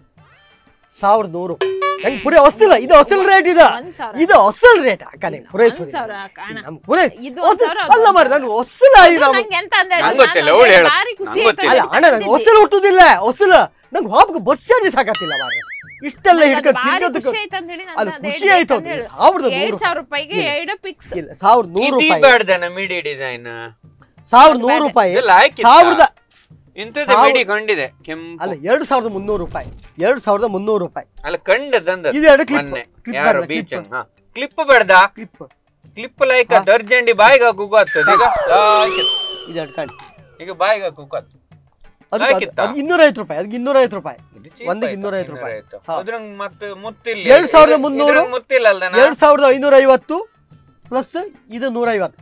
ಸಾವಿರದ ನೂರು ಹೆಂಗ್ ಪುರೇ ಹೊಸ್ತಿಲ್ಲ ಇದು ಹೊಸಲ್ ರೇಟ್ ಇದು ಒಂದ್ ಸಾವಿರ. ಇದು ಹೊಸಲ್ ರೇಟ್ ಅಕ್ಕ ನೀವು ಒಂದ್ ಪೂರೈಸೋದು ಸಾವಿರ ಕಾಣ ನಮ್ ಪೂರೈ ಇದು ಹೊಸ- ಒಂದ್ ಸಾವಿರ, ಅದು ಅಲ್ಲ ಒಂದ್ ಮಾರ್ರೆ ಸಾವಿರ. ನಾನು ಹೊಸಲ ಅದು ನಾವು ನಂಗೆ ಎಂತ ಅಂದ್ರೆ ನಂಗ್ ನಾನು ಗೊತ್ತಿಲ್ಲ, ಅದು ಅವ್ಳು ಹೇಳು. ಭಾರಿ ಖುಷಿ ನಂಗ್ ಗೊತ್ತಿಲ್ಲ. ಅಲ್ಲ ಅಣ್ಣ ನಂಗೆ ಹೊಸಲು ಹುಟ್ಟುದಿಲ್ಲ ಹೊಸಲು ನಂಗೆ ಹೋಗಕ್ಕೆ ಬಸ್ ಚಾರ್ಜ್ ಸಾಕತ್ತಿಲ್ಲ ಮಾರ್ರೆ ಇಷ್ಟೆಲ್ಲ ನಂಗ್ ಅದು ಹಿಡ್ಕೊಂಡು ಭಾರಿ ತಿರ್ಗೋದಕ್ಕೆ ಖುಷಿ ಆಯ್ತು ಅಂತ ಹೇಳಿ ನಾನು ಅದು ಅದು ಖುಷಿ ಎರಡು ಆಯ್ತು ಅಂತ ಅದು ಹೇಳು. ಸಾವಿರದ ಎರಡ್ ನೂರು ಸಾವಿರ ರೂಪಾಯಿಗೆ ಇಲ್ಲ. ಎರಡು ಪಿಕ್ಸ್ ಇಲ್ಲ ಸಾವಿರದ ನೂರು ಇದು ರೂಪಾಯಿ ಬೇಡ್ದನ ಮಿಡಿ ಡಿಸೈನ್ ಸಾವಿರದ ನೂರು ರೂಪಾಯಿ ಇದೆಲ್ಲ ಹಾಕಿತ್ತಾ? ಸಾವಿರದ ಇಂಥದ್ದು ಸಾವಿರ- ಮಿಡಿ ಕಂಡಿದೆ ಕೆಂಪು ಅಲ್ಲ ಎರಡು ಸಾವಿರದ ಮುನ್ನೂರು ರೂಪಾಯಿ ಎರಡು ಸಾವಿರದ ಮುನ್ನೂರು ರೂಪಾಯಿ ಅಲ್ಲ ಕಂಡ ತಂದ ಇದು ಎರಡು clip. ಮೊನ್ನೆ clip ಯಾರು ಬೇಡ, ಬೀಚ್ clip. ಕ್ಲಿಪ್ ಬೇಡ್ದ ಕ್ಲಿಪ್ ಕ್ಲಿಪ್ ಲೈಕ್ ದರ್ಜಂಡಿ ಬಾಯಿಗೆ ಹಾಕುಕು ಆಗ್ತದೆ ಈಗ ಲಾಯ್ಕ್. ಇದು ಎರಡು ಕಾಣಿ ಈಗ ಬಾಯಿಗೆ ಹಾಕುಕು ಆಗ್ತದೆ ಅದು ಹಾಕಿತ್ತಾ? ಅದು ಇನ್ನೂರೈವತ್ತು ರೂಪಾಯಿ ಅದಕ್ಕೆ ಇನ್ನೂರೈವತ್ತು ರೂಪಾಯಿ ಇದು cheap ಒಂದಿಗೆ ಆಯ್ತಾ? ಇನ್ನೂರೈವತ್ತು ರೂಪಾಯಿ. ಇನ್ನೂರೈವತ್ತು. ಹಾ. ಅದ್ರಂಗ್ ಮತ್ತೆ ಮುತ್ತಿಲ್ಲ ಎರಡ್ ಸಾವಿರದ ಇದು- ಮುನ್ನೂರು. ಇದ್ರಂಗ್ ಮುತ್ತಿಲ್ಲ ಅಲ್ದನ ಎರಡು ಸಾವಿರದ ಐನೂರ ಐವತ್ತು ಪ್ಲಸ್ ಇದು ನೂರೈವತ್ತು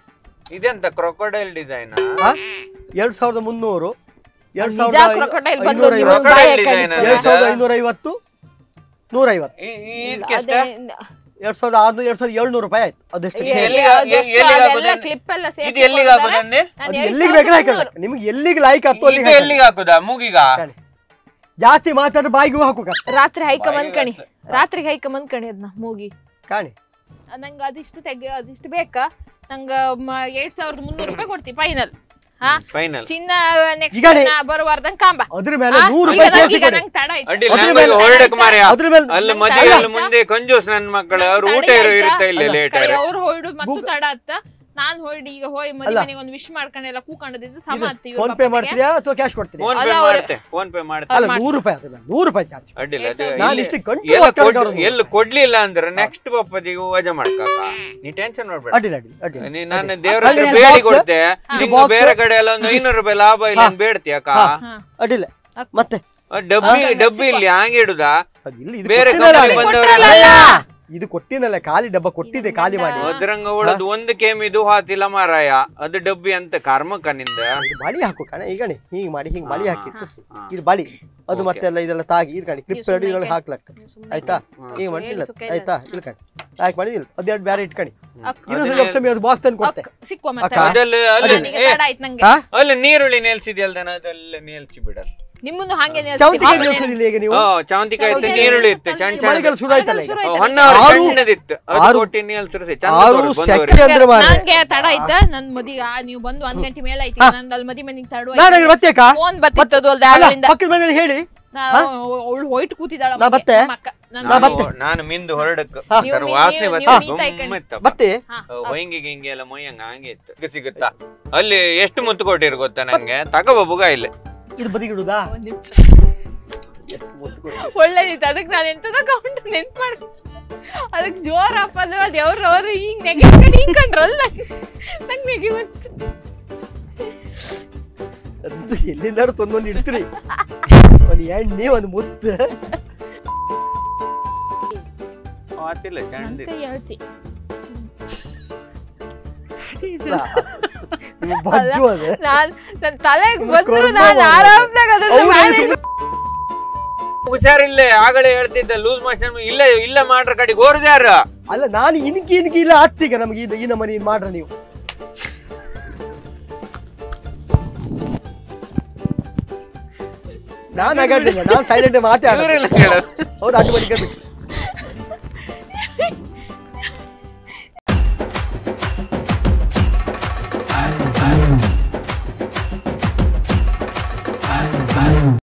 ಇದೆಂತ ಕ್ರೊಕೊಡೈಲ್ ಡಿಸೈನ್ ಹಾ? ಎರಡು ಸಾವಿರದ ಮುನ್ನೂರು ಎರಡು ನಿಜ ಸಾವಿರದ ಐ- crocodile ಬಂದು ಐನೂರ ನೀವು ಐವತ್ತು ಬಾಯಿ ಬಾಯಿ design ಹಾಕಿ- ಅಲ್ಲ? ಎರಡು ಸಾವಿರದ ಐನೂರ ಐವತ್ತು ನೂರೈವತ್ತು ಇದಕ್ಕೆ ಎಷ್ಟ ಅದೇ- ಎರಡು ಸಾವಿರದ ಆರ್ನೂರು ಎರಡು ಸಾವಿರದ ಏಳ್ನೂರು ರೂಪಾಯಿ ಆಯ್ತು ಅದೆಷ್ಟು ಎ- ಎಲ್ಲಿಗೆ- ಅದೆಷ್ಟು ಎಲ್ಲಿಗೆ ಅದೆಲ್ಲ ಹಾಕೋದು? clip ಎಲ್ಲ ಸೇರ್ಸಿ ಇದು ಎಲ್ಲಿಗೆ ಕೊಡ್ತಾರೆ. ಹಾಕೋದಂದೆ ನಾನು ಅದು ಎರಡ್ ಎಲ್ಲಿಗೆ ಸಾವಿರದ ಬೇಕಾದ್ರೆ ಹಾಕಲ್ಲ ಮುನ್ನೂರು. ನಿಮ್ಗೆ ಎಲ್ಲಿಗೆ ಲಾಯ್ಕ್ ಹತ್ತು ಅಲ್ಲಿಗೆ ಇದು ಹಾಕಲ್ಲ. ಎಲ್ಲಿಗೆ ಹಾಕುದಾ ಮೂಗಿಗ ಕಾಣಿ. ಜಾಸ್ತಿ ಮಾತಾಡ್ರೆ ಬಾಯಿಗೂ ಹಾಕು ಕಷ್ಟ ರಾತ್ರಿ ಹೈಕ ಬಾಯಿಗೆ ಮಂದ್ಕಣಿ ಹಾಕ್ತಾರೆ. ರಾತ್ರಿಗೆ ಹೈಕ ಮಂದ್ಕಣಿ ಅದನ್ನ ಮೂಗಿ ಕಾಣಿ ನಂಗೆ ಅದಿಷ್ಟು ತೆಗಿ ಅದಿಷ್ಟು ಬೇಕಾ ನಂಗೆ ಎರಡ್ ಸಾವಿರದ ಮುನ್ನೂರು ರೂಪಾಯಿ ಕೊಡ್ತಿ ಫೈನಲ್ ಹಾ ಫೈನಲ್ ಚಿನ್ನ ನೆಕ್ಸ್ಟ್ ಈಗ ನೀ- ಬರುವಾರ್ದಂಗ್ ಕಾಂಬ ಅದ್ರ ಮೇಲೆ ಹಾ? ನೂರು ಈಗ ರೂಪಾಯಿ ನಂಗ್- ಸೇರಿಸಿ ಈಗ ಕೊಡಿ ನಂಗ್ ತಡ ಆಯ್ತು. ಅಡ್ಡಿಲ್ಲ ಅದ್ರ ನಂಗೆ ಮೇಲೆ- ಹೊರಡಕ್ ಮಾರ್ಯ ಅದ್ರ ಮೇಲೆ ಅಲ್ಲಿ ನಂಗ್ ಮದುವೆ ತಡ ಅಲ್ಲಿ ಆಯ್ತಾ? ಮುಂದೆ ಕಂಜೂಸ್ ನನ್ ಮಕ್ಕಳು ಅವ್ರು ನಂಗ್ ಊಟ ತಡ ಇರೋ ಆಯ್ತಾ? ಇರ್ತಾ ಇಲ್ಲ ಅಲ್ಲ, ಲೇಟ್ ಕಡೆ ಅವ್ರು ಹೊಯ್ಡು ಮತ್ತು ಗೂಗ- ತಡ ಆತ್ತ ನಾನ್ ಹೊಯ್ಡು ಈಗ ಹೋಯ್ ಮದಿ ಅಲ್ಲ. ಮನೆಗೆ ಒಂದು ವಿಶ್ ಮಾಡ್ಕೊಂಡೆಲ್ಲ ಕೂಕೊಂಡಿದ್ದು ಸಮ ಆತ್ತು ಇವ್ರ ಫೋನ್ ಪೇ ಪಾಪನಿಗೆ. ಮಾಡ್ತೀರಾ ಅಥವಾ ಕ್ಯಾಶ್ ಕೊಡ್ತೀರಾ ಫೋನ್ ಅಲ್ಲ ಪೇ ಅವ್ರು- ಮಾಡ್ತೆ ಫೋನ್ ಪೇ ಮಾಡ್ತೆ ಅಲ್ಲ ಮಾಡ್ತೀನಿ. ನೂರು ರೂಪಾಯಿ ಅದ್ರ ಮೇಲೆ ನೂರು ರೂಪಾಯಿ ಚಾರ್ಜ್ ಅಡ್ಡಿಲ್ಲ ಅದು ನಾನು ಇಲ್ಲಿ ಇಷ್ಟು ಗಂಟು ಎಲ್ಲ ಒಕ್ಕಲಿಗ ಕೊಡ್- ಅವ್ರು ಎಲ್ಲ ಕೊಡ್ಲಿಲ್ಲ ಅಂದ್ರೆ ನೆಕ್ಸ್ಟ್ ಪಪ್ಪದಿಗೆ ವಜಾ ಮಾಡ್ಕಾಕ ನೀ ಟೆನ್ಷನ್ ಮಾಡ್ಬೇಡ ಅಡ್ಡಿಲ್ಲ ಅಡ್ಡಿಲ್ಲ ಅಡ್ಡಿಲ್ಲ ನೀ ನಾನು ದೇವ್ರ ಅಲ್ಲಿ ಹತ್ರ ಇದು ಬೇಡಿ box- ಕೊಡ್ತೆ ಇದು ನಿಂಗೆ box- ಬೇರೆ ಕಡೆ ಎಲ್ಲ ಒಂದು ಐನೂರು ರೂಪಾಯಿ ಲಾಭ ಇಲ್ಲ ಹಾ. ಅಂತ ಬೇಡ್ತೀಯಕ್ಕ ಹಾ. ಹಾ. ಅಡ್ಡಿಲ್ಲ ಅಕ್ಕ. ಮತ್ತೆ ಆ ಡಬ್ಬಿ ಡಬ್ಬಿ ಇಲ್ಲಿ ಹಂಗೆ ಇಡುದಾ ಅದು ಇಲ್ಲಿ ಇದು ಬೇರೆ ಕೊಟ್ಟಿದ್ದಲ್ಲ company ಅಲ್ಲಿ. ಬಂದವರೆಲ್ಲ ಅಲ್ಲ, ಇದು ಕೊಟ್ಟಿದ್ದಲ್ಲ ಖಾಲಿ ಡಬ್ಬ ಕೊಟ್ಟಿದೆ ಖಾಲಿ ಮಾಡಿ ಅದ್ರಂಗ ಅವಳದು ಒಂದು ಕೇಮ್ ಇದು ಹಾತಿಲ್ಲ ಮಾರಾಯ ಅದು ಡಬ್ಬಿ ಅಂತ ಕರ್ಮಕ್ಕ ನಿಂದ ಇದು ಬಳಿ ಹಾಕು ಕಣ ಈಗಣಿ ಹೀಗೆ ಮಾಡಿ ಹಿಂಗೆ ಬಳಿ ಹಾ, ಹಾಕಿ ಹಾ, ಸುಸ್ತು. ಹಾ. ಇದು ಬಳಿ ಅದು Okay. ಮತ್ತೆ ಎಲ್ಲ ಇದೆಲ್ಲ ತಾಗಿ ಇದು ಕಣಿ ಕ್ಲಿಪ್ ಸುಮ್ನೆ ರೆಡಿಗಳು ಇಕ್ಕೆ. ಹಾಕ್ಲಕ್ಕ ಸುಮ್ನೆ ಆಯ್ತಾ ಹಾ. ಹಿಂಗೆ ಮಾಡಿ ಇಲ್ಲ ಸುಖ ಇಲ್ಲ. ಆಯ್ತಾ ಇಲ್ಲ ಕಣಿ ಹಾಕಿ ಮಾಡಿ ಇಲ್ಲ ಅದೆರಡು ಬೇರೆ ಇಟ್ಕಣಿ ಅಕ್ಕ. ಇನ್ನೊಂದು ಅದನ್ನೇ- ಲಕ್ಷಮಿ ಅದು ಬಾಕ್ಸ್ ತಂದು ಕೊಡ್ತೆ ಅಕ್ಕ, ಸಿಕ್ಕುವ ಮತ್ತೆ ಅಕ್ಕ. ಅದೆಲ್ಲ ಅಲ್ಲಿ ನನಗೆ ಏ, ತಡ ಆಯ್ತು ನಂಗೆ ಹಾ ಅಲ್ಲಿ ನೀರುಳ್ಳಿ ನೆಲ್ಸಿದ್ಯಲ್ದನ ಅದೆಲ್ಲ ನೆಲ್ಸಿ ಬಿಡ ನಿಮ್ಮನ್ನು ಹಾಗೆ ಚೌಂತಿಕಾಯಿ ನಿಲ್ಸೋದಿಲ್ಲ ಈಗ ನೀವು ಓ ಚಾವಂತಿಕಾಯಿ ಇತ್ತು ಚೌಂತಿಕಾಯಿ ನೀರುಳ್ಳಿ ಇತ್ತು ಇತ್ತು, ಸಣ್ಣ ಮಳೆಗಾಲ ಸಣ್ಣ ಶುರು ಆಯ್ತಲ್ಲ ಈಗ ಹೊನ್ನವರ ಆರು- ಸಣ್ಣದಿತ್ತು ಅದು ಆರು- ಕೊಟ್ಟಿ ನೆಲ್ಸಿರ್ಸಿ ಆರು ಚಂದ ಸೆಕೆ ಅಂದ್ರೆ ಮಾರ್ರೆ. ನಂಗೆ ತಡ ಆಯ್ತಾ ನನ್ ಮದಿ ಆ, ನೀವು ಬಂದು ಒಂದ್ ಗಂಟೆ ಮೇಲೆ ಆಯ್ತು ನನ್ ಅಲ್ಲಿ ಮದಿ ಮನೆಗೆ ತಡ ನಾನು ಬತ್ತೇಕ ಫೋನ್ ಬತ್ತಿತ್ತದು ಅಲ್ದ ಅಲ್ಲ ಅಲ್ಲಿಂದ ಪಕ್ಕದ ಮನೇಲಿ ಹೇಳಿ ಅವಳು ಹೊಯ್ಟ್ ಕೂತಿದ್ದಾಳ ನಾ ಬತ್ತೆ? ನಾ ಬತ್ತೆ. ನಾನು ಮಿಂದು ಹೊರಡಕ್ ಹಾ. ನೀವು- ತರ ವಾಸನೆ ನೀವು- ಬರ್ತದೆ ನೀವು ಮೀ ಗಮ್ಮತ್ತಪ್ಪ. ಮತ್ತೆ ಹೊಂಗಿ ಗಿಂಗಿ ಎಲ್ಲ ಮೊಯ್ಯಂಗ ಹಂಗೆ ಇತ್ತು ಸಿಕ್ಕ ಸಿಗುತ್ತಾ ಅಲ್ಲಿ ಎಷ್ಟು ಮುತ್ತು ಕೊಟ್ಟಿರು ಗೊತ್ತಾ ನಂಗೆ ತಗೋಬ ಬುಗ ಇಲ್ಲಿ ಇದು ಬದಿಗಿಡುದಾ ಒಂದ್ ನಿಮಿಷ ಎಷ್ಟು ಮುತ್ತು ಕೊಡ್ತೀರಿ? ಒಳ್ಳೇದಿತ್ತು ಅದಕ್ಕೆ ನಾನು ಎಂತದ ಕೌಂಟ್ ನೆನ್ಪು ಮಾಡ ಅದಕ್ಕೆ ಜೋರಪ್ಪ ಅಂದ್ರೆ ಅದು ಅವ್ರು ಅವ್ರು ಹಿಂಗ್ ನೆಗೆ ಹಿಂಗ್ ಕಂಡ್ರಲ್ಲ ನಂಗೆ ನೆಗೆ ಬಂತು ಅದಂತೂ ಎಲ್ಲಿಂದಾರು ತಂದೊಂದು ಇಡ್ತೀರಿ ಒಂದು ಎಣ್ಣೆ ಒಂದು ಮುತ್ತು ಆತಿಲ್ಲ ಚಂದ ಅಂತ ಹೇಳ್ತಿ ನೀವು ಬಜ್ಜು ಅದು ನಾನ್ ನನ್ ತಲೆಗ್ ಇದು ಬಂದ್ರು ಕೊರ್ಮ ನಾನ್ ಮಾಡೋದು. ಆರಾಮ್ದಾಗ ಅದನ್ನ ಅವ್ರು manage ಸುಮ್ನೆ- ಹುಷಾರಿಲ್ಲೇ ಆಗಲೇ ಹೇಳ್ತಿದ್ದ ಲೂಸ್ ಮೋಷನ್ ಇಲ್ಲ ಇಲ್ಲ ಮಾಡ್ರ ಕಡೆಗೆ ಓರ್ದ್ಯಾರ ಅಲ್ಲ ನಾನು ಇನ್ಕಿ ಇನ್ಕಿ ಇಲ್ಲ ಆಗ್ತೀಗ ನಮ್ಗೆ ಇದು ಈ ನಮ್ಮನೆ ಇದು ಮಾಡ್ರ ನೀವು ನಾನು ಅಗಡ್ಲಿಲ್ಲ ನಾನು ಸೈಲೆಂಟ್ ಮಾತಾಡ ಇವ್ರೆಲ್ಲ ಕೇಳೋದು ಅವ್ರು ಅದು ಬಳಿಕ